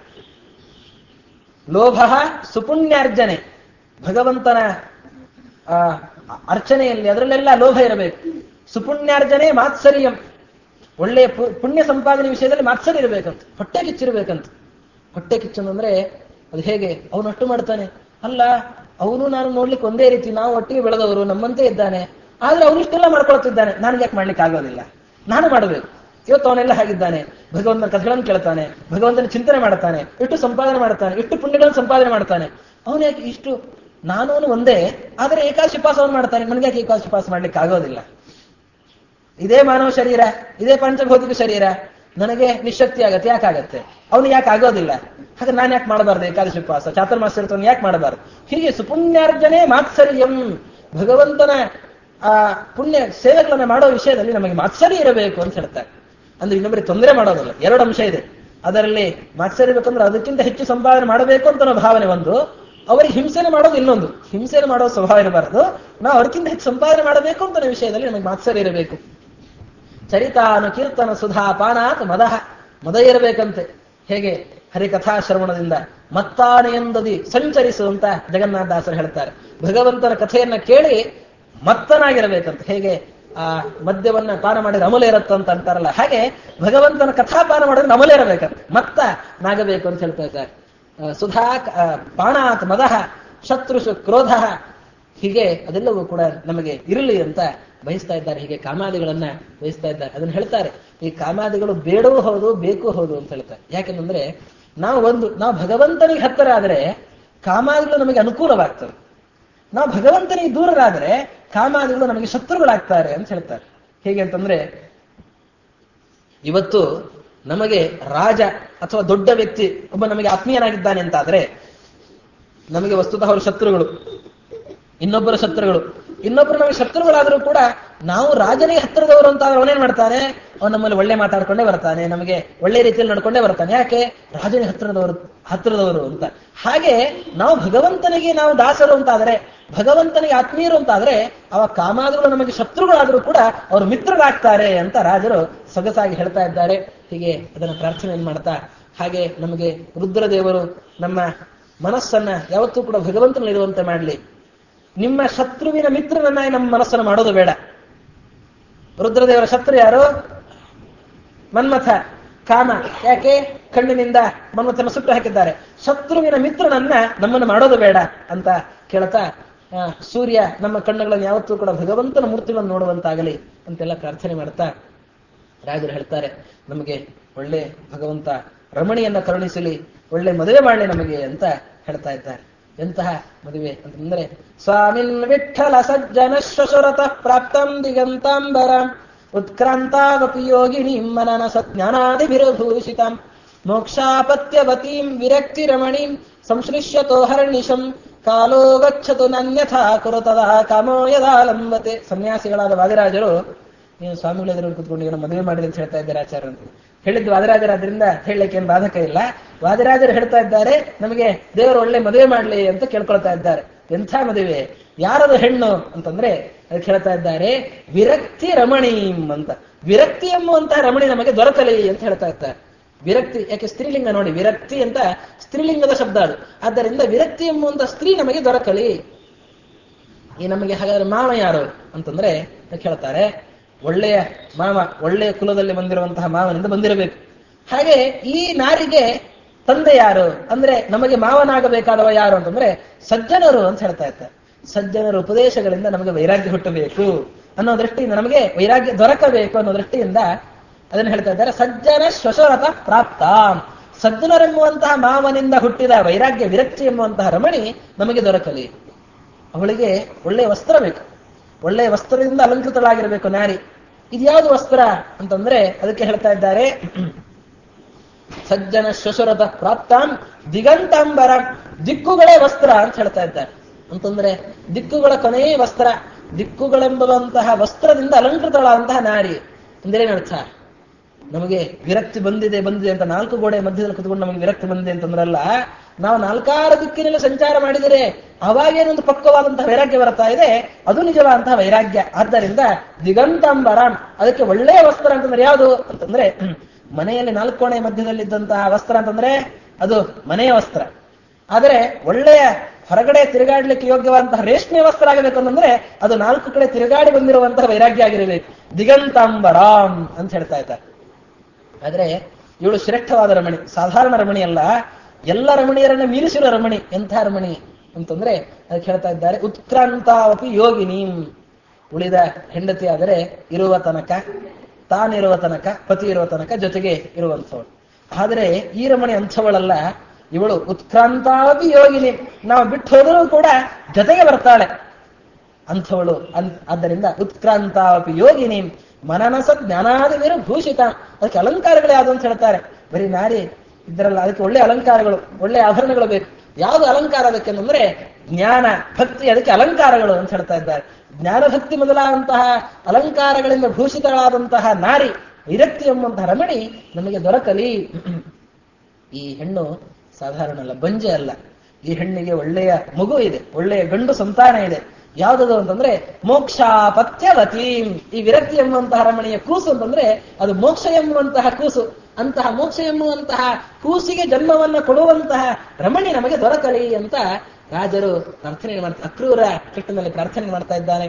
ಲೋಭ ಸುಪುಣ್ಯಾರ್ಜನೆ ಭಗವಂತನ ಆ, ಅರ್ಚನೆಯಲ್ಲಿ ಅದರಲ್ಲೆಲ್ಲ ಲೋಭ ಇರಬೇಕು ಸುಪುಣ್ಯಾರ್ಜನೆ ಮಾತ್ಸರ್ಯಂ ಒಳ್ಳೆಯ ಪು- ಪುಣ್ಯ ಸಂಪಾದನೆ ವಿಷಯದಲ್ಲಿ ಮಾತ್ಸರ್ಯ ಇರಬೇಕಂತ ಹೊಟ್ಟೆ ಕಿಚ್ಚಿರ್ಬೇಕಂತ ಹೊಟ್ಟೆ ಕಿಚ್ಚಂದ್ರೆ ಅದು ಹೇಗೆ ಅವನು ಅಷ್ಟು ಮಾಡ್ತಾನೆ ಅಲ್ಲ ಅವನು ನಾನು ನೋಡ್ಲಿಕ್ಕೆ ಒಂದೇ ರೀತಿ ನಾವು ಒಟ್ಟಿಗೆ ಬೆಳೆದವರು ನಮ್ಮಂತೆ ಇದ್ದಾನೆ ಆದ್ರೆ ಅವನು ಇಷ್ಟೆಲ್ಲ ಮಾಡ್ಕೊಳ್ತಿದ್ದಾನೆ ನಾನು ಯಾಕೆ ಮಾಡ್ಲಿಕ್ಕೆ ಆಗೋದಿಲ್ಲ ನಾನು ಮಾಡಬೇಕು ಇವತ್ತು ಅವನೆಲ್ಲ ಹಾಗಿದ್ದಾನೆ ಭಗವಂತನ ಕಥೆಗಳನ್ನು ಕೇಳ್ತಾನೆ ಭಗವಂತನ ಚಿಂತನೆ ಮಾಡ್ತಾನೆ ಇಷ್ಟು ಸಂಪಾದನೆ ಮಾಡ್ತಾನೆ ಇಷ್ಟು ಪುಣ್ಯಗಳನ್ನು ಸಂಪಾದನೆ ಮಾಡ್ತಾನೆ ಅವನು ಯಾಕೆ ಇಷ್ಟು ನಾನು ಅವನು ಒಂದೇ ಆದರೆ ಏಕಾದಶಿ ಪಾಸ್ ಅವನು ಮಾಡ್ತಾನೆ ನನಗೆ ಯಾಕೆ ಏಕಾದಶಿ ಪಾಸ್ ಮಾಡ್ಲಿಕ್ಕೆ ಆಗೋದಿಲ್ಲ ಇದೇ ಮಾನವ ಶರೀರ ಇದೇ ಪಂಚಭೌತಿಕ ಶರೀರ ನನಗೆ ನಿಶಕ್ತಿ ಆಗತ್ತೆ ಯಾಕಾಗತ್ತೆ ಅವನು ಯಾಕೆ ಆಗೋದಿಲ್ಲ ಹಾಗೆ ನಾನು ಯಾಕೆ ಮಾಡಬಾರ್ದು ಏಕಾದಶಿ ಉಪವಾಸ ಚಾತುರ್ಮಾಸ ಇರ್ತವನು ಯಾಕೆ ಮಾಡಬಾರ್ದು ಹೀಗೆ ಸುಪುಣ್ಯಾರ್ಜನೆ ಮಾತ್ಸರ್ಯಂ ಭಗವಂತನ ಆ ಪುಣ್ಯ ಸೇವೆಗಳನ್ನ ಮಾಡೋ ವಿಷಯದಲ್ಲಿ ನಮಗೆ ಮಾತ್ಸರ್ಯ ಇರಬೇಕು ಅಂತ ಹೇಳ್ತಾರೆ ಅಂದ್ರೆ ಇನ್ನೊಬ್ಬರಿಗೆ ತೊಂದರೆ ಮಾಡೋದಲ್ಲ ಎರಡು ಅಂಶ ಇದೆ ಅದರಲ್ಲಿ ಮಾತ್ಸರ್ಯ ಇರಬೇಕಂದ್ರೆ ಅದಕ್ಕಿಂತ ಹೆಚ್ಚು ಸಂಪಾದನೆ ಮಾಡಬೇಕು ಅಂತ ಅನ್ನೋ ಭಾವನೆ ಒಂದು ಅವರಿಗೆ ಹಿಂಸೆನೆ ಮಾಡೋದು ಇನ್ನೊಂದು ಹಿಂಸೆನೆ ಮಾಡೋ ಸ್ವಭಾವ ಇರಬಾರದು ನಾವು ಅವ್ರಿಗಿಂತ ಹೆಚ್ಚು ಸಂಪಾದನೆ ಮಾಡಬೇಕು ಅಂತ ಅನ್ನೋ ವಿಷಯದಲ್ಲಿ ನಮಗೆ ಮಾತ್ಸರ್ಯ ಇರಬೇಕು ಚರಿತಾನು ಕೀರ್ತನ ಸುಧಾ ಪಾನಾತ್ ಮದಹ ಮದ ಇರಬೇಕಂತೆ ಹೇಗೆ ಹರಿಕಥಾ ಶ್ರವಣದಿಂದ ಮತ್ತಾನೆಯಂದದಿ ಸಂಚರಿಸುವಂತ ಜಗನ್ನಾಥದಾಸರು ಹೇಳ್ತಾರೆ ಭಗವಂತನ ಕಥೆಯನ್ನ ಕೇಳಿ ಮತ್ತನಾಗಿರಬೇಕಂತ ಹೇಗೆ ಆ ಮದ್ಯವನ್ನ ಪಾನ ಮಾಡಿದ್ರೆ ಅಮಲ ಇರತ್ತಂತ ಅಂತಾರಲ್ಲ ಹಾಗೆ ಭಗವಂತನ ಕಥಾ ಪಾನ ಮಾಡಿದ್ರೆ ಅಮಲ ಇರಬೇಕಂತ ಮತ್ತ ನಾಗಬೇಕು ಅಂತ ಹೇಳ್ತಾ ಇದ್ದಾರೆ ಆ, ಸುಧಾ ಆ, ಪಾಣಾತ್ ಮದಹ ಶತ್ರುಷು ಕ್ರೋಧ ಹೀಗೆ ಅದೆಲ್ಲವೂ ಕೂಡ ನಮಗೆ ಇರಲಿ ಅಂತ ಬಯಸ್ತಾ ಇದ್ದಾರೆ ಹೀಗೆ ಕಾಮಾದಿಗಳನ್ನ ಬಯಸ್ತಾ ಇದ್ದಾರೆ ಅದನ್ನ ಹೇಳ್ತಾರೆ ಈ ಕಾಮಾದಿಗಳು ಬೇಡವೂ ಹೌದು ಬೇಕು ಹೌದು ಅಂತ ಹೇಳ್ತಾರೆ ಯಾಕೆಂದ್ರೆ ನಾವು ಒಂದು ನಾವು ಭಗವಂತನಿಗೆ ಹತ್ತಿರ ಆದ್ರೆ ಕಾಮಾದಿಗಳು ನಮಗೆ ಅನುಕೂಲವಾಗ್ತವೆ ನಾವು ಭಗವಂತನಿಗೆ ದೂರರಾದ್ರೆ ಕಾಮಾದಿಗಳು ನಮಗೆ ಶತ್ರುಗಳಾಗ್ತಾರೆ ಅಂತ ಹೇಳ್ತಾರೆ ಹೇಗೆ ಅಂತಂದ್ರೆ ಇವತ್ತು ನಮಗೆ ರಾಜ ಅಥವಾ ದೊಡ್ಡ ವ್ಯಕ್ತಿ ಒಬ್ಬ ನಮಗೆ ಆತ್ಮೀಯನಾಗಿದ್ದಾನೆ ಅಂತಾದ್ರೆ ನಮಗೆ ವಸ್ತುತಃ ಅವರು ಶತ್ರುಗಳು ಇನ್ನೊಬ್ಬರ ಶತ್ರುಗಳು ಇನ್ನೊಬ್ಬರು ನಮಗೆ ಶತ್ರುಗಳಾದರೂ ಕೂಡ ನಾವು ರಾಜನಿಗೆ ಹತ್ತಿರದವರು ಅಂತ ಆದ್ರೆ ಅವನೇನ್ ಮಾಡ್ತಾನೆ ಅವನು ನಮ್ಮಲ್ಲಿ ಒಳ್ಳೆ ಮಾತಾಡ್ಕೊಂಡೇ ಬರ್ತಾನೆ ನಮಗೆ ಒಳ್ಳೆ ರೀತಿಯಲ್ಲಿ ನಡ್ಕೊಂಡೇ ಬರ್ತಾನೆ ಯಾಕೆ ರಾಜನಿಗೆ ಹತ್ತಿರದವರು ಹತ್ತಿರದವರು ಅಂತ ಹಾಗೆ ನಾವು ಭಗವಂತನಿಗೆ ನಾವು ದಾಸರು ಅಂತಾದ್ರೆ ಭಗವಂತನಿಗೆ ಆತ್ಮೀಯರು ಅಂತಾದ್ರೆ ಅವ ಕಾಮಾದಿಗಳು ನಮಗೆ ಶತ್ರುಗಳಾದರೂ ಕೂಡ ಅವರು ಮಿತ್ರರಾಗ್ತಾರೆ ಅಂತ ರಾಜರು ಸೊಗಸಾಗಿ ಹೇಳ್ತಾ ಇದ್ದಾರೆ ಹೀಗೆ ಅದನ್ನ ಪ್ರಾರ್ಥನೆ ಮಾಡ್ತಾ ಹಾಗೆ ನಮಗೆ ರುದ್ರದೇವರು ನಮ್ಮ ಮನಸ್ಸನ್ನ ಯಾವತ್ತೂ ಕೂಡ ಭಗವಂತನಲ್ಲಿರುವಂತೆ ಮಾಡಲಿ ನಿಮ್ಮ ಶತ್ರುವಿನ ಮಿತ್ರನನ್ನಾಗಿ ನಮ್ಮ ಮನಸ್ಸನ್ನು ಮಾಡೋದು ಬೇಡ ರುದ್ರದೇವರ ಶತ್ರು ಯಾರು ಮನ್ಮಥ ಕಾಮ ಯಾಕೆ ಕಣ್ಣಿನಿಂದ ಮನ್ಮಥನ ಸುಟ್ಟು ಹಾಕಿದ್ದಾರೆ ಶತ್ರುವಿನ ಮಿತ್ರನನ್ನ ನಮ್ಮನ್ನು ಮಾಡೋದು ಬೇಡ ಅಂತ ಕೇಳ್ತಾ ಆ, ಸೂರ್ಯ ನಮ್ಮ ಕಣ್ಣುಗಳನ್ನು ಯಾವತ್ತೂ ಕೂಡ ಭಗವಂತನ ಮೂರ್ತಿಗಳನ್ನು ನೋಡುವಂತಾಗಲಿ ಅಂತೆಲ್ಲ ಪ್ರಾರ್ಥನೆ ಮಾಡ್ತಾ ರಾಜರು ಹೇಳ್ತಾರೆ ನಮಗೆ ಒಳ್ಳೆ ಭಗವಂತ ರಮಣಿಯನ್ನ ಕರುಣಿಸಲಿ ಒಳ್ಳೆ ಮದುವೆ ಮಾಡಲಿ ನಮಗೆ ಅಂತ ಹೇಳ್ತಾ ಇದ್ದಾರೆ ಎಂತಹ ಮದುವೆ ಅಂತಂದ್ರೆ ಸ್ವಾಮಿನ್ ವಿಠಲ ಸಜ್ಜನ ಶ್ವಶುರತ ಪ್ರಾಪ್ತಂ ದಿಗಂತಾಂಬರ ಉತ್ಕ್ರಾಂತಾವಪಿ ಯೋಗಿನಿ ಮನನ ಸಜ್ಞಾನಾದಿಭಿರಭೂಷಿತಾಂ ಮೋಕ್ಷಾಪತ್ಯವತೀಂ ವಿರಕ್ತಿ ರಮಣೀಂ ಸಂಶ್ಲಿಷ್ಯತೋ ಹರ್ನಿಶಂ ಕಾಲೋ ಗಚ್ಚತು ನನ್ಯಥಾ ಕುರುತದ ಕಾಮೋ ಯದಾ ಲಂಬತೆ ಸನ್ಯಾಸಿಗಳಾದ ವಾದಿರಾಜರು ನೀನು ಸ್ವಾಮಿಗಳ ಎದುರು ಕುತ್ಕೊಂಡು ಏನೋ ಮದುವೆ ಮಾಡಿದೆ ಅಂತ ಹೇಳ್ತಾ ಇದ್ದಾರೆ ಆಚಾರ್ಯ ಅಂತ ಹೇಳಿದ್ದು ವಾದಿರಾಜರಾದ್ರಿಂದ ಹೇಳಲಿಕ್ಕೆ ಏನು ಬಾಧಕ ಇಲ್ಲ ವಾದಿರಾಜರು ಹೇಳ್ತಾ ಇದ್ದಾರೆ ನಮಗೆ ದೇವರು ಒಳ್ಳೆ ಮದುವೆ ಮಾಡಲಿ ಅಂತ ಕೇಳ್ಕೊಳ್ತಾ ಇದ್ದಾರೆ ಎಂಥ ಮದುವೆ ಯಾರದು ಹೆಣ್ಣು ಅಂತಂದ್ರೆ ಅದಕ್ಕೆ ಹೇಳ್ತಾ ಇದ್ದಾರೆ ವಿರಕ್ತಿ ರಮಣೀಂ ಅಂತ ವಿರಕ್ತಿ ಎಂಬುವಂತಹ ರಮಣಿ ನಮಗೆ ದೊರಕಲಿ ಅಂತ ಹೇಳ್ತಾ ಇದ್ದಾರೆ ವಿರಕ್ತಿ ಯಾಕೆ ಸ್ತ್ರೀಲಿಂಗ ನೋಡಿ ವಿರಕ್ತಿ ಅಂತ ಸ್ತ್ರೀಲಿಂಗದ ಶಬ್ದ ಅದು ಆದ್ದರಿಂದ ವಿರಕ್ತಿ ಎಂಬುವಂತ ಸ್ತ್ರೀ ನಮಗೆ ದೊರಕಲಿ ಈ ನಮಗೆ ಹಾಗಾದ್ರೆ ಮಾವ ಯಾರು ಅಂತಂದ್ರೆ ಅದಕ್ಕೆ ಹೇಳ್ತಾರೆ ಒಳ್ಳೆಯ ಮಾವ ಒಳ್ಳೆಯ ಕುಲದಲ್ಲಿ ಬಂದಿರುವಂತಹ ಮಾವನಿಂದ ಬಂದಿರಬೇಕು ಹಾಗೆ ಈ ನಾರಿಗೆ ತಂದೆ ಯಾರು ಅಂದ್ರೆ ನಮಗೆ ಮಾವನಾಗಬೇಕಾದವ ಯಾರು ಅಂತಂದ್ರೆ ಸಜ್ಜನರು ಅಂತ ಹೇಳ್ತಾ ಇರ್ತಾರೆ ಸಜ್ಜನರ ಉಪದೇಶಗಳಿಂದ ನಮಗೆ ವೈರಾಗ್ಯ ಹುಟ್ಟಬೇಕು ಅನ್ನೋ ದೃಷ್ಟಿಯಿಂದ ನಮಗೆ ವೈರಾಗ್ಯ ದೊರಕಬೇಕು ಅನ್ನೋ ದೃಷ್ಟಿಯಿಂದ ಅದನ್ನು ಹೇಳ್ತಾ ಇದ್ದಾರೆ ಸಜ್ಜನ ಶ್ವಶರತ ಪ್ರಾಪ್ತ ಸಜ್ಜನರೆಂಬುವಂತಹ ಮಾವನಿಂದ ಹುಟ್ಟಿದ ವೈರಾಗ್ಯ ವಿರಕ್ತಿ ಎಂಬುವಂತಹ ರಮಣಿ ನಮಗೆ ದೊರಕಲಿ ಅವಳಿಗೆ ಒಳ್ಳೆಯ ವಸ್ತ್ರ ಬೇಕು ಒಳ್ಳೆಯ ವಸ್ತ್ರದಿಂದ ಅಲಂಕೃತಳಾಗಿರಬೇಕು ನಾರಿ ಇದ್ಯಾವುದು ವಸ್ತ್ರ ಅಂತಂದ್ರೆ ಅದಕ್ಕೆ ಹೇಳ್ತಾ ಇದ್ದಾರೆ ಸಜ್ಜನ ಶ್ವಶುರದ ಪ್ರಾಪ್ತಾಂ ದಿಗಂತಾಂಬರ ದಿಕ್ಕುಗಳೇ ವಸ್ತ್ರ ಅಂತ ಹೇಳ್ತಾ ಇದ್ದಾರೆ ಅಂತಂದ್ರೆ ದಿಕ್ಕುಗಳ ಕೊನೆಯೇ ವಸ್ತ್ರ ದಿಕ್ಕುಗಳೆಂಬುವಂತಹ ವಸ್ತ್ರದಿಂದ ಅಲಂಕೃತಳಾದಂತಹ ನಾರಿ ಅಂದ್ರೇನರ್ಥ ನಮಗೆ ವಿರಕ್ತಿ ಬಂದಿದೆ ಬಂದಿದೆ ಅಂತ ನಾಲ್ಕು ಗೋಡೆ ಮಧ್ಯದಲ್ಲಿ ಕುತ್ಕೊಂಡು ನಮಗೆ ವಿರಕ್ತಿ ಬಂದಿದೆ ಅಂತಂದ್ರಲ್ಲ ನಾವು ನಾಲ್ಕಾರು ದಿಕ್ಕಿನಲ್ಲಿ ಸಂಚಾರ ಮಾಡಿದರೆ ಅವಾಗೇನೊಂದು ಪಕ್ವವಾದಂತಹ ವೈರಾಗ್ಯ ಬರ್ತಾ ಇದೆ ಅದು ನಿಜವಾದಂತಹ ವೈರಾಗ್ಯ ಆದ್ದರಿಂದ ದಿಗಂತಾಂಬರ ಅದಕ್ಕೆ ಒಳ್ಳೆಯ ವಸ್ತ್ರ ಅಂತಂದ್ರೆ ಯಾವುದು ಅಂತಂದ್ರೆ ಮನೆಯಲ್ಲಿ ನಾಲ್ಕು ಕೋಣೆ ಮಧ್ಯದಲ್ಲಿದ್ದಂತಹ ವಸ್ತ್ರ ಅಂತಂದ್ರೆ ಅದು ಮನೆಯ ವಸ್ತ್ರ ಆದರೆ ಒಳ್ಳೆಯ ಹೊರಗಡೆ ತಿರುಗಾಡ್ಲಿಕ್ಕೆ ಯೋಗ್ಯವಾದಂತಹ ರೇಷ್ಮೆ ವಸ್ತ್ರ ಆಗಬೇಕು ಅಂತಂದ್ರೆ ಅದು ನಾಲ್ಕು ಕಡೆ ತಿರುಗಾಡಿ ಬಂದಿರುವಂತಹ ವೈರಾಗ್ಯ ಆಗಿರಬೇಕು ದಿಗಂತಾಂಬರಾಮ್ ಅಂತ ಹೇಳ್ತಾ ಇದ್ದಾರೆ ಆದ್ರೆ ಇವಳು ಶ್ರೇಷ್ಠವಾದ ರಮಣಿ ಸಾಧಾರಣ ರಮಣಿ ಅಲ್ಲ ಎಲ್ಲ ರಮಣಿಯರನ್ನ ಮೀರಿಸಿರೋ ರಮಣಿ ಎಂಥ ರಮಣಿ ಅಂತಂದ್ರೆ ಅದಕ್ಕೆ ಹೇಳ್ತಾ ಇದ್ದಾರೆ ಉತ್ಕ್ರಾಂತಾವಪಿ ಯೋಗಿನಿ ಉಳಿದ ಹೆಂಡತಿ ಆದರೆ ಇರುವ ತನಕ ತಾನಿರುವ ತನಕ ಪತಿ ಇರುವ ತನಕ ಜೊತೆಗೆ ಇರುವಂಥವಳು ಆದರೆ ಈ ರಮಣಿ ಅಂಥವಳಲ್ಲ ಇವಳು ಉತ್ಕ್ರಾಂತಾವಪಿ ಯೋಗಿನಿ ನಾವು ಬಿಟ್ಟು ಹೋದರೂ ಕೂಡ ಜೊತೆಗೆ ಬರ್ತಾಳೆ ಅಂಥವಳು ಅನ್ ಆದ್ದರಿಂದ ಉತ್ಕ್ರಾಂತಾವಪಿ ಯೋಗಿನಿ ಮನನಸ ಜ್ಞಾನಾದಿವಿರು ಭೂಷಿತ ಅದಕ್ಕೆ ಅಲಂಕಾರಗಳೇ ಯಾವುದು ಅಂತ ಹೇಳ್ತಾರೆ ಬರೀ ನಾರಿ ಇದ್ರಲ್ಲ ಅದಕ್ಕೆ ಒಳ್ಳೆ ಅಲಂಕಾರಗಳು ಒಳ್ಳೆ ಆಭರಣಗಳು ಬೇಕು ಯಾವುದು ಅಲಂಕಾರ ಅದಕ್ಕೆ ಅಂದ್ರೆ ಜ್ಞಾನ ಭಕ್ತಿ ಅದಕ್ಕೆ ಅಲಂಕಾರಗಳು ಅಂತ ಹೇಳ್ತಾ ಇದ್ದಾರೆ ಜ್ಞಾನ ಭಕ್ತಿ ಮೊದಲಾದಂತಹ ಅಲಂಕಾರಗಳಿಂದ ಭೂಷಿತಳಾದಂತಹ ನಾರಿ ವಿರಕ್ತಿ ಎಂಬಂತಹ ರಮಣಿ ನಮಗೆ ದೊರಕಲಿ ಈ ಹೆಣ್ಣು ಸಾಧಾರಣ ಅಲ್ಲ ಬಂಜೆ ಅಲ್ಲ ಈ ಹೆಣ್ಣಿಗೆ ಒಳ್ಳೆಯ ಮಗು ಇದೆ ಒಳ್ಳೆಯ ಗಂಡು ಸಂತಾನ ಇದೆ ಯಾವ್ದದು ಅಂತಂದ್ರೆ ಮೋಕ್ಷ ಪಥ್ಯವತಿ ಈ ವಿರಕ್ತಿ ಎಂಬುವಂತಹ ರಮಣಿಯ ಕೂಸು ಅಂತಂದ್ರೆ ಅದು ಮೋಕ್ಷ ಎಂಬುವಂತಹ ಕೂಸು ಅಂತಹ ಮೋಕ್ಷ ಎಂಬುವಂತಹ ಕೂಸಿಗೆ ಜನ್ಮವನ್ನ ಕೊಡುವಂತಹ ರಮಣಿ ನಮಗೆ ದೊರಕಲಿ ಅಂತ ರಾಜರು ಪ್ರಾರ್ಥನೆ ಮಾಡ್ತಾ ಅಕ್ರೂರ ಕೃಷ್ಣನಲ್ಲಿ ಪ್ರಾರ್ಥನೆ ಮಾಡ್ತಾ ಇದ್ದಾನೆ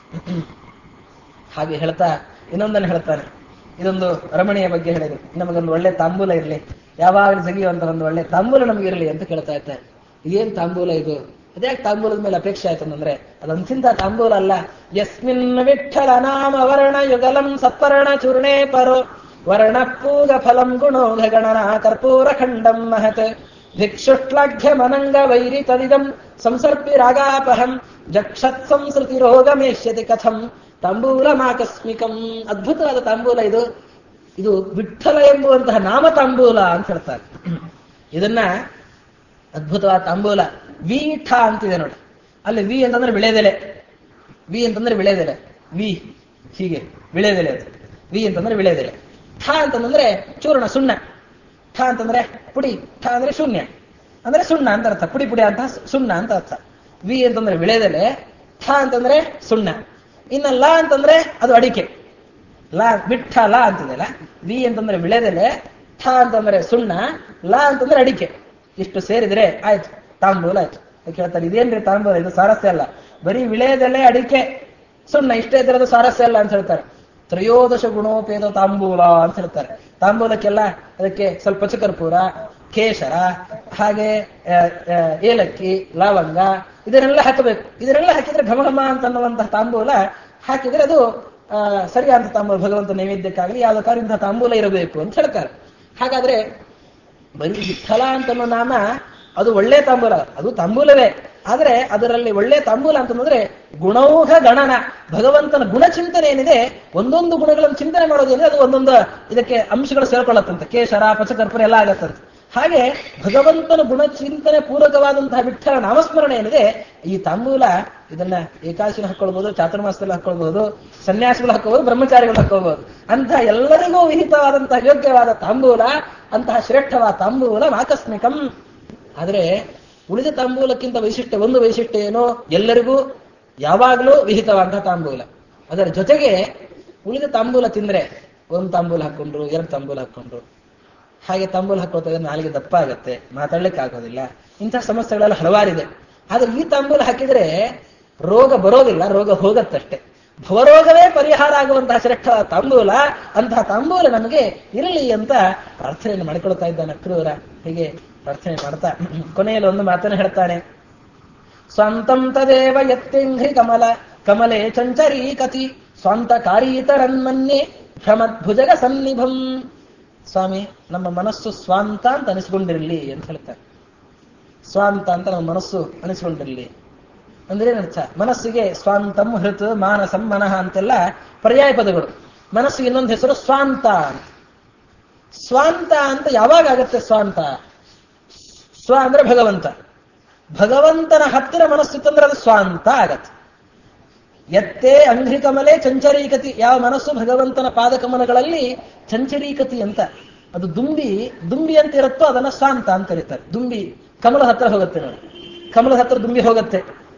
ಹಾಗೆ ಹೇಳ್ತಾ ಇನ್ನೊಂದನ್ನು ಹೇಳ್ತಾನೆ ಇದೊಂದು ರಮಣಿಯ ಬಗ್ಗೆ ಹೇಳಿದ್ರು ನಮಗೊಂದು ಒಳ್ಳೆ ತಾಂಬೂಲ ಇರಲಿ ಯಾವಾಗಲೂ ಜಗಿಯುವಂತ ಒಂದು ಒಳ್ಳೆ ತಾಂಬೂಲ ನಮಗಿರಲಿ ಅಂತ ಕೇಳ್ತಾ ಇದ್ದಾರೆ ಇದೇನ್ ತಾಂಬೂಲ ಇದು ಅದ್ಯಾಕೆ ತಾಂಬೂಲದ ಮೇಲೆ ಅಪೇಕ್ಷೆ ಆಯ್ತು ಅಂದ್ರೆ ಅದಂತಿಂತ ತಾಂಬೂಲ ಅಲ್ಲ ಯಸ್ಮಿನ್ ವಿಠಲ ನಾಮ ವರ್ಣ ಯುಗಲಂ ಸತ್ವರ್ಣ ಚೂರ್ಣೆ ಪರೋ ವರ್ಣ ಪೂಗ ಫಲಂ ಗುಣೋ ಗಣನ ಕರ್ಪೂರ ಖಂಡಂ ಮಹತ್ ದಿಕ್ಷುಷ್ಲಾಘ್ಯ ಮನಂಗ ವೈರಿ ತದಿದಂ ಸಂಸರ್ಪಿ ರಾಗಾಪಹಂ ಜಕ್ಷತ್ ಸಂಸ್ಕೃತಿ ರೋಗಮೇಷ್ಯತಿ ಕಥಂ ತಾಂಬೂಲಮಾಕಸ್ಮಿಕಂ ಅದ್ಭುತವಾದ ತಾಂಬೂಲ ಇದು ಇದು ವಿಠಲ ಎಂಬುವಂತಹ ನಾಮ ತಾಂಬೂಲ ಅಂತ ಹೇಳ್ತಾರೆ ಇದನ್ನ ಅದ್ಭುತವಾದ ತಾಂಬೂಲ ವೀಠ ಅಂತಿದೆ ನೋಡಿ ಅಲ್ಲಿ ವಿ ಅಂತಂದ್ರೆ ವಿಳೆದೆಲೆ ವಿ ಅಂತಂದ್ರೆ ವಿಳೆದೆಲೆ ವಿ ಹೀಗೆ ವಿಳೆದೆಲೆ ಅದು ವಿ ಅಂತಂದ್ರೆ ವಿಳೆದೆಲೆ ಠ ಅಂತಂದ್ರೆ ಚೂರ್ಣ ಸುಣ್ಣ ಠ ಅಂತಂದ್ರೆ ಪುಡಿ ಠ ಅಂದ್ರೆ ಶೂನ್ಯ ಅಂದ್ರೆ ಸುಣ್ಣ ಅಂತ ಅರ್ಥ ಪುಡಿ ಪುಡಿ ಅಂತ ಸುಣ್ಣ ಅಂತ ಅರ್ಥ ವಿ ಅಂತಂದ್ರೆ ವಿಳೆದೆಲೆ ಠ ಅಂತಂದ್ರೆ ಸುಣ್ಣ ಇನ್ನ ಲ ಅಂತಂದ್ರೆ ಅದು ಅಡಿಕೆ ಲಾ ಬಿಟ್ಟ ಲ ಅಂತಿದೆಲ್ಲ ವಿ ಅಂತಂದ್ರೆ ವಿಳೆದೆಲೆ ಠ ಅಂತಂದ್ರೆ ಸುಣ್ಣ ಲ ಅಂತಂದ್ರೆ ಅಡಿಕೆ ಇಷ್ಟು ಸೇರಿದ್ರೆ ಆಯ್ತು ತಾಂಬೂಲ ಆಯ್ತು ಅದಕ್ಕೆ ಹೇಳ್ತಾರೆ ಇದೇನ್ರಿ ತಾಂಬೂಲ ಇದು ಸಾರಸ್ಯ ಅಲ್ಲ ಬರೀ ವಿಳೆದೆಲೆ ಅಡಿಕೆ ಸುಣ್ಣ ಇಷ್ಟೇ ಇದ್ರದ್ದು ಸಾರಸ್ಯ ಅಲ್ಲ ಅಂತ ಹೇಳ್ತಾರೆ ತ್ರಯೋದಶ ಗುಣೋಪೇತ ತಾಂಬೂಲ ಅಂತ ಹೇಳ್ತಾರೆ ತಾಂಬೂಲಕ್ಕೆಲ್ಲ ಅದಕ್ಕೆ ಸ್ವಲ್ಪ ಚಕರ್ಪೂರ ಕೇಶರ ಹಾಗೆ ಆ, ಆ, ಏಲಕ್ಕಿ ಲವಂಗ ಇದನ್ನೆಲ್ಲ ಹಾಕಬೇಕು ಇದನ್ನೆಲ್ಲ ಹಾಕಿದ್ರೆ ಘಮ ಘಮ ಅಂತ ಅನ್ನುವಂತಹ ತಾಂಬೂಲ ಹಾಕಿದ್ರೆ ಅದು ಆ, ಸರಿಯಾದ ತಾಂಬೂಲ ಭಗವಂತ ನೈವೇದ್ಯಕ್ಕಾಗಲಿ ಯಾವ ಕಾರಣದಿಂದ ತಾಂಬೂಲ ಇರಬೇಕು ಅಂತ ಹೇಳ್ತಾರೆ ಹಾಗಾದ್ರೆ ಬರೀ ವಿಠಲ ಅಂತನೋ ನಾಮ ಅದು ಒಳ್ಳೆ ತಾಂಬೂಲ ಅದು ತಾಂಬೂಲವೇ ಆದ್ರೆ ಅದರಲ್ಲಿ ಒಳ್ಳೆ ತಾಂಬೂಲ ಅಂತಂದ್ರೆ ಗುಣೌಹ ಗಣನ ಭಗವಂತನ ಗುಣಚಿಂತನೆ ಏನಿದೆ ಒಂದೊಂದು ಗುಣಗಳನ್ನು ಚಿಂತನೆ ಮಾಡೋದೇನಿದೆ ಅದು ಒಂದೊಂದು ಇದಕ್ಕೆ ಅಂಶಗಳು ಸೇರ್ಕೊಳ್ಳತ್ತಂತೆ ಕೇಶರ ಪಚಕರ್ಪೂರ ಎಲ್ಲ ಆಗತ್ತಂತೆ ಹಾಗೆ ಭಗವಂತನ ಗುಣಚಿಂತನೆ ಪೂರಕವಾದಂತಹ ವಿಠಲ ನಾಮಸ್ಮರಣೆ ಏನಿದೆ ಈ ತಾಂಬೂಲ ಇದನ್ನ ಏಕಾಶಿನ ಹಾಕೊಳ್ಬಹುದು ಚಾತುರ್ಮಾಸದಲ್ಲಿ ಹಾಕೊಳ್ಬಹುದು ಸನ್ಯಾಸಿಗಳು ಹಾಕೋಬಹುದು ಬ್ರಹ್ಮಚಾರಿಗಳು ಹಾಕೋಬಹುದು ಅಂತಹ ಎಲ್ಲರಿಗೂ ವಿಹಿತವಾದಂತಹ ಯೋಗ್ಯವಾದ ತಾಂಬೂಲ ಅಂತಹ ಶ್ರೇಷ್ಠವಾದ ತಾಂಬೂಲ ಆಕಸ್ಮಿಕಂ ಆದರೆ ಉಳಿದ ತಾಂಬೂಲಕ್ಕಿಂತ ವೈಶಿಷ್ಟ್ಯ ಒಂದು ವೈಶಿಷ್ಟ್ಯ ಏನೋ ಎಲ್ಲರಿಗೂ ಯಾವಾಗಲೂ ವಿಹಿತವಾದಂತಹ ತಾಂಬೂಲ ಅದರ ಜೊತೆಗೆ ಉಳಿದ ತಾಂಬೂಲ ತಿಂದ್ರೆ ಒಂದು ತಾಂಬೂಲ ಹಾಕೊಂಡ್ರು ಎರಡು ತಾಂಬೂಲ ಹಾಕೊಂಡ್ರು ಹಾಗೆ ತಾಂಬೂಲ ಹಾಕೋತಾ ಇದ್ರೆ ನಾಲಿಗೆ ದಪ್ಪ ಆಗತ್ತೆ ಮಾತಾಡ್ಲಿಕ್ಕೆ ಆಗೋದಿಲ್ಲ ಇಂತಹ ಸಮಸ್ಯೆಗಳೆಲ್ಲ ಹಲವಾರಿದೆ ಆದ್ರೆ ಈ ತಾಂಬೂಲ ಹಾಕಿದ್ರೆ ರೋಗ ಬರೋದಿಲ್ಲ ರೋಗ ಹೋಗತ್ತಷ್ಟೇ ಭವರೋಗವೇ ಪರಿಹಾರ ಆಗುವಂತಹ ಶ್ರೇಷ್ಠ ತಾಂಬೂಲ ಅಂತಹ ತಾಂಬೂಲ ನಮಗೆ ಇರಲಿ ಅಂತ ಪ್ರಾರ್ಥನೆಯನ್ನು ಮಾಡಿಕೊಳ್ತಾ ಇದ್ದಾನೆ ಅಕ್ರೂರ ಹೀಗೆ ಪ್ರಾರ್ಥನೆ ಮಾಡ್ತಾ ಕೊನೆಯಲ್ಲಿ ಒಂದು ಮಾತನ್ನು ಹೇಳ್ತಾನೆ ಸ್ವಂತಂ ತದೇವ ಯತ್ತೆಂಘ್ರಿ ಕಮಲ ಕಮಲೆ ಚಂಚರೀಕತಿ ಸ್ವಂತ ಕಾರೀತರನ್ಮನ್ಯೆ ಭ್ರಮದ್ಭುಜಗ ಸನ್ನಿಭಂ ಸ್ವಾಮಿ ನಮ್ಮ ಮನಸ್ಸು ಸ್ವಾಂತ ಅಂತ ಅನಿಸ್ಕೊಂಡಿರಲಿ ಅಂತ ಹೇಳ್ತಾರೆ ಸ್ವಾಂತ ಅಂತ ನಮ್ಮ ಮನಸ್ಸು ಅನಿಸ್ಕೊಂಡಿರಲಿ ಅಂದ್ರೆ ಏನರ್ಥ ಮನಸ್ಸಿಗೆ ಸ್ವಾಂತಂ ಹೃತ್ ಮಾನಸಂ ಮನಃ ಅಂತೆಲ್ಲ ಪರ್ಯಾಯ ಪದಗಳು ಮನಸ್ಸಿಗೆ ಇನ್ನೊಂದು ಹೆಸರು ಸ್ವಾಂತ ಅಂತ ಸ್ವಾಂತ ಅಂತ ಯಾವಾಗ ಆಗತ್ತೆ ಸ್ವಾಂತ ಸ್ವ ಅಂದ್ರೆ ಭಗವಂತ ಭಗವಂತನ ಹತ್ತಿರ ಮನಸ್ಸಿತ್ತಂದ್ರೆ ಅದು ಸ್ವಾಂತ ಆಗತ್ತೆ ಎತ್ತೇ ಅಂಘ್ರಿಕಮಲೆ ಚಂಚರೀಕತಿ ಯಾವ ಮನಸ್ಸು ಭಗವಂತನ ಪಾದಕಮಲಗಳಲ್ಲಿ ಚಂಚರೀಕತಿ ಅಂತ ಅದು ದುಂಬಿ ದುಂಬಿ ಅಂತ ಇರುತ್ತೋ ಅದನ್ನ ಸ್ವಾಂತ ಅಂತ ಕರೀತಾರೆ ದುಂಬಿ ಕಮಲದ ಹತ್ರ ಹೋಗುತ್ತೆ ನೋಡಿ ಕಮಲದ ಹತ್ರ ದುಂಬಿ ಹೋಗುತ್ತೆ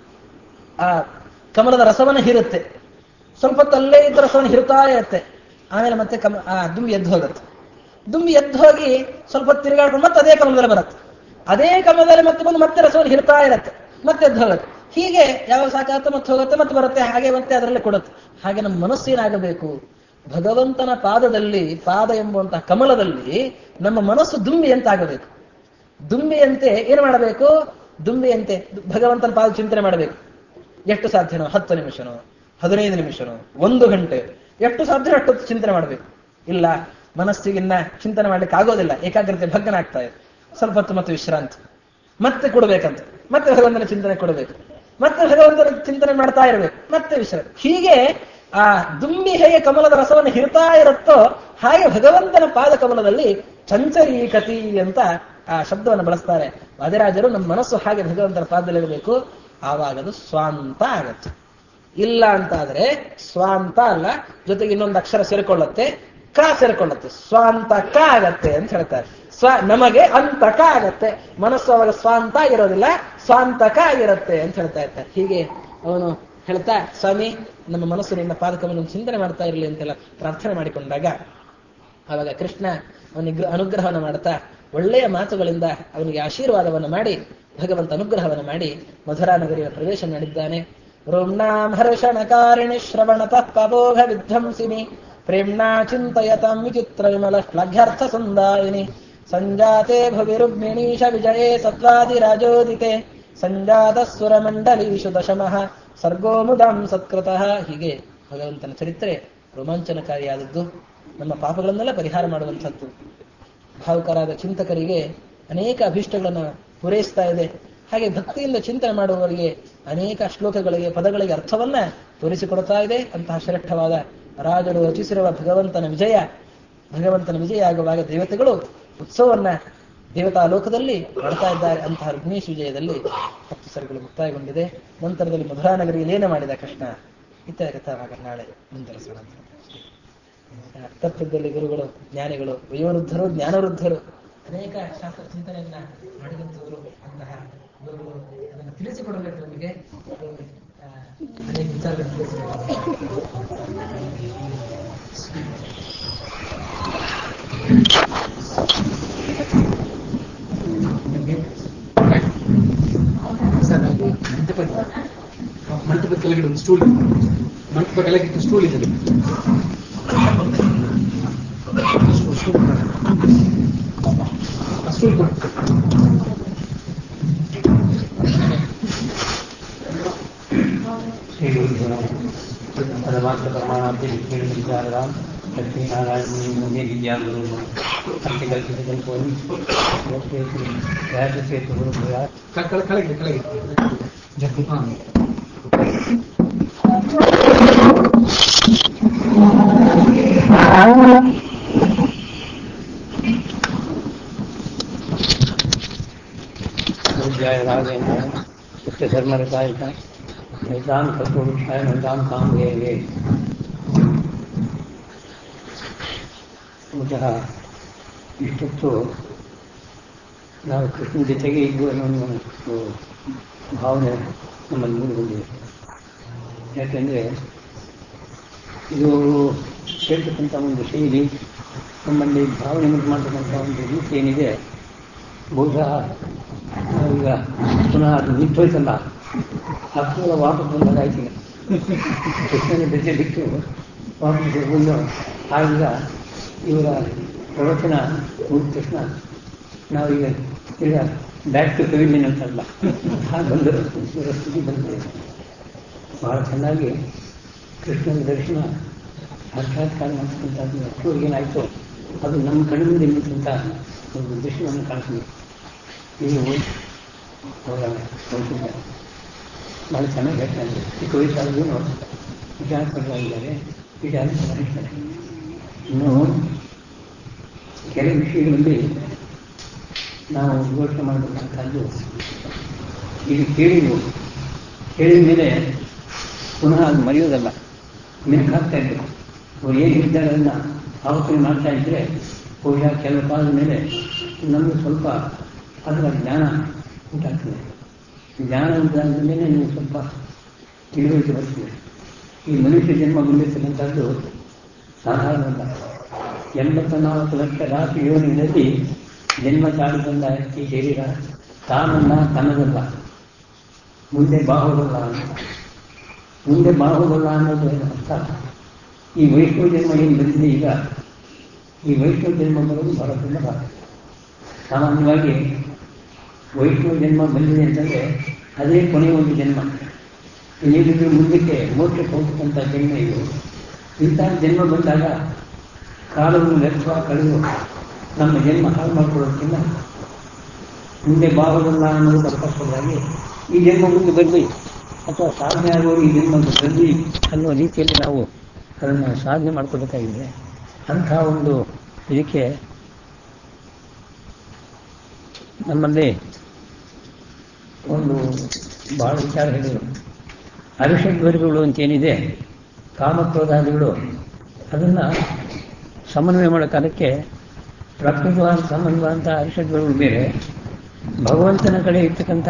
ಆ ಕಮಲದ ರಸವನ್ನ ಹೀರುತ್ತೆ ಸ್ವಲ್ಪ ಹೊತ್ತು ಅಲ್ಲೇ ಇದ್ದ ರಸವನ್ನು ಹಿರ್ತಾ ಇರುತ್ತೆ ಆಮೇಲೆ ಮತ್ತೆ ಕಮ ಆ ದುಂಬಿ ಎದ್ದು ಹೋಗುತ್ತೆ ದುಂಬಿ ಎದ್ದು ಹೋಗಿ ಸ್ವಲ್ಪ ಹೊತ್ತು ತಿರುಗಾಡ್ಕೊಂಡು ಮತ್ತೆ ಅದೇ ಕಮಲದಲ್ಲಿ ಬರುತ್ತೆ ಅದೇ ಕಮಲದಲ್ಲಿ ಮತ್ತೆ ಬಂದು ಮತ್ತೆ ರಸವನ್ನು ಹಿರ್ತಾ ಇರುತ್ತೆ ಮತ್ತೆ ಎದ್ದು ಹೋಗುತ್ತೆ ಹೀಗೆ ಯಾವಾಗ ಸಾಕಾಗುತ್ತೆ ಮತ್ತೆ ಹೋಗುತ್ತೆ ಮತ್ತೆ ಬರುತ್ತೆ ಹಾಗೆ ಮತ್ತೆ ಅದರಲ್ಲಿ ಕೊಡುತ್ತೆ ಹಾಗೆ ನಮ್ಮ ಮನಸ್ಸು ಏನಾಗಬೇಕು ಭಗವಂತನ ಪಾದದಲ್ಲಿ ಪಾದ ಎಂಬುವಂತಹ ಕಮಲದಲ್ಲಿ ನಮ್ಮ ಮನಸ್ಸು ದುಂಬಿ ಅಂತ ಆಗಬೇಕು ದುಂಬಿಯಂತೆ ಏನು ಮಾಡಬೇಕು ದುಂಬಿಯಂತೆ ಭಗವಂತನ ಪಾದ ಚಿಂತನೆ ಮಾಡಬೇಕು ಎಷ್ಟು ಸಾಧ್ಯನೋ ಹತ್ತು ನಿಮಿಷನೋ ಹದಿನೈದು ನಿಮಿಷನೋ ಒಂದು ಗಂಟೆ ಎಷ್ಟು ಸಾಧ್ಯ ಅಷ್ಟು ಚಿಂತನೆ ಮಾಡಬೇಕು ಇಲ್ಲ ಮನಸ್ಸಿಗಿನ್ನ ಚಿಂತನೆ ಮಾಡ್ಲಿಕ್ಕೆ ಆಗೋದಿಲ್ಲ ಏಕಾಗ್ರತೆ ಭಗ್ನ ಆಗ್ತಾ ಇದೆ ಸ್ವಲ್ಪ ಹೊತ್ತು ಮತ್ತೆ ವಿಶ್ರಾಂತಿ ಮತ್ತೆ ಕೊಡಬೇಕಂತ ಮತ್ತೆ ಭಗವಂತನ ಚಿಂತನೆ ಕೊಡಬೇಕು ಮತ್ತೆ ಭಗವಂತನ ಚಿಂತನೆ ಮಾಡ್ತಾ ಇರಬೇಕು ಮತ್ತೆ ವಿಶ್ರಾಂತಿ ಹೀಗೆ ಆ ದುಂಬಿ ಹೇಗೆ ಕಮಲದ ರಸವನ್ನು ಹಿರ್ತಾ ಇರುತ್ತೋ ಹಾಗೆ ಭಗವಂತನ ಪಾದ ಕಮಲದಲ್ಲಿ ಚಂಚರೀಕತಿ ಅಂತ ಆ ಶಬ್ದವನ್ನು ಬಳಸ್ತಾರೆ ವಾದಿರಾಜರು ನಮ್ಮ ಮನಸ್ಸು ಹಾಗೆ ಭಗವಂತನ ಪಾದದಲ್ಲಿರಬೇಕು ಆವಾಗ ಅದು ಸ್ವಾಂತ ಆಗತ್ತೆ ಇಲ್ಲ ಅಂತ ಆದ್ರೆ ಸ್ವಾಂತ ಅಲ್ಲ ಜೊತೆಗೆ ಇನ್ನೊಂದು ಅಕ್ಷರ ಸೇರಿಕೊಳ್ಳುತ್ತೆ ಕ ಸೇರಿಕೊಳ್ಳುತ್ತೆ ಸ್ವಾಂತ ಕ ಆಗತ್ತೆ ಅಂತ ಹೇಳ್ತಾರೆ ಸ್ವ ನಮಗೆ ಅಂತಕ ಆಗತ್ತೆ ಮನಸ್ಸು ಅವಾಗ ಸ್ವಾಂತ ಆಗಿರೋದಿಲ್ಲ ಸ್ವಾಂತಕ ಆಗಿರುತ್ತೆ ಅಂತ ಹೇಳ್ತಾ ಇರ್ತಾರೆ ಹೀಗೆ ಅವನು ಹೇಳ್ತಾ ಸ್ವಾಮಿ ನಮ್ಮ ಮನಸ್ಸು ನಿನ್ನ ಪಾದಕವನ್ನು ಚಿಂತನೆ ಮಾಡ್ತಾ ಇರಲಿ ಅಂತೆಲ್ಲ ಪ್ರಾರ್ಥನೆ ಮಾಡಿಕೊಂಡಾಗ ಆವಾಗ ಕೃಷ್ಣ ಅವನಿಗೆ ಅನುಗ್ರಹವನ್ನು ಮಾಡ್ತಾ ಒಳ್ಳೆಯ ಮಾತುಗಳಿಂದ ಅವನಿಗೆ ಆಶೀರ್ವಾದವನ್ನು ಮಾಡಿ ಭಗವಂತ ಅನುಗ್ರಹವನ್ನು ಮಾಡಿ ಮಧುರಾ ನಗರಿಯ ಪ್ರವೇಶ ಮಾಡಿದ್ದಾನೆ ರೋಮ್ನಾಂ ಹರ್ಷಣಕಾರಿಣಿ ಶ್ರವಣತಃ ಪಬೋಘ ವಿಧ್ವಂಸಿನಿ ಪ್ರೇಮ್ನಾ ಚಿಂತಯತಾಂ ವಿಚಿತ್ರ ವಿಮಲ ಶ್ಲಾಘ್ಯರ್ಥ ಸಂದಾಯಿನಿ ಸಂಜಾತೆ ಭುವಿ ರುಕ್ಮಿಣೀಶ ವಿಜಯೇ ಸತ್ವಾದಿರಾಜೋದಿತೆ ಸಂಜಾತ ಸುರಮಂಡಲೀಶು ದಶಮಃ ಸರ್ಗೋ ಮುದಾಂ ಸತ್ಕೃತಃ ಹೀಗೆ ಭಗವಂತನ ಚರಿತ್ರೆ ರೋಮಾಂಚನಕಾರಿಯಾದದ್ದು ನಮ್ಮ ಪಾಪಗಳನ್ನೆಲ್ಲ ಪರಿಹಾರ ಮಾಡುವಂಥದ್ದು ಭಾವುಕರಾದ ಚಿಂತಕರಿಗೆ ಅನೇಕ ಅಭೀಷ್ಟಗಳನ್ನು ಪೂರೈಸ್ತಾ ಇದೆ ಹಾಗೆ ಭಕ್ತಿಯಿಂದ ಚಿಂತನೆ ಮಾಡುವವರಿಗೆ ಅನೇಕ ಶ್ಲೋಕಗಳಿಗೆ ಪದಗಳಿಗೆ ಅರ್ಥವನ್ನ ತೋರಿಸಿಕೊಡ್ತಾ ಇದೆ ಅಂತಹ ಶ್ರೇಷ್ಠವಾದ ರಾಜರು ರಚಿಸಿರುವ ಭಗವಂತನ ವಿಜಯ ಭಗವಂತನ ವಿಜಯ ಆಗುವಾಗ ದೇವತೆಗಳು ಉತ್ಸವವನ್ನ ದೇವತಾ ಲೋಕದಲ್ಲಿ ಮಾಡ್ತಾ ಇದ್ದಾರೆ ಅಂತಹ ರುಗ್ನೇಶ್ ವಿಜಯದಲ್ಲಿ ಹತ್ತು ಸರಿಗಳು ಮುಕ್ತಾಯಗೊಂಡಿದೆ ನಂತರದಲ್ಲಿ ಮಧುರಾನಗರಿಯಲ್ಲಿ ಏನು ಮಾಡಿದ ಕೃಷ್ಣ ಇತ್ಯಾದಿ ಕಥಾವಾಗ ನಾಳೆ ಮುಂದುವರಿಸೋಣ ತತ್ವದಲ್ಲಿ ಗುರುಗಳು ಜ್ಞಾನಿಗಳು ವಯೋವೃದ್ಧರು ಜ್ಞಾನವೃದ್ಧರು ಅನೇಕ ಶಾಸ್ತ್ರ ಚಿಂತನೆಯನ್ನ ಮಾಡಿದಂಥವರು ಅಂತಹ ಗುರುಗಳು ಅದನ್ನು ತಿಳಿಸಿಕೊಡಬೇಕು ನಮಗೆ ಅದು, ಆ, ಅನೇಕ ವಿಚಾರಗಳನ್ನು ತಿಳಿಸಿಕೊಡಬೇಕು ಸರ್ ಅದು ಮಂಟಪ ಮಂಟಪದ ಕೆಳಗಡೆ ಒಂದು ಸ್ಟೂಲ್ ಇದೆ ಮಂಟಪ ಕೆಳಗೆ ಸ್ಟೂಲ್ ಇದೆ ಸ್ಟೂಲ್- ಸ್ಟೂಲ್ ಕೊಡೋಣ. ಆ ಸ್ಟೂಲ್ ಕೊಡು. श्री गुरु परमात्मा परमाणाम विचारराम लक्ष्मीनारायण मुझे विद्या गुरु आर्टिकल सिटीजन फोरम राज्य से गुरु प्रयास ಕ- ಕ- ಕೆಳಗಿದೆ ಕೆಳಗಿದೆ ಜಗ್ಗು ಹಾ विद्याय राजेन्द्र सत्य धर्म रसाय निदान कल्पवृक्षाय निदान काम गे ಬಹುಶಃ ಇಷ್ಟೊತ್ತು ನಾವು ಕೃಷ್ಣ ಜೊತೆಗೆ ಇದ್ದು ಅನ್ನೋ ಒಂದು ಭಾವನೆ ನಮ್ಮಲ್ಲಿ ಮೂಡಿ ಬಂದಿದೆ ಯಾಕೆಂದರೆ ಇದು ಹೇಳ್ತಕ್ಕಂಥ ಒಂದು ಶೈಲಿ ನಮ್ಮಲ್ಲಿ ಭಾವನೆ ಉಂಟು ಮಾಡ್ತಕ್ಕಂಥ ಒಂದು ರೀತಿ ಏನಿದೆ ಬಹುಶಃ ನಾವೀಗ ಪುನಃ ಅದು ನಿಂತೋಯ್ತಲ್ಲ ಹತ್ತಿರ ವಾಪಸ್ ಬಂದಾಗಾಯ್ತು ಈಗ. ಕೃಷ್ಣನ ಬೆಟ್ಟೆ ಬಿಟ್ಟು ವಾಪಸ್ ಬಂದು ಆಗ ಇವರ ಪ್ರವಚನ ಮುಗಿದ ತಕ್ಷಣ ನಾವೀಗ ಈಗ ಬ್ಯಾಕ್ ಟು ಪೆವಿಲಿಯನ್ ಅಂತಲ್ಲ ಹಾಗೆ ಬಂದು ಇವರ ಸ್ಥಿತಿ ಬಂದಿದೆ ಬಹಳ ಚೆನ್ನಾಗಿ ಕೃಷ್ಣನ ದರ್ಶನ ಸಾಕ್ಷಾತ್ಕಾರ ಮಾಡ್ತಕ್ಕಂಥದ್ದು ಎಷ್ಟೋರ್ಗೆ ಏನಾಯಿತು ಅದು ನಮ್ಮ ಕಣ್ಣು ಮುಂದೆ ನಿಂತಂಥ ಒಂದು ದೃಶ್ಯವನ್ನು ಕಾಣಿಸ್ತೀವಿ ನೀವು ಅವರ ವಂಶಜ ಭಾಳ ಚೆನ್ನಾಗಿ ಹೇಳ್ತಾರೆ ಚಿಕ್ಕ ವಯಸ್ಸಾದ್ರೂ ವಿಚಾರಪರವಾಗಿದ್ದಾರೆ ವಿಚಾರ ಚೆನ್ನಾಗಿದ್ದಾರೆ ಇನ್ನು ಕೆಲವು ವಿಷಯಗಳಲ್ಲಿ ನಾವು ಯೋಚನೆ ಮಾಡಬೇಕಾದ್ದು ಇದು ಕೇಳಿದ್ವು ಕೇಳಿದ ಮೇಲೆ ಪುನಃ ಅದು ಮರೆಯೋದಲ್ಲ ಮೆಲುಕಾಗ್ತಾ ಇರಬೇಕು ಅವ್ರು ಏನು ಹೇಳ್ತಾರೆ ಅದನ್ನ ಆಲೋಚನೆ ಮಾಡ್ತಾ ಇದ್ರೆ ಬಹುಶಃ ಕೆಲವು ಕಾಲದ ಮೇಲೆ ನಮಗೆ ಸ್ವಲ್ಪ ಅದರ ಜ್ಞಾನ ಉಂಟಾಗ್ತದೆ ಜ್ಞಾನ ಉಂಟಾದ ಮೇಲೆ ನೀವು ಸ್ವಲ್ಪ ತಿಳುವಳಿಕೆ ಬರ್ತದೆ ಈ ಮನುಷ್ಯ ಜನ್ಮ ಬಂದಿರ್ತಕ್ಕಂಥದ್ದು ಸಾಧಾರಣವಲ್ಲ ಎಂಬತ್ತ ನಾಲ್ಕು ಲಕ್ಷ ರಾಶಿ ಯೋನಿಗಳಲ್ಲಿ ಜನ್ಮ ತಾಳಿ ಬಂದ ಈ ಶರೀರ ತಾನಲ್ಲ ತನ್ನದಲ್ಲ ಮುಂದೆ ಬಾಹುದಲ್ಲ ಮುಂದೆ ಬಾಹುದಲ್ಲ ಅನ್ನೋದು ಏನು ಅರ್ಥ ಈ ವೈಷ್ಣವ ಜನ್ಮ ಏನು ಬಂದಿದೆ ಈಗ ಈ ವೈಷ್ಣವ ಜನ್ಮ ಬರೋದು ಬಹಳ ಸುಲಭ ಸಾಮಾನ್ಯವಾಗಿ ವೈಷ್ಣವ ಜನ್ಮ ಬಂದಿದೆ ಅಂತಂದ್ರೆ ಅದೇ ಕೊನೆಯ ಒಂದು ಜನ್ಮ ಇನ್ನೇನಿದ್ರು ಮುಂದಕ್ಕೆ ಮೋಕ್ಷಕ್ಕೆ ಹೋಗ್ತಕ್ಕಂಥ ಜನ್ಮ ಇದು ಇಂತಹ ಜನ್ಮ ಬಂದಾಗ ಕಾಲವನ್ನು ವ್ಯರ್ಥವಾಗಿ ಕಳೆದು ನಮ್ಮ ಜನ್ಮ ಹಾಳು ಮಾಡ್ಕೊಳ್ಳೋದಕ್ಕಿಂತ ಮುಂದೆ ಬಾಹುದಲ್ಲ ಅನ್ನೋದು ತಪ್ಪಿಸೋದಾಗಿ ಈ ಜನ್ಮ ಮುಂದೆ ಬರಲಿ ಅಥವಾ ಸಾಧನೆ ಆಗುವ ಈ ಜನ್ಮ ಬರಲಿ ಅನ್ನೋ ರೀತಿಯಲ್ಲಿ ನಾವು ಅದನ್ನು ಸಾಧನೆ ಮಾಡ್ಕೋಬೇಕಾಗಿದೆ ಅಂಥ ಒಂದು ಇದಕ್ಕೆ ನಮ್ಮಲ್ಲಿ ಒಂದು ಬಹಳ ವಿಚಾರ ಹೇಳಿದರು ಅರಿಷಡ್ವರ್ಗಗಳು ಅಂತೇನಿದೆ ಕಾಮಕ್ರೋಧಾದಿಗಳು ಅದನ್ನು ಸಮನ್ವಯ ಮಾಡೋಕೆ ಅದಕ್ಕೆ ಪ್ರಕೃತವಾದ ಸಂಬಂಧವಾದಂಥ ಅರಿಷಡ್ವರ್ಗಗಳು ಬೇರೆ ಭಗವಂತನ ಕಡೆ ಇರ್ತಕ್ಕಂಥ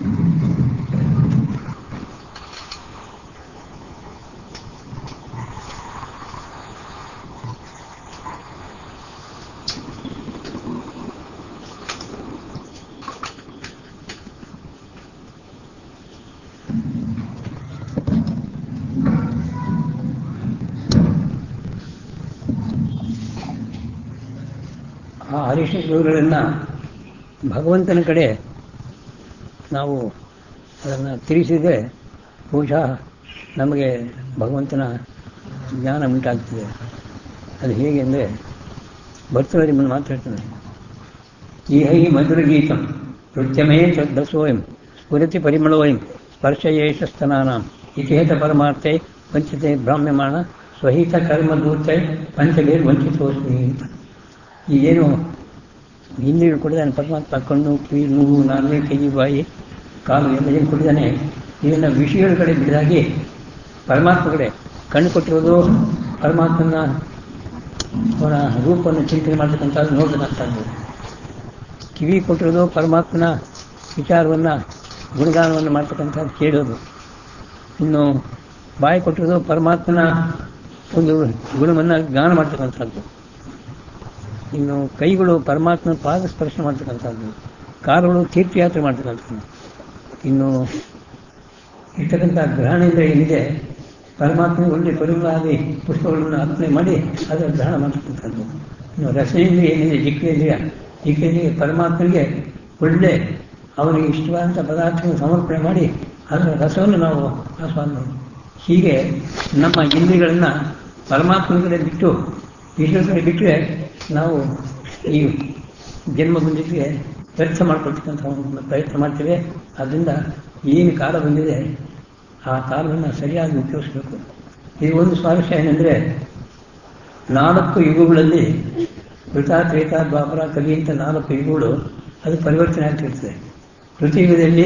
ಆ ಅರಿಷಡ್ವರ್ಗಗಳನ್ನು ಭಗವಂತನ ಕಡೆ ನಾವು ಅದನ್ನು ತಿರುಗಿಸಿದರೆ ಬಹುಶಃ ನಮಗೆ ಭಗವಂತನ ಜ್ಞಾನ ಉಂಟಾಗ್ತದೆ ಅದು ಹೇಗೆ ಅಂದರೆ ಭರ್ತೃ ನಿಮ್ಮನ್ನು ಮಾತಾಡ್ತಾನೆ ಈ ಹೈ ಮಧುರ ಗೀತಂ ನೃತ್ಯಮೇ ಶ್ರದ್ಧಸೋಯಂ ಸ್ಫುರತಿ ಪರಿಮಳೋಯಂ ಸ್ಪರ್ಶಯೇಷ ಸ್ತನಾನಾಂ ಇತಿಹೇತ ಪರಮಾರ್ಥೆ ವಂಚಿತೆ ಭ್ರಾಮ್ಯಮಾಣ ಸ್ವಹಿತ ಕರ್ಮ ದೂರ್ತೆ ಪಂಚಬೇರ್ ವಂಚಿತೋಸ್ಮಿ ಅಂತ ಈಗೇನು ಹಿಂದಿಗಳು ಕೊಡಿದಾನೆ ಪರಮಾತ್ಮ ಕಣ್ಣು ಕಿವಿ ಮೂಗು ನಾಲ್ಕು ಕೈ ಬಾಯಿ ಕಾಲು ಎಲ್ಲ ಏನು ಕೊಟ್ಟಿದ್ದಾನೆ ಇದನ್ನು ವಿಷಯಗಳ ಕಡೆ ಬಿಡದಾಗಿ ಪರಮಾತ್ಮ ಕಡೆ ಕಣ್ಣು ಕೊಟ್ಟಿರೋದು ಪರಮಾತ್ಮನ ಅವನ ರೂಪವನ್ನು ಚಿಂತನೆ ಮಾಡ್ತಕ್ಕಂಥದ್ದು ನೋಡ್ತಕ್ಕಂಥದ್ದು ಕಿವಿ ಕೊಟ್ಟಿರೋದು ಪರಮಾತ್ಮನ ವಿಚಾರವನ್ನು ಗುಣಗಾನವನ್ನು ಮಾಡ್ತಕ್ಕಂಥದ್ದು ಕೇಳೋದು ಇನ್ನು ಬಾಯಿ ಕೊಟ್ಟಿರೋದು ಪರಮಾತ್ಮನ ಒಂದು ಗುಣವನ್ನು ಗಾನ ಮಾಡ್ತಕ್ಕಂಥದ್ದು ಇನ್ನು ಕೈಗಳು ಪರಮಾತ್ಮನ ಪಾದ ಸ್ಪರ್ಶ ಮಾಡ್ತಕ್ಕಂಥದ್ದು ಕಾರುಗಳು ತೀರ್ಥಯಾತ್ರೆ ಮಾಡ್ತಕ್ಕಂಥದ್ದು ಇನ್ನು ಇರ್ತಕ್ಕಂಥ ಗ್ರಹಣದಿಂದ ಏನಿದೆ ಪರಮಾತ್ಮ ಒಳ್ಳೆ ಪರಿಮಳಾದಿ ಪುಷ್ಪಗಳನ್ನು ಅರ್ಪಣೆ ಮಾಡಿ ಅದರ ಗ್ರಹಣ ಮಾಡ್ತಕ್ಕಂಥದ್ದು ಇನ್ನು ರಸೇಂದ್ರಿಯ ಏನಿದೆ ಜಿಕ್ಕೇಂದ್ರಿಯ ಜಿಕ್ಕೇಂದ್ರಿಯ ಪರಮಾತ್ಮನಿಗೆ ಒಳ್ಳೆ ಅವನಿಗೆ ಇಷ್ಟವಾದಂಥ ಪದಾರ್ಥವನ್ನು ಸಮರ್ಪಣೆ ಮಾಡಿ ಅದರ ರಸವನ್ನು ನಾವು ಆಸ್ವಾದ ಮಾಡಿ ಹೀಗೆ ನಮ್ಮ ಇಂದ್ರಿಯಗಳನ್ನು ಪರಮಾತ್ಮನ ಕಡೆ ಬಿಟ್ಟು ವಿಶ್ಲೇಷಣೆ ಬಿಟ್ಟರೆ ನಾವು ಈ ಜನ್ಮ ಬಂದಿದ್ದಕ್ಕೆ ವ್ಯರ್ಥ ಮಾಡ್ಕೊಳ್ತಕ್ಕಂಥ ಒಂದು ಪ್ರಯತ್ನ ಮಾಡ್ತೇವೆ ಆದ್ದರಿಂದ ಏನು ಕಾಲ ಬಂದಿದೆ ಆ ಕಾಲವನ್ನು ಸರಿಯಾಗಿ ಉಪಯೋಗಿಸಬೇಕು ಇದು ಒಂದು ಸ್ವಾರಸ್ಯ ಏನಂದರೆ ನಾಲ್ಕು ಯುಗಗಳಲ್ಲಿ ಕೃತ ತ್ರೇತ ದ್ವಾಪರ ಕಲಿ ಅಂತ ನಾಲ್ಕು ಯುಗಗಳು ಅದು ಪರಿವರ್ತನೆ ಆಗ್ತಿರ್ತದೆ ಕೃತಿಯುಗದಲ್ಲಿ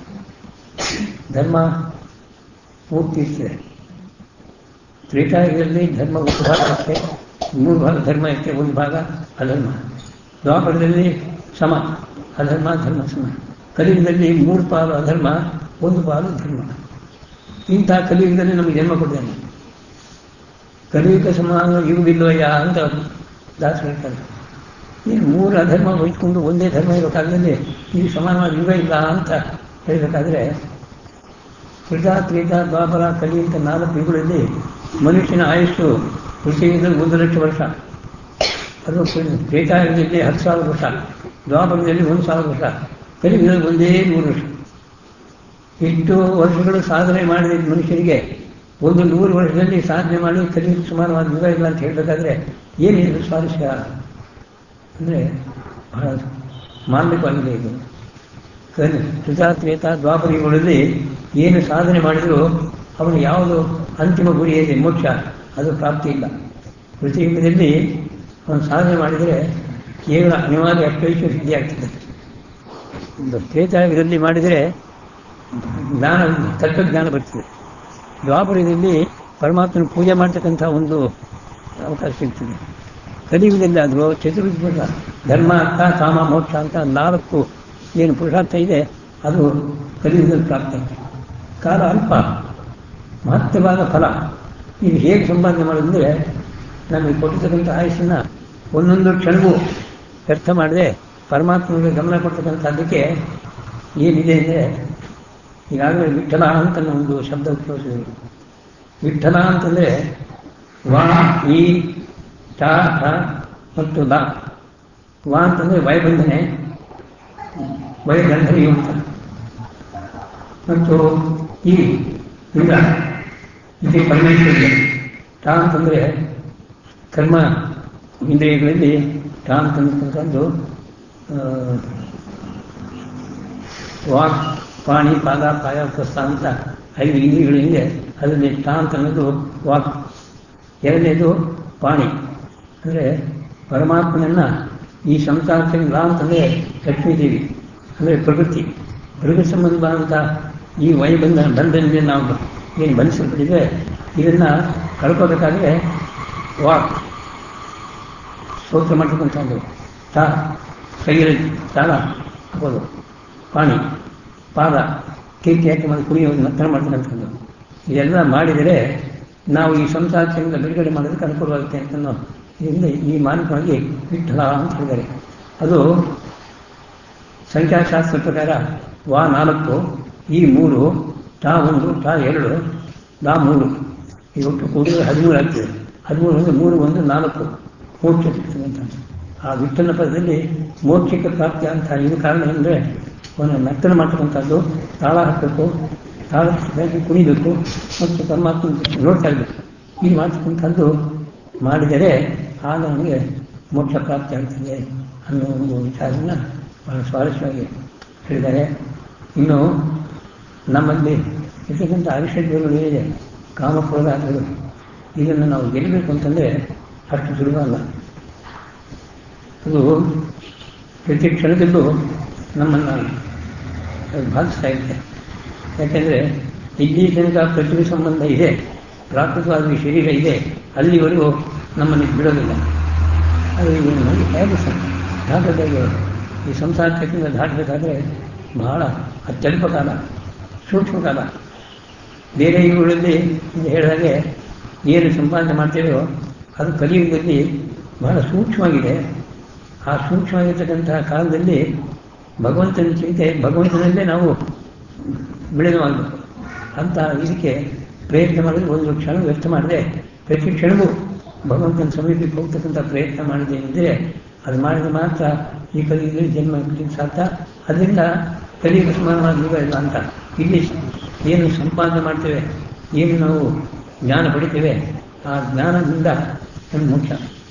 ಧರ್ಮ ಪೂರ್ತಿ ಇರ್ತದೆ ತ್ರೇತಾಯುಗದಲ್ಲಿ ಧರ್ಮ ಒಂದು ಭಾಗ ಇರುತ್ತೆ ಮೂರು ಭಾಗ ಧರ್ಮ ಇರುತ್ತೆ ಒಂದು ಭಾಗ ಅಧರ್ಮ ದ್ವಾಪರದಲ್ಲಿ ಸಮ ಅಧರ್ಮ ಧರ್ಮ ಸಮ ಕಲಿಯುಗದಲ್ಲಿ ಮೂರು ಪಾಲು ಅಧರ್ಮ ಒಂದು ಪಾಲು ಧರ್ಮ ಇಂಥ ಕಲಿಯುಗದಲ್ಲಿ ನಮಗೆ ಜನ್ಮ ಕೊಟ್ಟಿದ್ದಾನೆ ಕಲಿಯುಗ ಸಮಾನ ಯುಗವಿಲ್ವಯ್ಯ ಅಂತ ದಾಸರು ಹೇಳ್ತಾರೆ ಈ ಮೂರು ಅಧರ್ಮ ವಹಿಸ್ಕೊಂಡು ಒಂದೇ ಧರ್ಮ ಇರೋ ಕಾಲದಲ್ಲಿ ಈ ಸಮಾನವಾದ ಯುಗ ಇಲ್ಲ ಅಂತ ಹೇಳಬೇಕಾದ್ರೆ ಕೃತ ತ್ರೇತ ದ್ವಾಪರ ಕಲಿ ಅಂತ ನಾಲ್ಕು ಯುಗಗಳಲ್ಲಿ ಮನುಷ್ಯನ ಆಯುಸ್ಸು ಕೃಷಿಯುಗದಲ್ಲಿ ಒಂದು ಲಕ್ಷ ವರ್ಷ ಅದು ತ್ರೇತಾಯುಗದಲ್ಲಿ ಹತ್ತು ಸಾವಿರ ವರ್ಷ ದ್ವಾಪರದಲ್ಲಿ ಒಂದು ಸಾವಿರ ವರ್ಷ ಕಲಿಯುಗದಲ್ಲಿ ಒಂದೇ ಮೂರು ವರ್ಷ ಇಷ್ಟು ವರ್ಷಗಳು ಸಾಧನೆ ಮಾಡಿದ ಮನುಷ್ಯರಿಗೆ ಒಂದು ನೂರು ವರ್ಷದಲ್ಲಿ ಸಾಧನೆ ಮಾಡಿ ಕಲಿಯುಗ ಸಮಾನವಾದ ಯುಗ ಇಲ್ಲ ಅಂತ ಹೇಳಬೇಕಾದ್ರೆ ಏನಿದೆ ಸ್ವಾರಸ್ಯ ಅಂದರೆ ಬಹಳ ಮಾರ್ಮಿಕವಾಗಿದೆ ಇದು ಕಲಿ ಕೃತ ತ್ರೇತ ದ್ವಾಪರ ಯುಗಗಳಲ್ಲಿ ಏನು ಸಾಧನೆ ಮಾಡಿದರೂ ಅವನು ಯಾವುದು ಅಂತಿಮ ಗುರಿ ಇದೆ ಮೋಕ್ಷ ಅದು ಪ್ರಾಪ್ತಿ ಇಲ್ಲ ಕೃತಿಯುಗದಲ್ಲಿ ಅವನು ಸಾಧನೆ ಮಾಡಿದರೆ ಕೇವಲ ಅನಿವಾರ್ಯ ಅಷ್ಟೈಶ್ವ ಸಿದ್ಧಿಯಾಗ್ತದೆ ಒಂದು ತ್ರೇತಾಯುಗದಲ್ಲಿ ಮಾಡಿದರೆ ಜ್ಞಾನ ತತ್ವಜ್ಞಾನ ಬರ್ತದೆ ದ್ವಾಪರದಲ್ಲಿ ಪರಮಾತ್ಮನ ಪೂಜೆ ಮಾಡ್ತಕ್ಕಂಥ ಒಂದು ಅವಕಾಶ ಸಿಗ್ತದೆ ಕಲಿಯುಗದಲ್ಲಿ ಆದರೂ ಚತುರ್ವಿಧ ಧರ್ಮ ಅರ್ಥ ಕಾಮ ಮೋಕ್ಷ ಅಂತ ನಾಲ್ಕು ಏನು ಪುರುಷಾರ್ಥ ಇದೆ ಅದು ಕಲಿಯುಗದಲ್ಲಿ ಪ್ರಾಪ್ತ ಕಾಲ ಅಲ್ಪ ಮಹತ್ವವಾದ ಫಲ ಇದು ಹೇಗೆ ಸಂಪಾದನೆ ಮಾಡೋದಂದರೆ ನಮಗೆ ಕೊಟ್ಟಿರ್ತಕ್ಕಂಥ ಆಯುಷನ್ನು ಒಂದೊಂದು ಕ್ಷಣವೂ ವ್ಯರ್ಥ ಮಾಡದೆ ಪರಮಾತ್ಮನಿಗೆ ಗಮನ ಕೊಡ್ತಕ್ಕಂಥದ್ದಕ್ಕೆ ಏನಿದೆ ಅಂದರೆ ಈಗಾಗಲೇ ವಿಠಲ ಅಂತ ಒಂದು ಶಬ್ದ ಉಪಯೋಗಿಸಿದ್ರು ವಿಠಲ ಅಂತಂದರೆ ವಾ ಈ ಟ ಠ ಮತ್ತು ಲ ವಾ ಅಂತಂದರೆ ವಯಬಂಧನೆ ವಯಗಂಧರಿ ಅಂತ ಮತ್ತು ಈ ಇಂದ್ರ ಇದು ಪರಮೇಶ್ವರಿ ಟ ಅಂತಂದರೆ ಕರ್ಮ ಇಂದ್ರಿಯಗಳಲ್ಲಿ ಟ ಅಂತಕ್ಕಂಥದ್ದು ವಾಕ್ ಪಾಣಿ ಪಾದ ಪಾಯ ಪ್ರಸ್ಥ ಅಂತ ಐದು ಇಂದ್ರಿಯಗಳಿಂದ ಅದರಲ್ಲಿ ಟ ಅಂತ ಅನ್ನೋದು ವಾಕ್ ಎರಡನೇದು ಪಾಣಿ ಅಂದರೆ ಪರಮಾತ್ಮನನ್ನ ಈ ಸಂಸಾರಕ್ಕೆ ಲಾ ಅಂತಂದರೆ ಲಕ್ಷ್ಮೀದೇವಿ ಅಂದರೆ ಪ್ರಕೃತಿ ಪ್ರಕೃತಿ ಸಂಬಂಧವಾದಂಥ ಈ ವಯಬಂಧ ಬಂಧನದಿಂದ ನಾವು ಏನು ಬಂಧಿಸಲ್ಪಟ್ಟಿದೆ ಇದನ್ನು ಕಳ್ಕೋಬೇಕಾದ್ರೆ ವಾಕ್ ಸ್ತೋತ್ರ ಮಾಡ್ತಕ್ಕಂಥದ್ದು ತಾ ಕೈಯಲ್ಲಿ ತಾಳ ಹಾಕೋದು ಪಾಣಿ ಪಾದ ಕೀರ್ತಿ ಹಾಕಿ ಮಾಡಿ ಕುಣಿಯೋದು ನರ್ತನ ಮಾಡ್ತಕ್ಕಂಥದ್ದು ಇದೆಲ್ಲ ಮಾಡಿದರೆ ನಾವು ಈ ಸಂಸಾರದಿಂದ ಬಿಡುಗಡೆ ಮಾಡೋದಕ್ಕೆ ಅನುಕೂಲವಾಗುತ್ತೆ ಅಂತ ಇದರಿಂದ ಈ ಮಾನಕವಾಗಿ ವಿಠಲ ಅಂತ ಹೇಳಿದ್ದಾರೆ ಅದು ಸಂಖ್ಯಾಶಾಸ್ತ್ರ ಪ್ರಕಾರ ವಾ ನಾಲ್ಕು ಈ ಮೂರು ತಾ ಒಂದು ತಾ ಎರಡು ನಾ ಮೂರು ಈ ಒಟ್ಟು ಕೂಡಿದ್ರೆ ಹದಿಮೂರು ಆಗ್ತದೆ ಹದಿಮೂರು ಒಂದು ಮೂರು ಒಂದು ನಾಲ್ಕು ಮೋಕ್ಷ ಸಿಗ್ತದೆ ಅಂತ ಆ ವಿಠಲ ಪದದಲ್ಲಿ ಮೋಕ್ಷಕ್ಕೆ ಪ್ರಾಪ್ತಿ ಅಂತ ಇದು ಕಾರಣ ಅಂದರೆ ಅವನು ನರ್ತನ ಮಾಡ್ತಕ್ಕಂಥದ್ದು ತಾಳ ಹಾಕಬೇಕು ತಾಳ ಕುಣಿಬೇಕು ಮತ್ತು ಪರಮಾತ್ಮ ನೋಡ್ತಾ ಇರಬೇಕು ಈ ಮಾಡ್ತಕ್ಕಂಥದ್ದು ಮಾಡಿದರೆ ಆಗ ನಮಗೆ ಮೋಕ್ಷ ಪ್ರಾಪ್ತಿ ಆಗ್ತದೆ ಅನ್ನೋ ಒಂದು ವಿಚಾರವನ್ನು ಬಹಳ ಸ್ವಾರಸ್ಯವಾಗಿ ಹೇಳಿದ್ದಾರೆ ಇನ್ನು ನಮ್ಮಲ್ಲಿ ಇರ್ತಕ್ಕಂಥ ಅರಿಷಡ್ಗಳು ಏನಿದೆ ಕಾಮಕ್ರೋಧಾದಿಗಳು ಇದನ್ನು ನಾವು ಗೆಲ್ಲಬೇಕು ಅಂತಂದರೆ ಅಷ್ಟು ಸುಲಭ ಅಲ್ಲ ಅದು ಪ್ರತಿ ಕ್ಷಣದಲ್ಲೂ ನಮ್ಮನ್ನು ಬಾಧಿಸ್ತಾ ಇದೆ ಯಾಕೆಂದರೆ ಇಲ್ಲಿ ತನಕ ಪ್ರತಿಭೆ ಸಂಬಂಧ ಇದೆ ಪ್ರಾಕೃತವಾದ ಈ ಶರೀರ ಇದೆ ಅಲ್ಲಿವರೆಗೂ ನಮ್ಮನ್ನು ಬಿಡೋದಿಲ್ಲ ಅದು ಈಗ ನಮಗೆ ಹೇಗೆ ದಾಟದಾಗೆ ಈ ಸಂಸಾರ ಚಕ್ರಿಂದ ದಾಟಬೇಕಾದ್ರೆ ಬಹಳ ಅತ್ಯಲ್ಪ ಕಾಲ ಸೂಕ್ಷ್ಮ ಕಾಲ ಬೇರೆ ಇವುಗಳಲ್ಲಿ ಹೇಳಿದಾಗೆ ಏನು ಸಂಪಾದನೆ ಮಾಡ್ತೇವೋ ಅದು ಕಲಿಯುಗದಲ್ಲಿ ಬಹಳ ಸೂಕ್ಷ್ಮವಾಗಿದೆ ಆ ಸೂಕ್ಷ್ಮವಾಗಿರ್ತಕ್ಕಂತಹ ಕಾಲದಲ್ಲಿ ಭಗವಂತನ ಚಿಂತೆ ಭಗವಂತನಲ್ಲೇ ನಾವು ಬೆಳೆದವಾಗಬೇಕು ಅಂತ ಇದಕ್ಕೆ ಪ್ರಯತ್ನ ಮಾಡಿದ್ರೆ ಒಂದು ಕ್ಷಣ ವ್ಯರ್ಥ ಮಾಡಿದೆ ಪ್ರತಿ ಕ್ಷಣವೂ ಭಗವಂತನ ಸಮೀಪಕ್ಕೆ ಹೋಗ್ತಕ್ಕಂಥ ಪ್ರಯತ್ನ ಮಾಡಿದೆ ಎಂದರೆ ಅದು ಮಾಡಿದ್ರೆ ಮಾತ್ರ ಈ ಕಲಿಯುಗದಲ್ಲಿ ಜನ್ಮ ಕಲಿಗೆ ಸಾಧ್ಯ ಅದರಿಂದ ಕಲಿಯುಗ ಸಮಾನವಾದ ಯುಗ ಇಲ್ಲ ಅಂತ ಇಲ್ಲಿ ಏನು ಸಂಪಾದನೆ ಮಾಡ್ತೇವೆ ಏನು ನಾವು ಜ್ಞಾನ ಪಡಿತೇವೆ ಆ ಜ್ಞಾನದಿಂದ ನಮ್ಗೆ ಮೋಕ್ಷ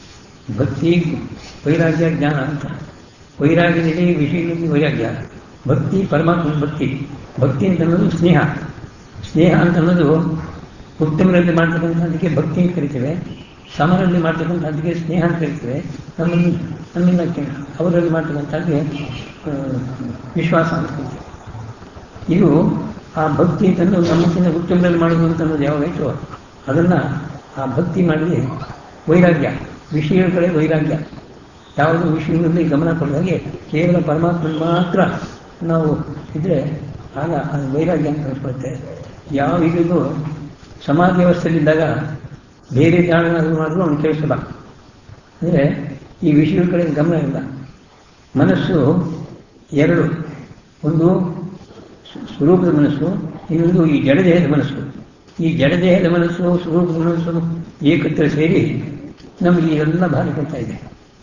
ಭಕ್ತಿ ವೈರಾಗ್ಯ ಜ್ಞಾನ ಅಂತ ವೈರಾಗ್ಯದಲ್ಲಿ ವಿಷಯಗಳಲ್ಲಿ ವೈರಾಗ್ಯ ಭಕ್ತಿ ಪರಮಾತ್ಮನ ಭಕ್ತಿ ಭಕ್ತಿ ಅಂತ ಅನ್ನೋದು ಸ್ನೇಹ ಸ್ನೇಹ ಅಂತ ಅನ್ನೋದು ಉತ್ತಮರಲ್ಲಿ ಮಾಡ್ತಕ್ಕಂಥದ್ದಕ್ಕೆ ಭಕ್ತಿ ಅಂತ ಕರಿತೇವೆ ಸಮರಲ್ಲಿ ಮಾಡ್ತಕ್ಕಂಥದ್ದಕ್ಕೆ ಸ್ನೇಹ ಅಂತ ಕರಿತೇವೆ ನಮ್ಮನ್ನು ನಮ್ಮಿಂದ ಕೆ- ಅವರಲ್ಲಿ ಮಾಡ್ತಕ್ಕಂಥದ್ದಕ್ಕೆ ಆ, ವಿಶ್ವಾಸ ಅಂತ ಕರಿತೇವೆ ಇದು ಆ ಭಕ್ತಿ ಅಂತಂದು ನಮ್ಮಕ್ಕಿಂತ ಉತ್ತಮರಲ್ಲಿ ಮಾಡೋದು ಅಂತ ಅನ್ನೋದು ಯಾವಾಗಾಯ್ತು ಅದನ್ನ ಆ ಭಕ್ತಿ ಮಾಡಿ ವೈರಾಗ್ಯ ವಿಷಯಗಳ ಕಡೆ ವೈರಾಗ್ಯ ಯಾವುದು ವಿಷಯಗಳಲ್ಲಿ ಗಮನ ಕೊಡದ ಹಾಗೆ ಕೇವಲ ಪರಮಾತ್ಮ ಮಾತ್ರ ನಾವು ಇದ್ರೆ ಆಗ ಅದು ವೈರಾಗ್ಯ ಅಂತ ಅನ್ಸ್ಕೊಳುತ್ತೆ ಯಾವ ಇದಕ್ಕೂ ಸಮಾಧಿ ಅವಸ್ಥೆಯಲ್ಲಿದ್ದಾಗ ಬೇರೆ ಧ್ಯಾನ ಮಾಡಿದ್ರು ಅವನು ಕೇಳಿಸಲ್ಲ ಅಂದರೆ ಈ ವಿಷಯಗಳ ಕಡೆ ಗಮನ ಇಲ್ಲ ಮನಸ್ಸು ಎರಡು ಒಂದು ಸ್ವ- ಸ್ವರೂಪದ ಮನಸ್ಸು ಇನ್ನೊಂದು ಈ ಜಡದೇಹದ ಮನಸ್ಸು ಈ ಜಡದೇಹದ ಮನಸ್ಸು ಸ್ವರೂಪದ ಮನಸ್ಸು ಏಕತ್ರ ಸೇರಿ ನಮಗೆ ಎಲ್ಲ ಭಾರಿ ಕೊಡ್ತಾ ಇದೆ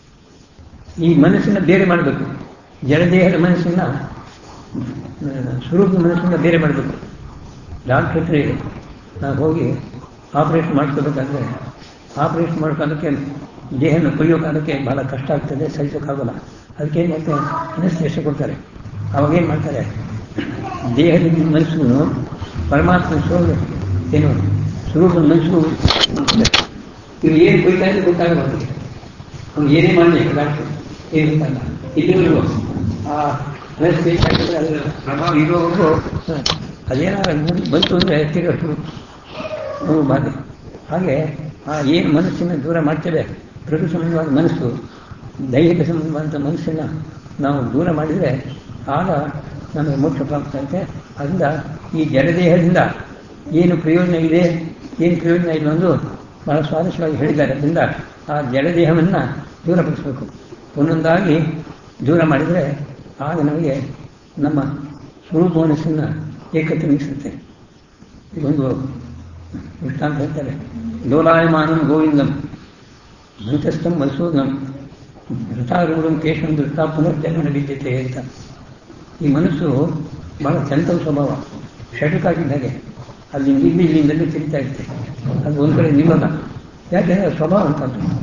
ಈ ಮನಸ್ಸನ್ನ ಬೇರೆ ಮಾಡಬೇಕು ಜಡದೇಹದ ಮನಸ್ಸನ್ನ ಆ, ಸ್ವರೂಪದ ಮನಸ್ಸನ್ನ ಬೇರೆ ಮಾಡಬೇಕು ಡಾಕ್ಟರ್ ಹತ್ರ ನಾವು ಹೋಗಿ ಆಪರೇಷನ್ ಮಾಡ್ಕೋಬೇಕಾದ್ರೆ ಆಪರೇಷನ್ ಮಾಡ್ಕೊಳ್ಳೋಕ್ಕೆ ದೇಹನ ಕೊಯ್ಯೋ ಕಾಲಕ್ಕೆ ಬಹಳ ಕಷ್ಟ ಆಗ್ತದೆ ಸಹಿಸೋಕ್ಕಾಗಲ್ಲ ಅದಕ್ಕೆ ಏನು ಮಾಡ್ತಾರೆ ಅನಸ್ತೇಶ ಕೊಡ್ತಾರೆ ಅವಾಗ ಏನು ಮಾಡ್ತಾರೆ ದೇಹದ ಮನಸ್ಸು ಪರಮಾತ್ಮ ಸ್ವರೂಪ ಏನು ಸ್ವರೂಪದ ಮನಸ್ಸು ಇವ್ರು ಏನು ಕೊಯ್ತಾ ಇದೆ ಗೊತ್ತಾಗಲ್ಲ ಅವರಿಗೆ ಅವ್ನು ಏನೇ ಮಾಡಲಿ ಡಾಕ್ಟರ್ ಏನು ಗೊತ್ತಾಗಲ್ಲ ಇಲ್ಲಿವರೆಗೂ ಆ ಅನಸ್ತೇಶ ಹಾಕಿದ್ರೆ ಅದರ ಪ್ರಭಾವ ಇರೋವರೆಗೂ ಅದೇನಾದ್ರು ಬಂತು ಅಂದರೆ ತಿರುಗು ನೋವು ಬಾಧೆ ಹಾಗೆ ಆ ಏನು ಮನಸ್ಸನ್ನು ದೂರ ಮಾಡ್ತೇವೆ ಪ್ರಕೃತಿ ಸಂಬಂಧವಾದ ಮನಸ್ಸು ದೈಹಿಕ ಸಂಬಂಧವಾದಂಥ ಮನಸ್ಸನ್ನು ನಾವು ದೂರ ಮಾಡಿದರೆ ಆಗ ನಮಗೆ ಮೋಕ್ಷ ಪ್ರಾಪ್ತ ಆಗುತ್ತೆ ಅದರಿಂದ ಈ ಜಡದೇಹದಿಂದ ಏನು ಪ್ರಯೋಜನ ಇದೆ ಏನು ಪ್ರಯೋಜನ ಇಲ್ಲ ಎಂದು ಬಹಳ ಸ್ವಾರಸ್ಯವಾಗಿ ಹೇಳಿದ್ದಾರೆ ಅದರಿಂದ ಆ ಜಡದೇಹವನ್ನು ದೂರಪಡಿಸಬೇಕು ಒಂದೊಂದಾಗಿ ದೂರ ಮಾಡಿದರೆ ಆಗ ನಮಗೆ ನಮ್ಮ ಸ್ವರೂಪ ಮನಸ್ಸನ್ನು ಏಕತೆ ನಿಲ್ಲಿಸುತ್ತೆ ಇದೊಂದು ದೃಷ್ಟಾಂತ ಹೇಳ್ತಾರೆ ಲೋಲಾಯಮಾನಂ ಗೋವಿಂದಂ ಮಂತಸ್ಥಂ ಮಧುಸೂದನಂ ಧೃತಾರೂಢಂ ಕೇಶಂ ದೃಷ್ಟ ಪುನರ್ಜನ್ಮ ಬಿದ್ಯತೆ ಅಂತ ಈ ಮನಸ್ಸು ಬಹಳ ಚಂಚಲ ಸ್ವಭಾವ ಷಟಕಾಗಿದ್ದ ಹಾಗೆ ಅಲ್ಲಿ ಇಲ್ಲಿ ಇಲ್ಲಿಂದಲೇ ತಿರುಗ್ತಾ ಇರುತ್ತೆ ಅದು ಒಂದು ಕಡೆ ನಿಲ್ಲಲ್ಲ ಯಾಕೆಂದ್ರೆ ಸ್ವಭಾವ ಅಂತ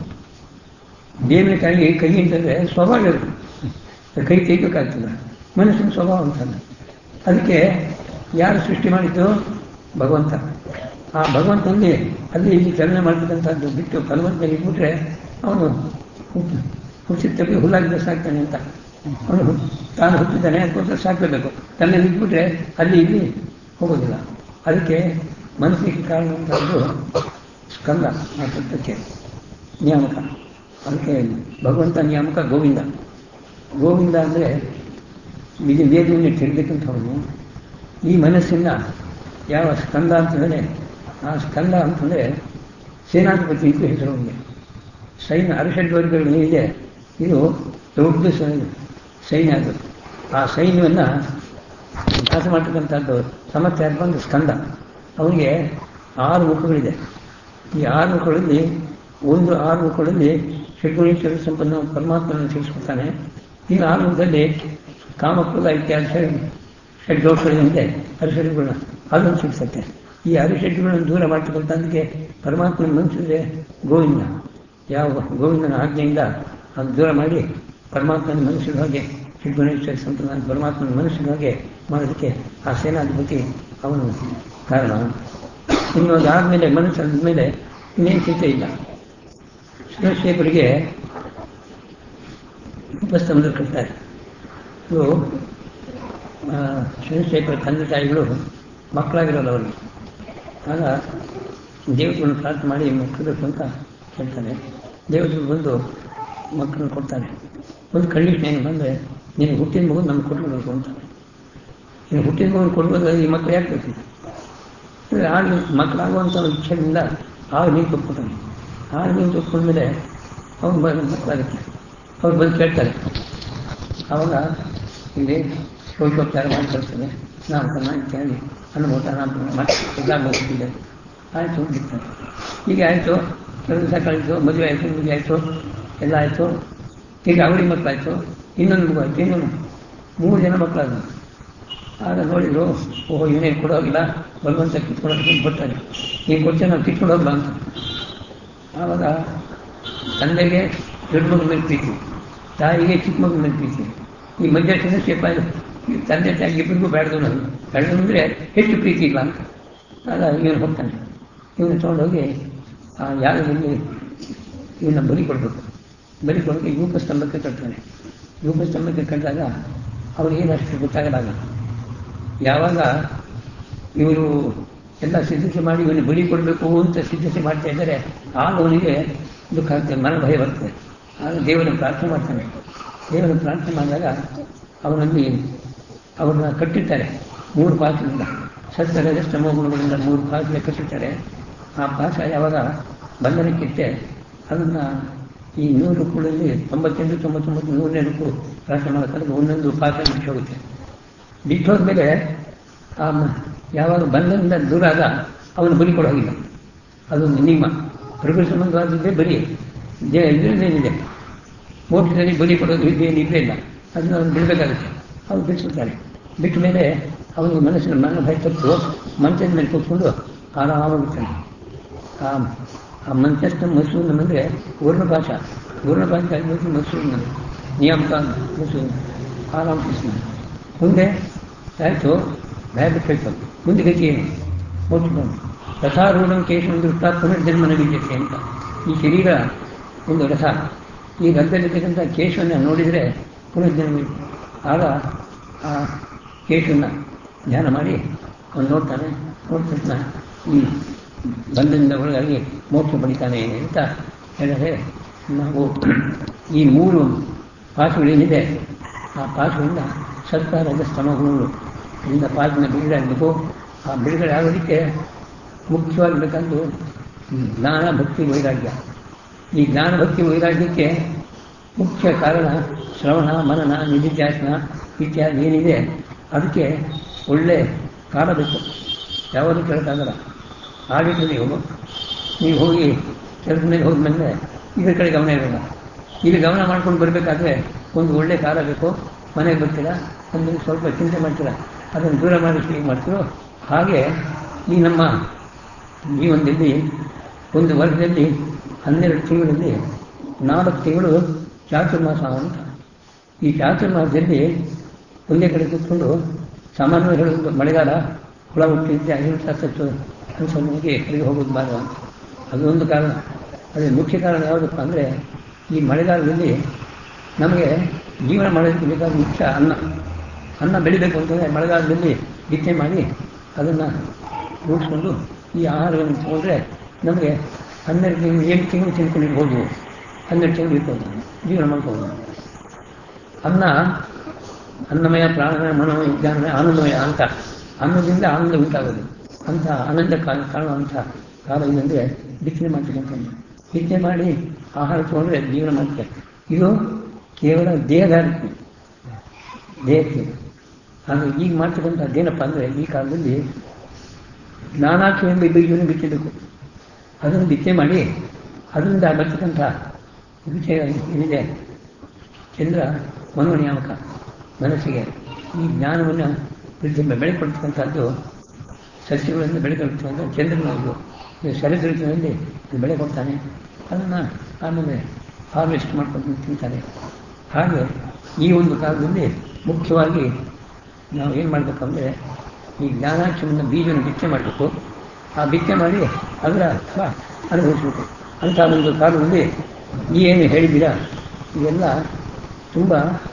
ಬೇವಿನ ಕಾಯಿ ಕೈ ಅಂತಂದ್ರೆ ಸ್ವಭಾವ ಇರುತ್ತೆ ಕೈ ತೆಗಿಬೇಕಾಗ್ತದೆ ಮನಸ್ಸಿನ ಸ್ವಭಾವ ಅಂತಾನೆ ಅದಕ್ಕೆ ಯಾರು ಸೃಷ್ಟಿ ಮಾಡಿದ್ದು ಭಗವಂತ ಆ ಭಗವಂತನಲ್ಲಿ ಅಲ್ಲಿ ಇಲ್ಲಿ ಚಲನೆ ಮಾಡ್ತಕ್ಕಂಥದ್ದು ಬಿಟ್ಟು ಭಗವಂತನಲ್ಲಿ ಇಟ್ಬಿಟ್ರೆ ಅವನು ಹುಟ್ಟಿದ ತಪ್ಪಿ ಹುಲ್ಲಾಗಿದ್ದ ಸಾಕ್ತಾನೆ ಅಂತ ಅವನು ಹುಟ್- ತಾನು ಹುಟ್ಟಿದ್ದಾನೆ ಅದಕ್ಕೋಸ್ಕರ ಸಾಕಬೇಕು ತನ್ನಲ್ಲಿ ಇಟ್ಬಿಟ್ರೆ ಅಲ್ಲಿ ಇಲ್ಲಿ ಹೋಗೋದಿಲ್ಲ ಅದಕ್ಕೆ ಮನಸ್ಸಿಗೆ ಕಾರಣ ಅಂತದ್ದು ಸ್ಕಂದ ಆ ತತ್ವಕ್ಕೆ ನಿಯಾಮಕ ಅದಕ್ಕೆ ಭಗವಂತ ನಿಯಾಮಕ ಗೋವಿಂದ ಗೋವಿಂದ ಅಂದರೆ ಇದು ವೇದವನ್ನು ತಿಳಿಬೇಕಂತವನು ಈ ಮನಸ್ಸಿನ ಯಾವ ಸ್ಕಂದ ಅಂತಂದರೆ ಆ ಸ್ಕಂದ ಅಂತಂದರೆ ಸೇನಾಧಿಪತಿ ಅಂತ ಹೆಸರು ಅವನಿಗೆ ಸೈನ್ಯ ಅರಷಡ್ವರ್ಗಗಳು ಏನಿದೆ ಇದು ದೊಡ್ಡ ಸೈನ್ಯ ಸೈನ್ಯ ಅದು ಆ ಸೈನ್ಯವನ್ನು ನಾಶ ಮಾಡ್ತಕ್ಕಂಥದ್ದು ಸಮಸ್ಯೆ ಬಂದು ಸ್ಕಂದ ಅವನಿಗೆ ಆರು ಮುಖಗಳಿದೆ ಈ ಆರು ಮುಖಗಳಲ್ಲಿ ಒಂದು ಆರು ಮುಖಗಳಲ್ಲಿ ಷಡ್ಗುಣೇಶ್ವರ ಸಂಪನ್ನ ಪರಮಾತ್ಮನನ್ನು ತಿಳಿಸ್ಕೊಡ್ತಾನೆ ಇನ್ನು ಆರು ಮುಖದಲ್ಲಿ ಕಾಮಕ್ರೋಧ ಇತ್ಯಾದಿ ಷಡ್ ಷಡ್ದೋಷಗಳಿಂದ ಹರಿಷಡ್ಗುಣ ಅದನ್ನು ತಿಳಿಸುತ್ತೆ ಈ ಹರಿಷಡ್ಗಳನ್ನು ದೂರ ಮಾಡ್ತಕ್ಕಂಥದ್ದಕ್ಕೆ ಪರಮಾತ್ಮನ ಮನಸ್ಸಿದ್ರೆ ಗೋವಿಂದ ಯಾವ ಗೋವಿಂದನ ಆಜ್ಞೆಯಿಂದ ಅದನ್ನು ದೂರ ಮಾಡಿ ಪರಮಾತ್ಮನ ಮನಸ್ಸಿನ ಹಾಗೆ ಷಡ್ಗುಣೇಶ್ವರ ಸಂಪನ್ನ ಪರಮಾತ್ಮನ ಮನಸ್ಸಿನ ಹಾಗೆ ಮಾಡೋದಕ್ಕೆ ಆ ಸೇನಾಧಿಪತಿ ಅವನು ಕಾರಣ ಇನ್ನು ಅದಾದಮೇಲೆ ಮನಸ್ಸು ಮೇಲೆ ಇನ್ನೇನು ಚಿಂತೆ ಇಲ್ಲ ಶಿವಶೇಖರಿಗೆ ಉಪಸ್ತಂಭ ಕಟ್ತಾರೆ ಇದು ಶಿವಶೇಖರ ತಂದೆ ತಾಯಿಗಳು ಮಕ್ಕಳಾಗಿರೋಲ್ಲ ಅವರಿಗೆ ಆಗ ದೇವತೆಗಳನ್ನು ಪ್ರಾರ್ಥನೆ ಮಾಡಿ ಮಕ್ಕಳಬೇಕು ಅಂತ ಹೇಳ್ತಾನೆ ದೇವತೆಗಳು ಬಂದು ಮಕ್ಕಳನ್ನು ಕೊಡ್ತಾನೆ ಒಂದು ಕಂಡೀಷನ್ ಏನು ಬಂದರೆ ನೀನು ಹುಟ್ಟಿದ ಮಗು ನಮ್ಗೆ ಕೊಟ್ಬಿಡ್ಬೇಕು ಅಂತ ನೀನು ಹುಟ್ಟಿದ ಮಗು ಕೊಡ್ಬೋದು ಈ ಮಕ್ಕಳು ಯಾಕೆ ಬೇಕು ಅಂದರೆ ಆಗ ಮಕ್ಕಳಾಗುವಂಥ ಇಚ್ಛೆಯಿಂದ ಆಗ ನೀನು ಕೊಟ್ಬಿಡ್ತಾನೆ ಆಗ ನೀನು ಕೊಟ್ಕೊಂಡ್ಮೇಲೆ ಅವ್ನು ಮಕ್ಕಳಾಗುತ್ತೆ ಅವ್ರು ಬಂದು ಕೇಳ್ತಾರೆ ಆವಾಗ ಇಲ್ಲಿ ಶೋಷೋಪಚಾರ ಮಾಡಿ ಕಳ್ತಾರೆ ನಾಮಕರಣ ಇತ್ಯಾದಿ ಅನ್ನಭೂತ ನಾಮಕರಣ ಮಾಡಿ ಎಕ್ಸಾಮ್ ಹೋಗ್ತಿದ್ದೆ ಆಯಿತು ಬಿಡ್ತಾರೆ ಈಗ ಆಯಿತು ಕೆಲವು ದಿವಸ ಕಳಿತು ಮದುವೆ ಆಯಿತು ಮದುವೆ ಆಯಿತು ಎಲ್ಲ ಆಯಿತು ಈಗ ಅವಳಿ ಮಕ್ಕಳಾಯಿತು ಇನ್ನೊಂದು ಮಗು ಆಯಿತು ಇನ್ನೊಂದು ಮೂರು ಜನ ಮಕ್ಕಳಾದ್ರು ಆಗ ನೋಡಿದ್ರು ಓಹೋ ಇವನೇನು ಕೊಡೋಗಿಲ್ಲ ಭಗವಂತ ಕಿತ್ಕೊಡೋಕೆ ಬರ್ತಾನೆ ನೀನು ಕೊಡ್ತೇನೆ ನಾವು ಕಿತ್ಕೊಂಡು ಹೋಗ್ಲಾ ಅಂತ ಆವಾಗ ತಂದೆಗೆ ದೊಡ್ಡ ಮಗನ ಮೇಲೆ ಪ್ರೀತಿ ತಾಯಿಗೆ ಚಿಕ್ಕ ಮಗನ ಮೇಲೆ ಪ್ರೀತಿ ಈ ಮಧ್ಯ ಸಮಸ್ಯೆ ಈ ತಂದೆ ತಾಯಿ ಇಬ್ಬರಿಗೂ ಬೇಡದು ನಾನು ಬೇಡದು ಅಂದರೆ ಹೆಚ್ಚು ಪ್ರೀತಿ ಇಲ್ಲ ಅಂತ ಆಗ ಇವನು ಹೋಗ್ತಾನೆ ಇವನು ತೊಗೊಂಡೋಗಿ ಆ ಯಾಗದಲ್ಲಿ ಇವನ್ನ ಬಲಿ ಕೊಡಬೇಕು ಬಲಿ ಕೊಡೋಕೆ ಯೂಪ ಸ್ತಂಭಕ್ಕೆ ಕಟ್ತಾನೆ ಯೂಪ ಸ್ತಂಭಕ್ಕೆ ಕಟ್ಟಿದಾಗ ಅವನಿಗೇನು ಅಷ್ಟು ಗೊತ್ತಾಗಲಾಗ ಯಾವಾಗ ಇವರು ಎಲ್ಲ ಸಿದ್ಧತೆ ಮಾಡಿ ಇವನು ಬಲಿ ಕೊಡಬೇಕು ಅಂತ ಸಿದ್ಧತೆ ಮಾಡ್ತಾ ಇದ್ದಾರೆ ಆಗ ಅವನಿಗೆ ದುಃಖ ಆಗ್ತದೆ ಮನ ಭಯ ಬರ್ತದೆ ಆಗ ದೇವರನ್ನು ಪ್ರಾರ್ಥನೆ ಮಾಡ್ತಾನೆ ದೇವರನ್ನು ಪ್ರಾರ್ಥನೆ ಮಾಡಿದಾಗ ಅವನಲ್ಲಿ ಅವ್ರನ್ನ ಕಟ್ಟಿರ್ತಾರೆ ಮೂರು ಪಾಸದಿಂದ ಸತ್ತರ ಶ್ರಮಗುಣಗಳಿಂದ ಮೂರು ಪಾಸಲೆ ಕಟ್ಟಿರ್ತಾರೆ ಆ ಪಾಸ ಯಾವಾಗ ಬಂಧನಕ್ಕಿತ್ತೆ ಅದನ್ನು ಈ ನೂರು ರೂಪಾಯಲ್ಲಿ ತೊಂಬತ್ತೆಂಟು ತೊಂಬತ್ತೊಂಬತ್ತು ನೂರನೇ ರೂಪಾಯಿ ಪ್ರಾರ್ಥನೆ ಮಾಡೋಕ್ಕಾದ್ರೆ ಒಂದೊಂದು ಪಾಸ ಬಿಟ್ಟು ಹೋಗುತ್ತೆ ಬಿಟ್ಟು ಹೋದ್ಮೇಲೆ ಆ ಮ- ಯಾವಾಗ ಬಂಧನದಿಂದ ದೂರ ಆದ ಅವನು ಬಲಿ ಕೊಡೋಗಿಲ್ಲ ಅದೊಂದು ನಿಮ್ಮ ಪ್ರಕೃತಿ ಸಂಬಂಧವಾದದ್ದೇ ಬಲಿ ಜೇ- ಇದರಲ್ಲೇನಿದೆ ಮೋಕ್ಷದಲ್ಲಿ ಬಲಿ ಕೊಡೋದು ಇದೇನು ಇಲ್ಲೇ ಇಲ್ಲ ಅದನ್ನ ಅವನು ಬಿಡಬೇಕಾಗುತ್ತೆ ಅವನು ಬಿಡಿಸುತ್ತಾನೆ ಬಿಟ್ಟ ಮೇಲೆ ಅವನಿಗೆ ಮನಸ್ಸಿನ ಮನ ಭಯ ತಪ್ಪು ಮಂಚದ ಮೇಲೆ ಕೂತ್ಕೊಂಡು ಆರಾಮಾಗಿರ್ತಾನೆ ಆ ಆ ಮಂಚಸ್ಥ ಮಸೂನ್ ಅಂದರೆ ವರ್ಣಭಾಷ ವರ್ಣಭಾಷೆ ಆಗಿದ್ದು ಮಸೂನ್ ನಿಯಾಮಕ ಮಸೂನ್ ಆರಾಮ್ ಕೃಷ್ಣ ಮುಂದೆ ಆಯಿತು ಭಯ ಬಿಟ್ಟು ಮುಂದೆ ಗತಿ ಏನು ಮೋಕ್ಷ ರಥಾರೂಢಂ ಕೇಶವ ದೃಷ್ಟ ಪುನರ್ಜನ್ಮನ ವಿದ್ಯತೆ ಅಂತ ಈ ಶರೀರ ಒಂದು ರಥ ಈ ರಥದಲ್ಲಿರ್ತಕ್ಕಂಥ ಕೇಶವನ್ನ ನೋಡಿದರೆ ಪುನರ್ಜನ್ಮ ಇದೆ. ಆಗ ಆ ಕೇಶವನ್ನ ಧ್ಯಾನ ಮಾಡಿ ಅವನು ನೋಡ್ತಾನೆ ನೋಡಿದ ತಕ್ಷಣ ಈ ಬಂಧನದ ಒಳಗಾಗಿ ಮೋಕ್ಷ ಪಡಿತಾನೆ ಅಂತ ಹೇಳಿದ್ರೆ ನಾವು ಈ ಮೂರು ಪಾಸುಗಳೇನಿದೆ ಆ ಪಾಸುಗಳಿಂದ ಸರ್ಕಾರದ ಶ್ರಮಗಳು ಇಂದ ಪಾಸಿನ ಬಿಡುಗಡೆ ಆಗಬೇಕು ಆ ಬಿಡುಗಡೆ ಆಗೋದಕ್ಕೆ ಮುಖ್ಯವಾಗಿರ್ಬೇಕಂದು ಜ್ಞಾನ ಭಕ್ತಿ ವೈರಾಗ್ಯ ಈ ಜ್ಞಾನ ಭಕ್ತಿ ವೈರಾಗ್ಯಕ್ಕೆ ಮುಖ್ಯ ಕಾರಣ ಶ್ರವಣ ಮನನ ನಿಧಿಧ್ಯಾಸನ ಇತ್ಯಾದಿ ಏನಿದೆ ಅದಕ್ಕೆ ಒಳ್ಳೆ ಕಾಲ ಬೇಕು ಯಾವುದು ಕೇಳೋಕ್ಕಾಗಲ್ಲ ಆಗಿದ್ದು ನೀವು ನೀವು ಹೋಗಿ ಕೆಲಸದ ಮೇಲೆ ಹೋದ್ಮೇಲೆ ಇದ್ರ ಕಡೆ ಗಮನ ಇರಲ್ಲ ಇಲ್ಲಿ ಗಮನ ಮಾಡ್ಕೊಂಡು ಬರಬೇಕಾದ್ರೆ ಒಂದು ಒಳ್ಳೆ ಕಾಲ ಬೇಕು ಮನೆಗೆ ಬರ್ತೀರಾ ಒಂದು ಸ್ವಲ್ಪ ಚಿಂತೆ ಮಾಡ್ತೀರಾ ಅದನ್ನು ದೂರ ಮಾಡಿ ಹೀಗೆ ಮಾಡ್ತೀರೋ ಹಾಗೆ ಈ ನಮ್ಮ ಜೀವನದಲ್ಲಿ ಒಂದು ವರ್ಷದಲ್ಲಿ ಹನ್ನೆರಡು ತಿಂಗಳಲ್ಲಿ ನಾಲ್ಕು ತಿಂಗಳು ಚಾತುರ್ಮಾಸ ಅಂತ ಈ ಚಾತುರ್ಮಾಸದಲ್ಲಿ ಒಂದೇ ಕಡೆ ಕೂತ್ಕೊಂಡು ಸಾಮಾನ್ಯವಾಗಿ ಹೇಳೋದು ಮಳೆಗಾಲ ಹುಳ ಹುಟ್ಟಿದ್ದೆ ಅಹಿಂಸ ಸತ್ತು ಅನ್ಸೋನಿಗೆ ಕಡೆಗೆ ಹೋಗೋದು ಬಾರ ಅಂತ ಅದೊಂದು ಕಾರಣ ಅದೇ ಮುಖ್ಯ ಕಾರಣ ಯಾವುದಪ್ಪ ಅಂದರೆ ಈ ಮಳೆಗಾಲದಲ್ಲಿ ನಮಗೆ ಜೀವನ ಮಾಡೋದಕ್ಕೆ ಬೇಕಾದ ಮುಖ್ಯ ಅನ್ನ ಅನ್ನ ಬೆಳಿಬೇಕು ಅಂತಂದರೆ ಮಳೆಗಾಲದಲ್ಲಿ ಬಿತ್ತನೆ ಮಾಡಿ ಅದನ್ನು ರೂಢಿಸ್ಕೊಂಡು ಈ ಆಹಾರವನ್ನು ತಗೊಂಡ್ರೆ ನಮಗೆ ಹನ್ನೆರಡು ತಿಂಗಳು ಎಂಟು ತಿಂಗಳು ತಿನ್ಕೊಂಡಿರ್ಬೋದು ಹನ್ನೆರಡು ತಿಂಗಳು ಇರ್ಬೋದು ಜೀವನ ಮಾಡ್ಬೋದು ಅನ್ನ ಅನ್ನಮಯ ಪ್ರಾಣಮಯ ಮನೋಮಯ ವಿಜ್ಞಾನಮಯ ಆನಂದಮಯ ಅಂತ ಅನ್ನದಿಂದ ಆನಂದ ಉಂಟಾಗೋದು ಅಂತ ಆನಂದ ಕಾರಣ ಕಾಣುವಂಥ ಕಾಲ ಏನಂದರೆ ಬಿತ್ತನೆ ಮಾಡ್ತಕ್ಕಂಥದ್ದು ಬಿತ್ತನೆ ಮಾಡಿ ಆಹಾರ ತಗೊಂಡ್ರೆ ಜೀವನ ಮಾಡ್ತಾರೆ ಇದು ಕೇವಲ ದೇಹದಾರಿಕೆ ದೇಹಕ್ಕೆ ಆದರೆ ಈಗ ಮಾಡ್ತಕ್ಕಂಥ ಅದೇನಪ್ಪ ಅಂದರೆ ಈ ಕಾಲದಲ್ಲಿ ಜ್ಞಾನಾಕ್ಷ ಎಂಬ ಬೀಜವನ್ನು ಬಿತ್ತಬೇಕು ಅದನ್ನು ಬಿತ್ತನೆ ಮಾಡಿ ಅದರಿಂದ ಬರ್ತಕ್ಕಂಥ ವಿಷಯ ಏನಿದೆ ಚಂದ್ರ ಮನೋನಿಯಾಮಕ ಮನಸ್ಸಿಗೆ ಈ ಜ್ಞಾನವನ್ನು ವೃದ್ಧಿ ಬೆಳೆಕೊಡ್ತಕ್ಕಂಥದ್ದು ಸಸ್ಯಗಳಿಂದ ಬೆಳೆಕೊಡ್ತಕ್ಕಂಥ ಚಂದ್ರನದು ಶರತ್ ಋತುವಿನಲ್ಲಿ ಇದು ಬೆಳೆ ಕೊಡ್ತಾನೆ ಅದನ್ನು ಆಮೇಲೆ ಹಾರ್ವೆಸ್ಟ್ ಮಾಡ್ಕೊಂಡು ತಿಂತಾನೆ ಹಾಗೆ ಈ ಒಂದು ಕಾಲದಲ್ಲಿ ಮುಖ್ಯವಾಗಿ ನಾವು ಏನು ಮಾಡಬೇಕಂದ್ರೆ ಈ ಜ್ಞಾನಾಕ್ಷರನ್ನ ಬೀಜವನ್ನು ಬಿತ್ತನೆ ಮಾಡಬೇಕು ಆ ಬಿತ್ತನೆ ಮಾಡಿ ಅದರ ಫಲ ಅನುಭವಿಸಬೇಕು ಅಂಥ ಒಂದು ಕಾಲದಲ್ಲಿ ಈ ಏನು ಹೇಳಿದ್ದೀರಾ ಇವೆಲ್ಲ ತುಂಬ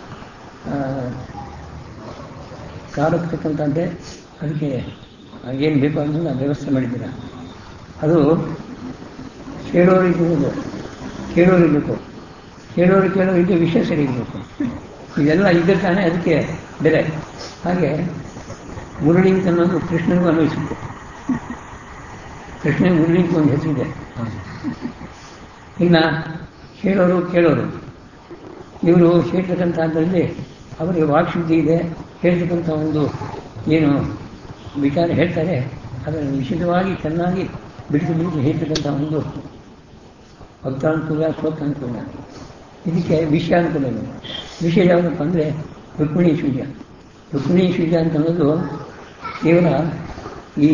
ಕಾಲಕ್ಕಂತಂತೆ ಅದಕ್ಕೆ ಏನು ಬೇಕು ಅನ್ನೋದನ್ನ ವ್ಯವಸ್ಥೆ ಮಾಡಿದ್ದೀರಾ ಅದು ಕೇಳೋರಿಗೆ ಇರೋದು ಕೇಳೋರಿಗೆ ಬೇಕು ಕೇಳೋರಿಗೆ ಕೇಳೋರಿಗೆ ವಿಷಯ ಸರಿ ಇರಬೇಕು ಇದೆಲ್ಲ ಇದ್ದರೆ ತಾನೇ ಅದಕ್ಕೆ ಬೆಲೆ ಹಾಗೆ ಮುರಳಿ ಅಂತ ಅನ್ನೋದು ಕೃಷ್ಣನಿಗೂ ಅನ್ವಯಿಸುತ್ತೆ ಕೃಷ್ಣನಿಗೆ ಮುರಳಿಗೆ ಒಂದು ಹೆಸರಿದೆ ಇನ್ನು ಕೇಳೋರು ಕೇಳೋರು ಇವರು ಹೇಳ್ತಕ್ಕಂಥ ಅದರಲ್ಲಿ ಅವರಿಗೆ ವಾಕ್ಶುದ್ಧಿ ಇದೆ ಹೇಳ್ತಕ್ಕಂಥ ಒಂದು ಏನು ವಿಚಾರ ಹೇಳ್ತಾರೆ ಅದನ್ನು ವಿಶದವಾಗಿ ಚೆನ್ನಾಗಿ ಬಿಡಿಸಿ ಬಿಡಿಸಿ ಹೇಳ್ತಕ್ಕಂಥ ಒಂದು ಭಕ್ತಾನುಕೂಲ ಶ್ಲೋಕಾನುಕೂಲ ಇದಕ್ಕೆ ವಿಷಯ ಅನುಕೂಲ ಇದೆ ವಿಷಯ ಯಾವುದಪ್ಪ ಅಂದರೆ ರುಕ್ಮಿಣಿ ಸೂರ್ಯ ರುಕ್ಮಿಣಿ ಸೂರ್ಯ ಅಂತ ಅನ್ನೋದು ಕೇವಲ ಈ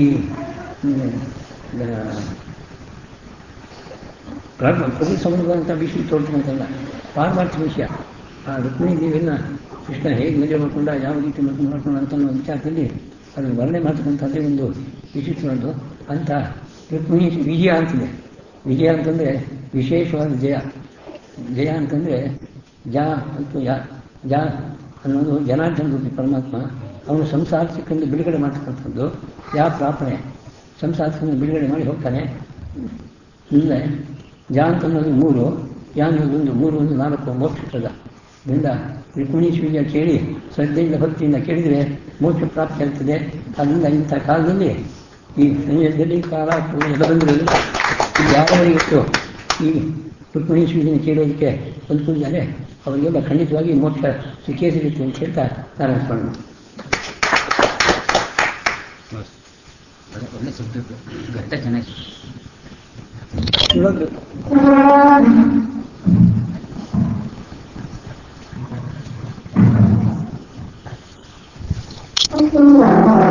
ಪ್ರತಿ ಸಂಬಂಧವಾದಂಥ ವಿಷಯ ತೋರ್ತಕ್ಕಂಥಲ್ಲ ಪಾರಮಾರ್ಥಿಕ ವಿಷಯ ಆ ರುಕ್ಮಿಣಿ ದೇವಿಯನ್ನ ಕೃಷ್ಣ ಹೇಗೆ ಮದುವೆ ಮಾಡ್ಕೊಂಡ ಯಾವ ರೀತಿ ಮದುವೆ ಮಾಡ್ಕೊಂಡ ಅಂತ ಅನ್ನೋ ವಿಚಾರದಲ್ಲಿ ಅದನ್ನು ವರ್ಣನೆ ಮಾಡ್ತಕ್ಕಂಥದ್ದೇ ಒಂದು ವಿಚಿತ್ರವಾದ್ದು ಅಂತ ರುಕ್ಮಿಣಿ ವಿಜಯ ಅಂತಿದೆ ವಿಜಯ ಅಂತಂದರೆ ವಿಶೇಷವಾದ ಜಯ ಜಯ ಅಂತಂದರೆ ಜ ಮತ್ತು ಯ ಜ ಅನ್ನೋದು ಜನಾರ್ದನ ರೂಪಿ ಪರಮಾತ್ಮ ಅವನು ಸಂಸಾರ ಸಿಕ್ಕಂದು ಬಿಡುಗಡೆ ಮಾಡ್ತಕ್ಕಂಥದ್ದು ಯಾ ಪ್ರಾಪಣೆ ಸಂಸಾರ ಸಿಕ್ಕಂದು ಬಿಡುಗಡೆ ಮಾಡಿ ಹೋಗ್ತಾನೆ ಮುಂದೆ ಜ ಅಂತ ಅನ್ನೋದು ಮೂರು ಯಾ ಅನ್ನೋದು ಒಂದು ಮೂರು ಒಂದು ನಾಲ್ಕು ಮೋಕ್ಷದ ಇದರಿಂದ ರುಕ್ಮಿಣಿ ವಿಜಯ ಕೇಳಿ ಶ್ರದ್ಧೆಯಿಂದ ಭಕ್ತಿಯಿಂದ ಕೇಳಿದರೆ ಮೋಕ್ಷ ಪ್ರಾಪ್ತಿ ಆಗ್ತದೆ ಅದರಿಂದ ಇಂಥ ಕಾಲದಲ್ಲಿ ಈ ಸಂಯೋಗದಲ್ಲಿ ಕಾಲ ಎಲ್ಲ ಬಂದಿರೋದು ಇದು ಯಾರವರಿಗಿತ್ತು ಈ ರುಕ್ಮಿಣಿ ವಿಜಯನ ಕೇಳೋದಕ್ಕೆ ಬಂದ್ಕೊಂಡಿದ್ದಾರೆ ಅವರಿಗೆಲ್ಲ ಖಂಡಿತವಾಗಿ ಮೋಕ್ಷ ಸಿಕ್ಕೇ ಸಿಗುತ್ತೆ ಅಂತ ಹೇಳ್ತಾ ನಾನು ಅನ್ಕೊಂಡು ಒಳ್ಳೆ ಸುದ್ದಿ ಗಟ್ಟ ಚೆನ್ನಾಗಿ ಇವಾಗ Thank you.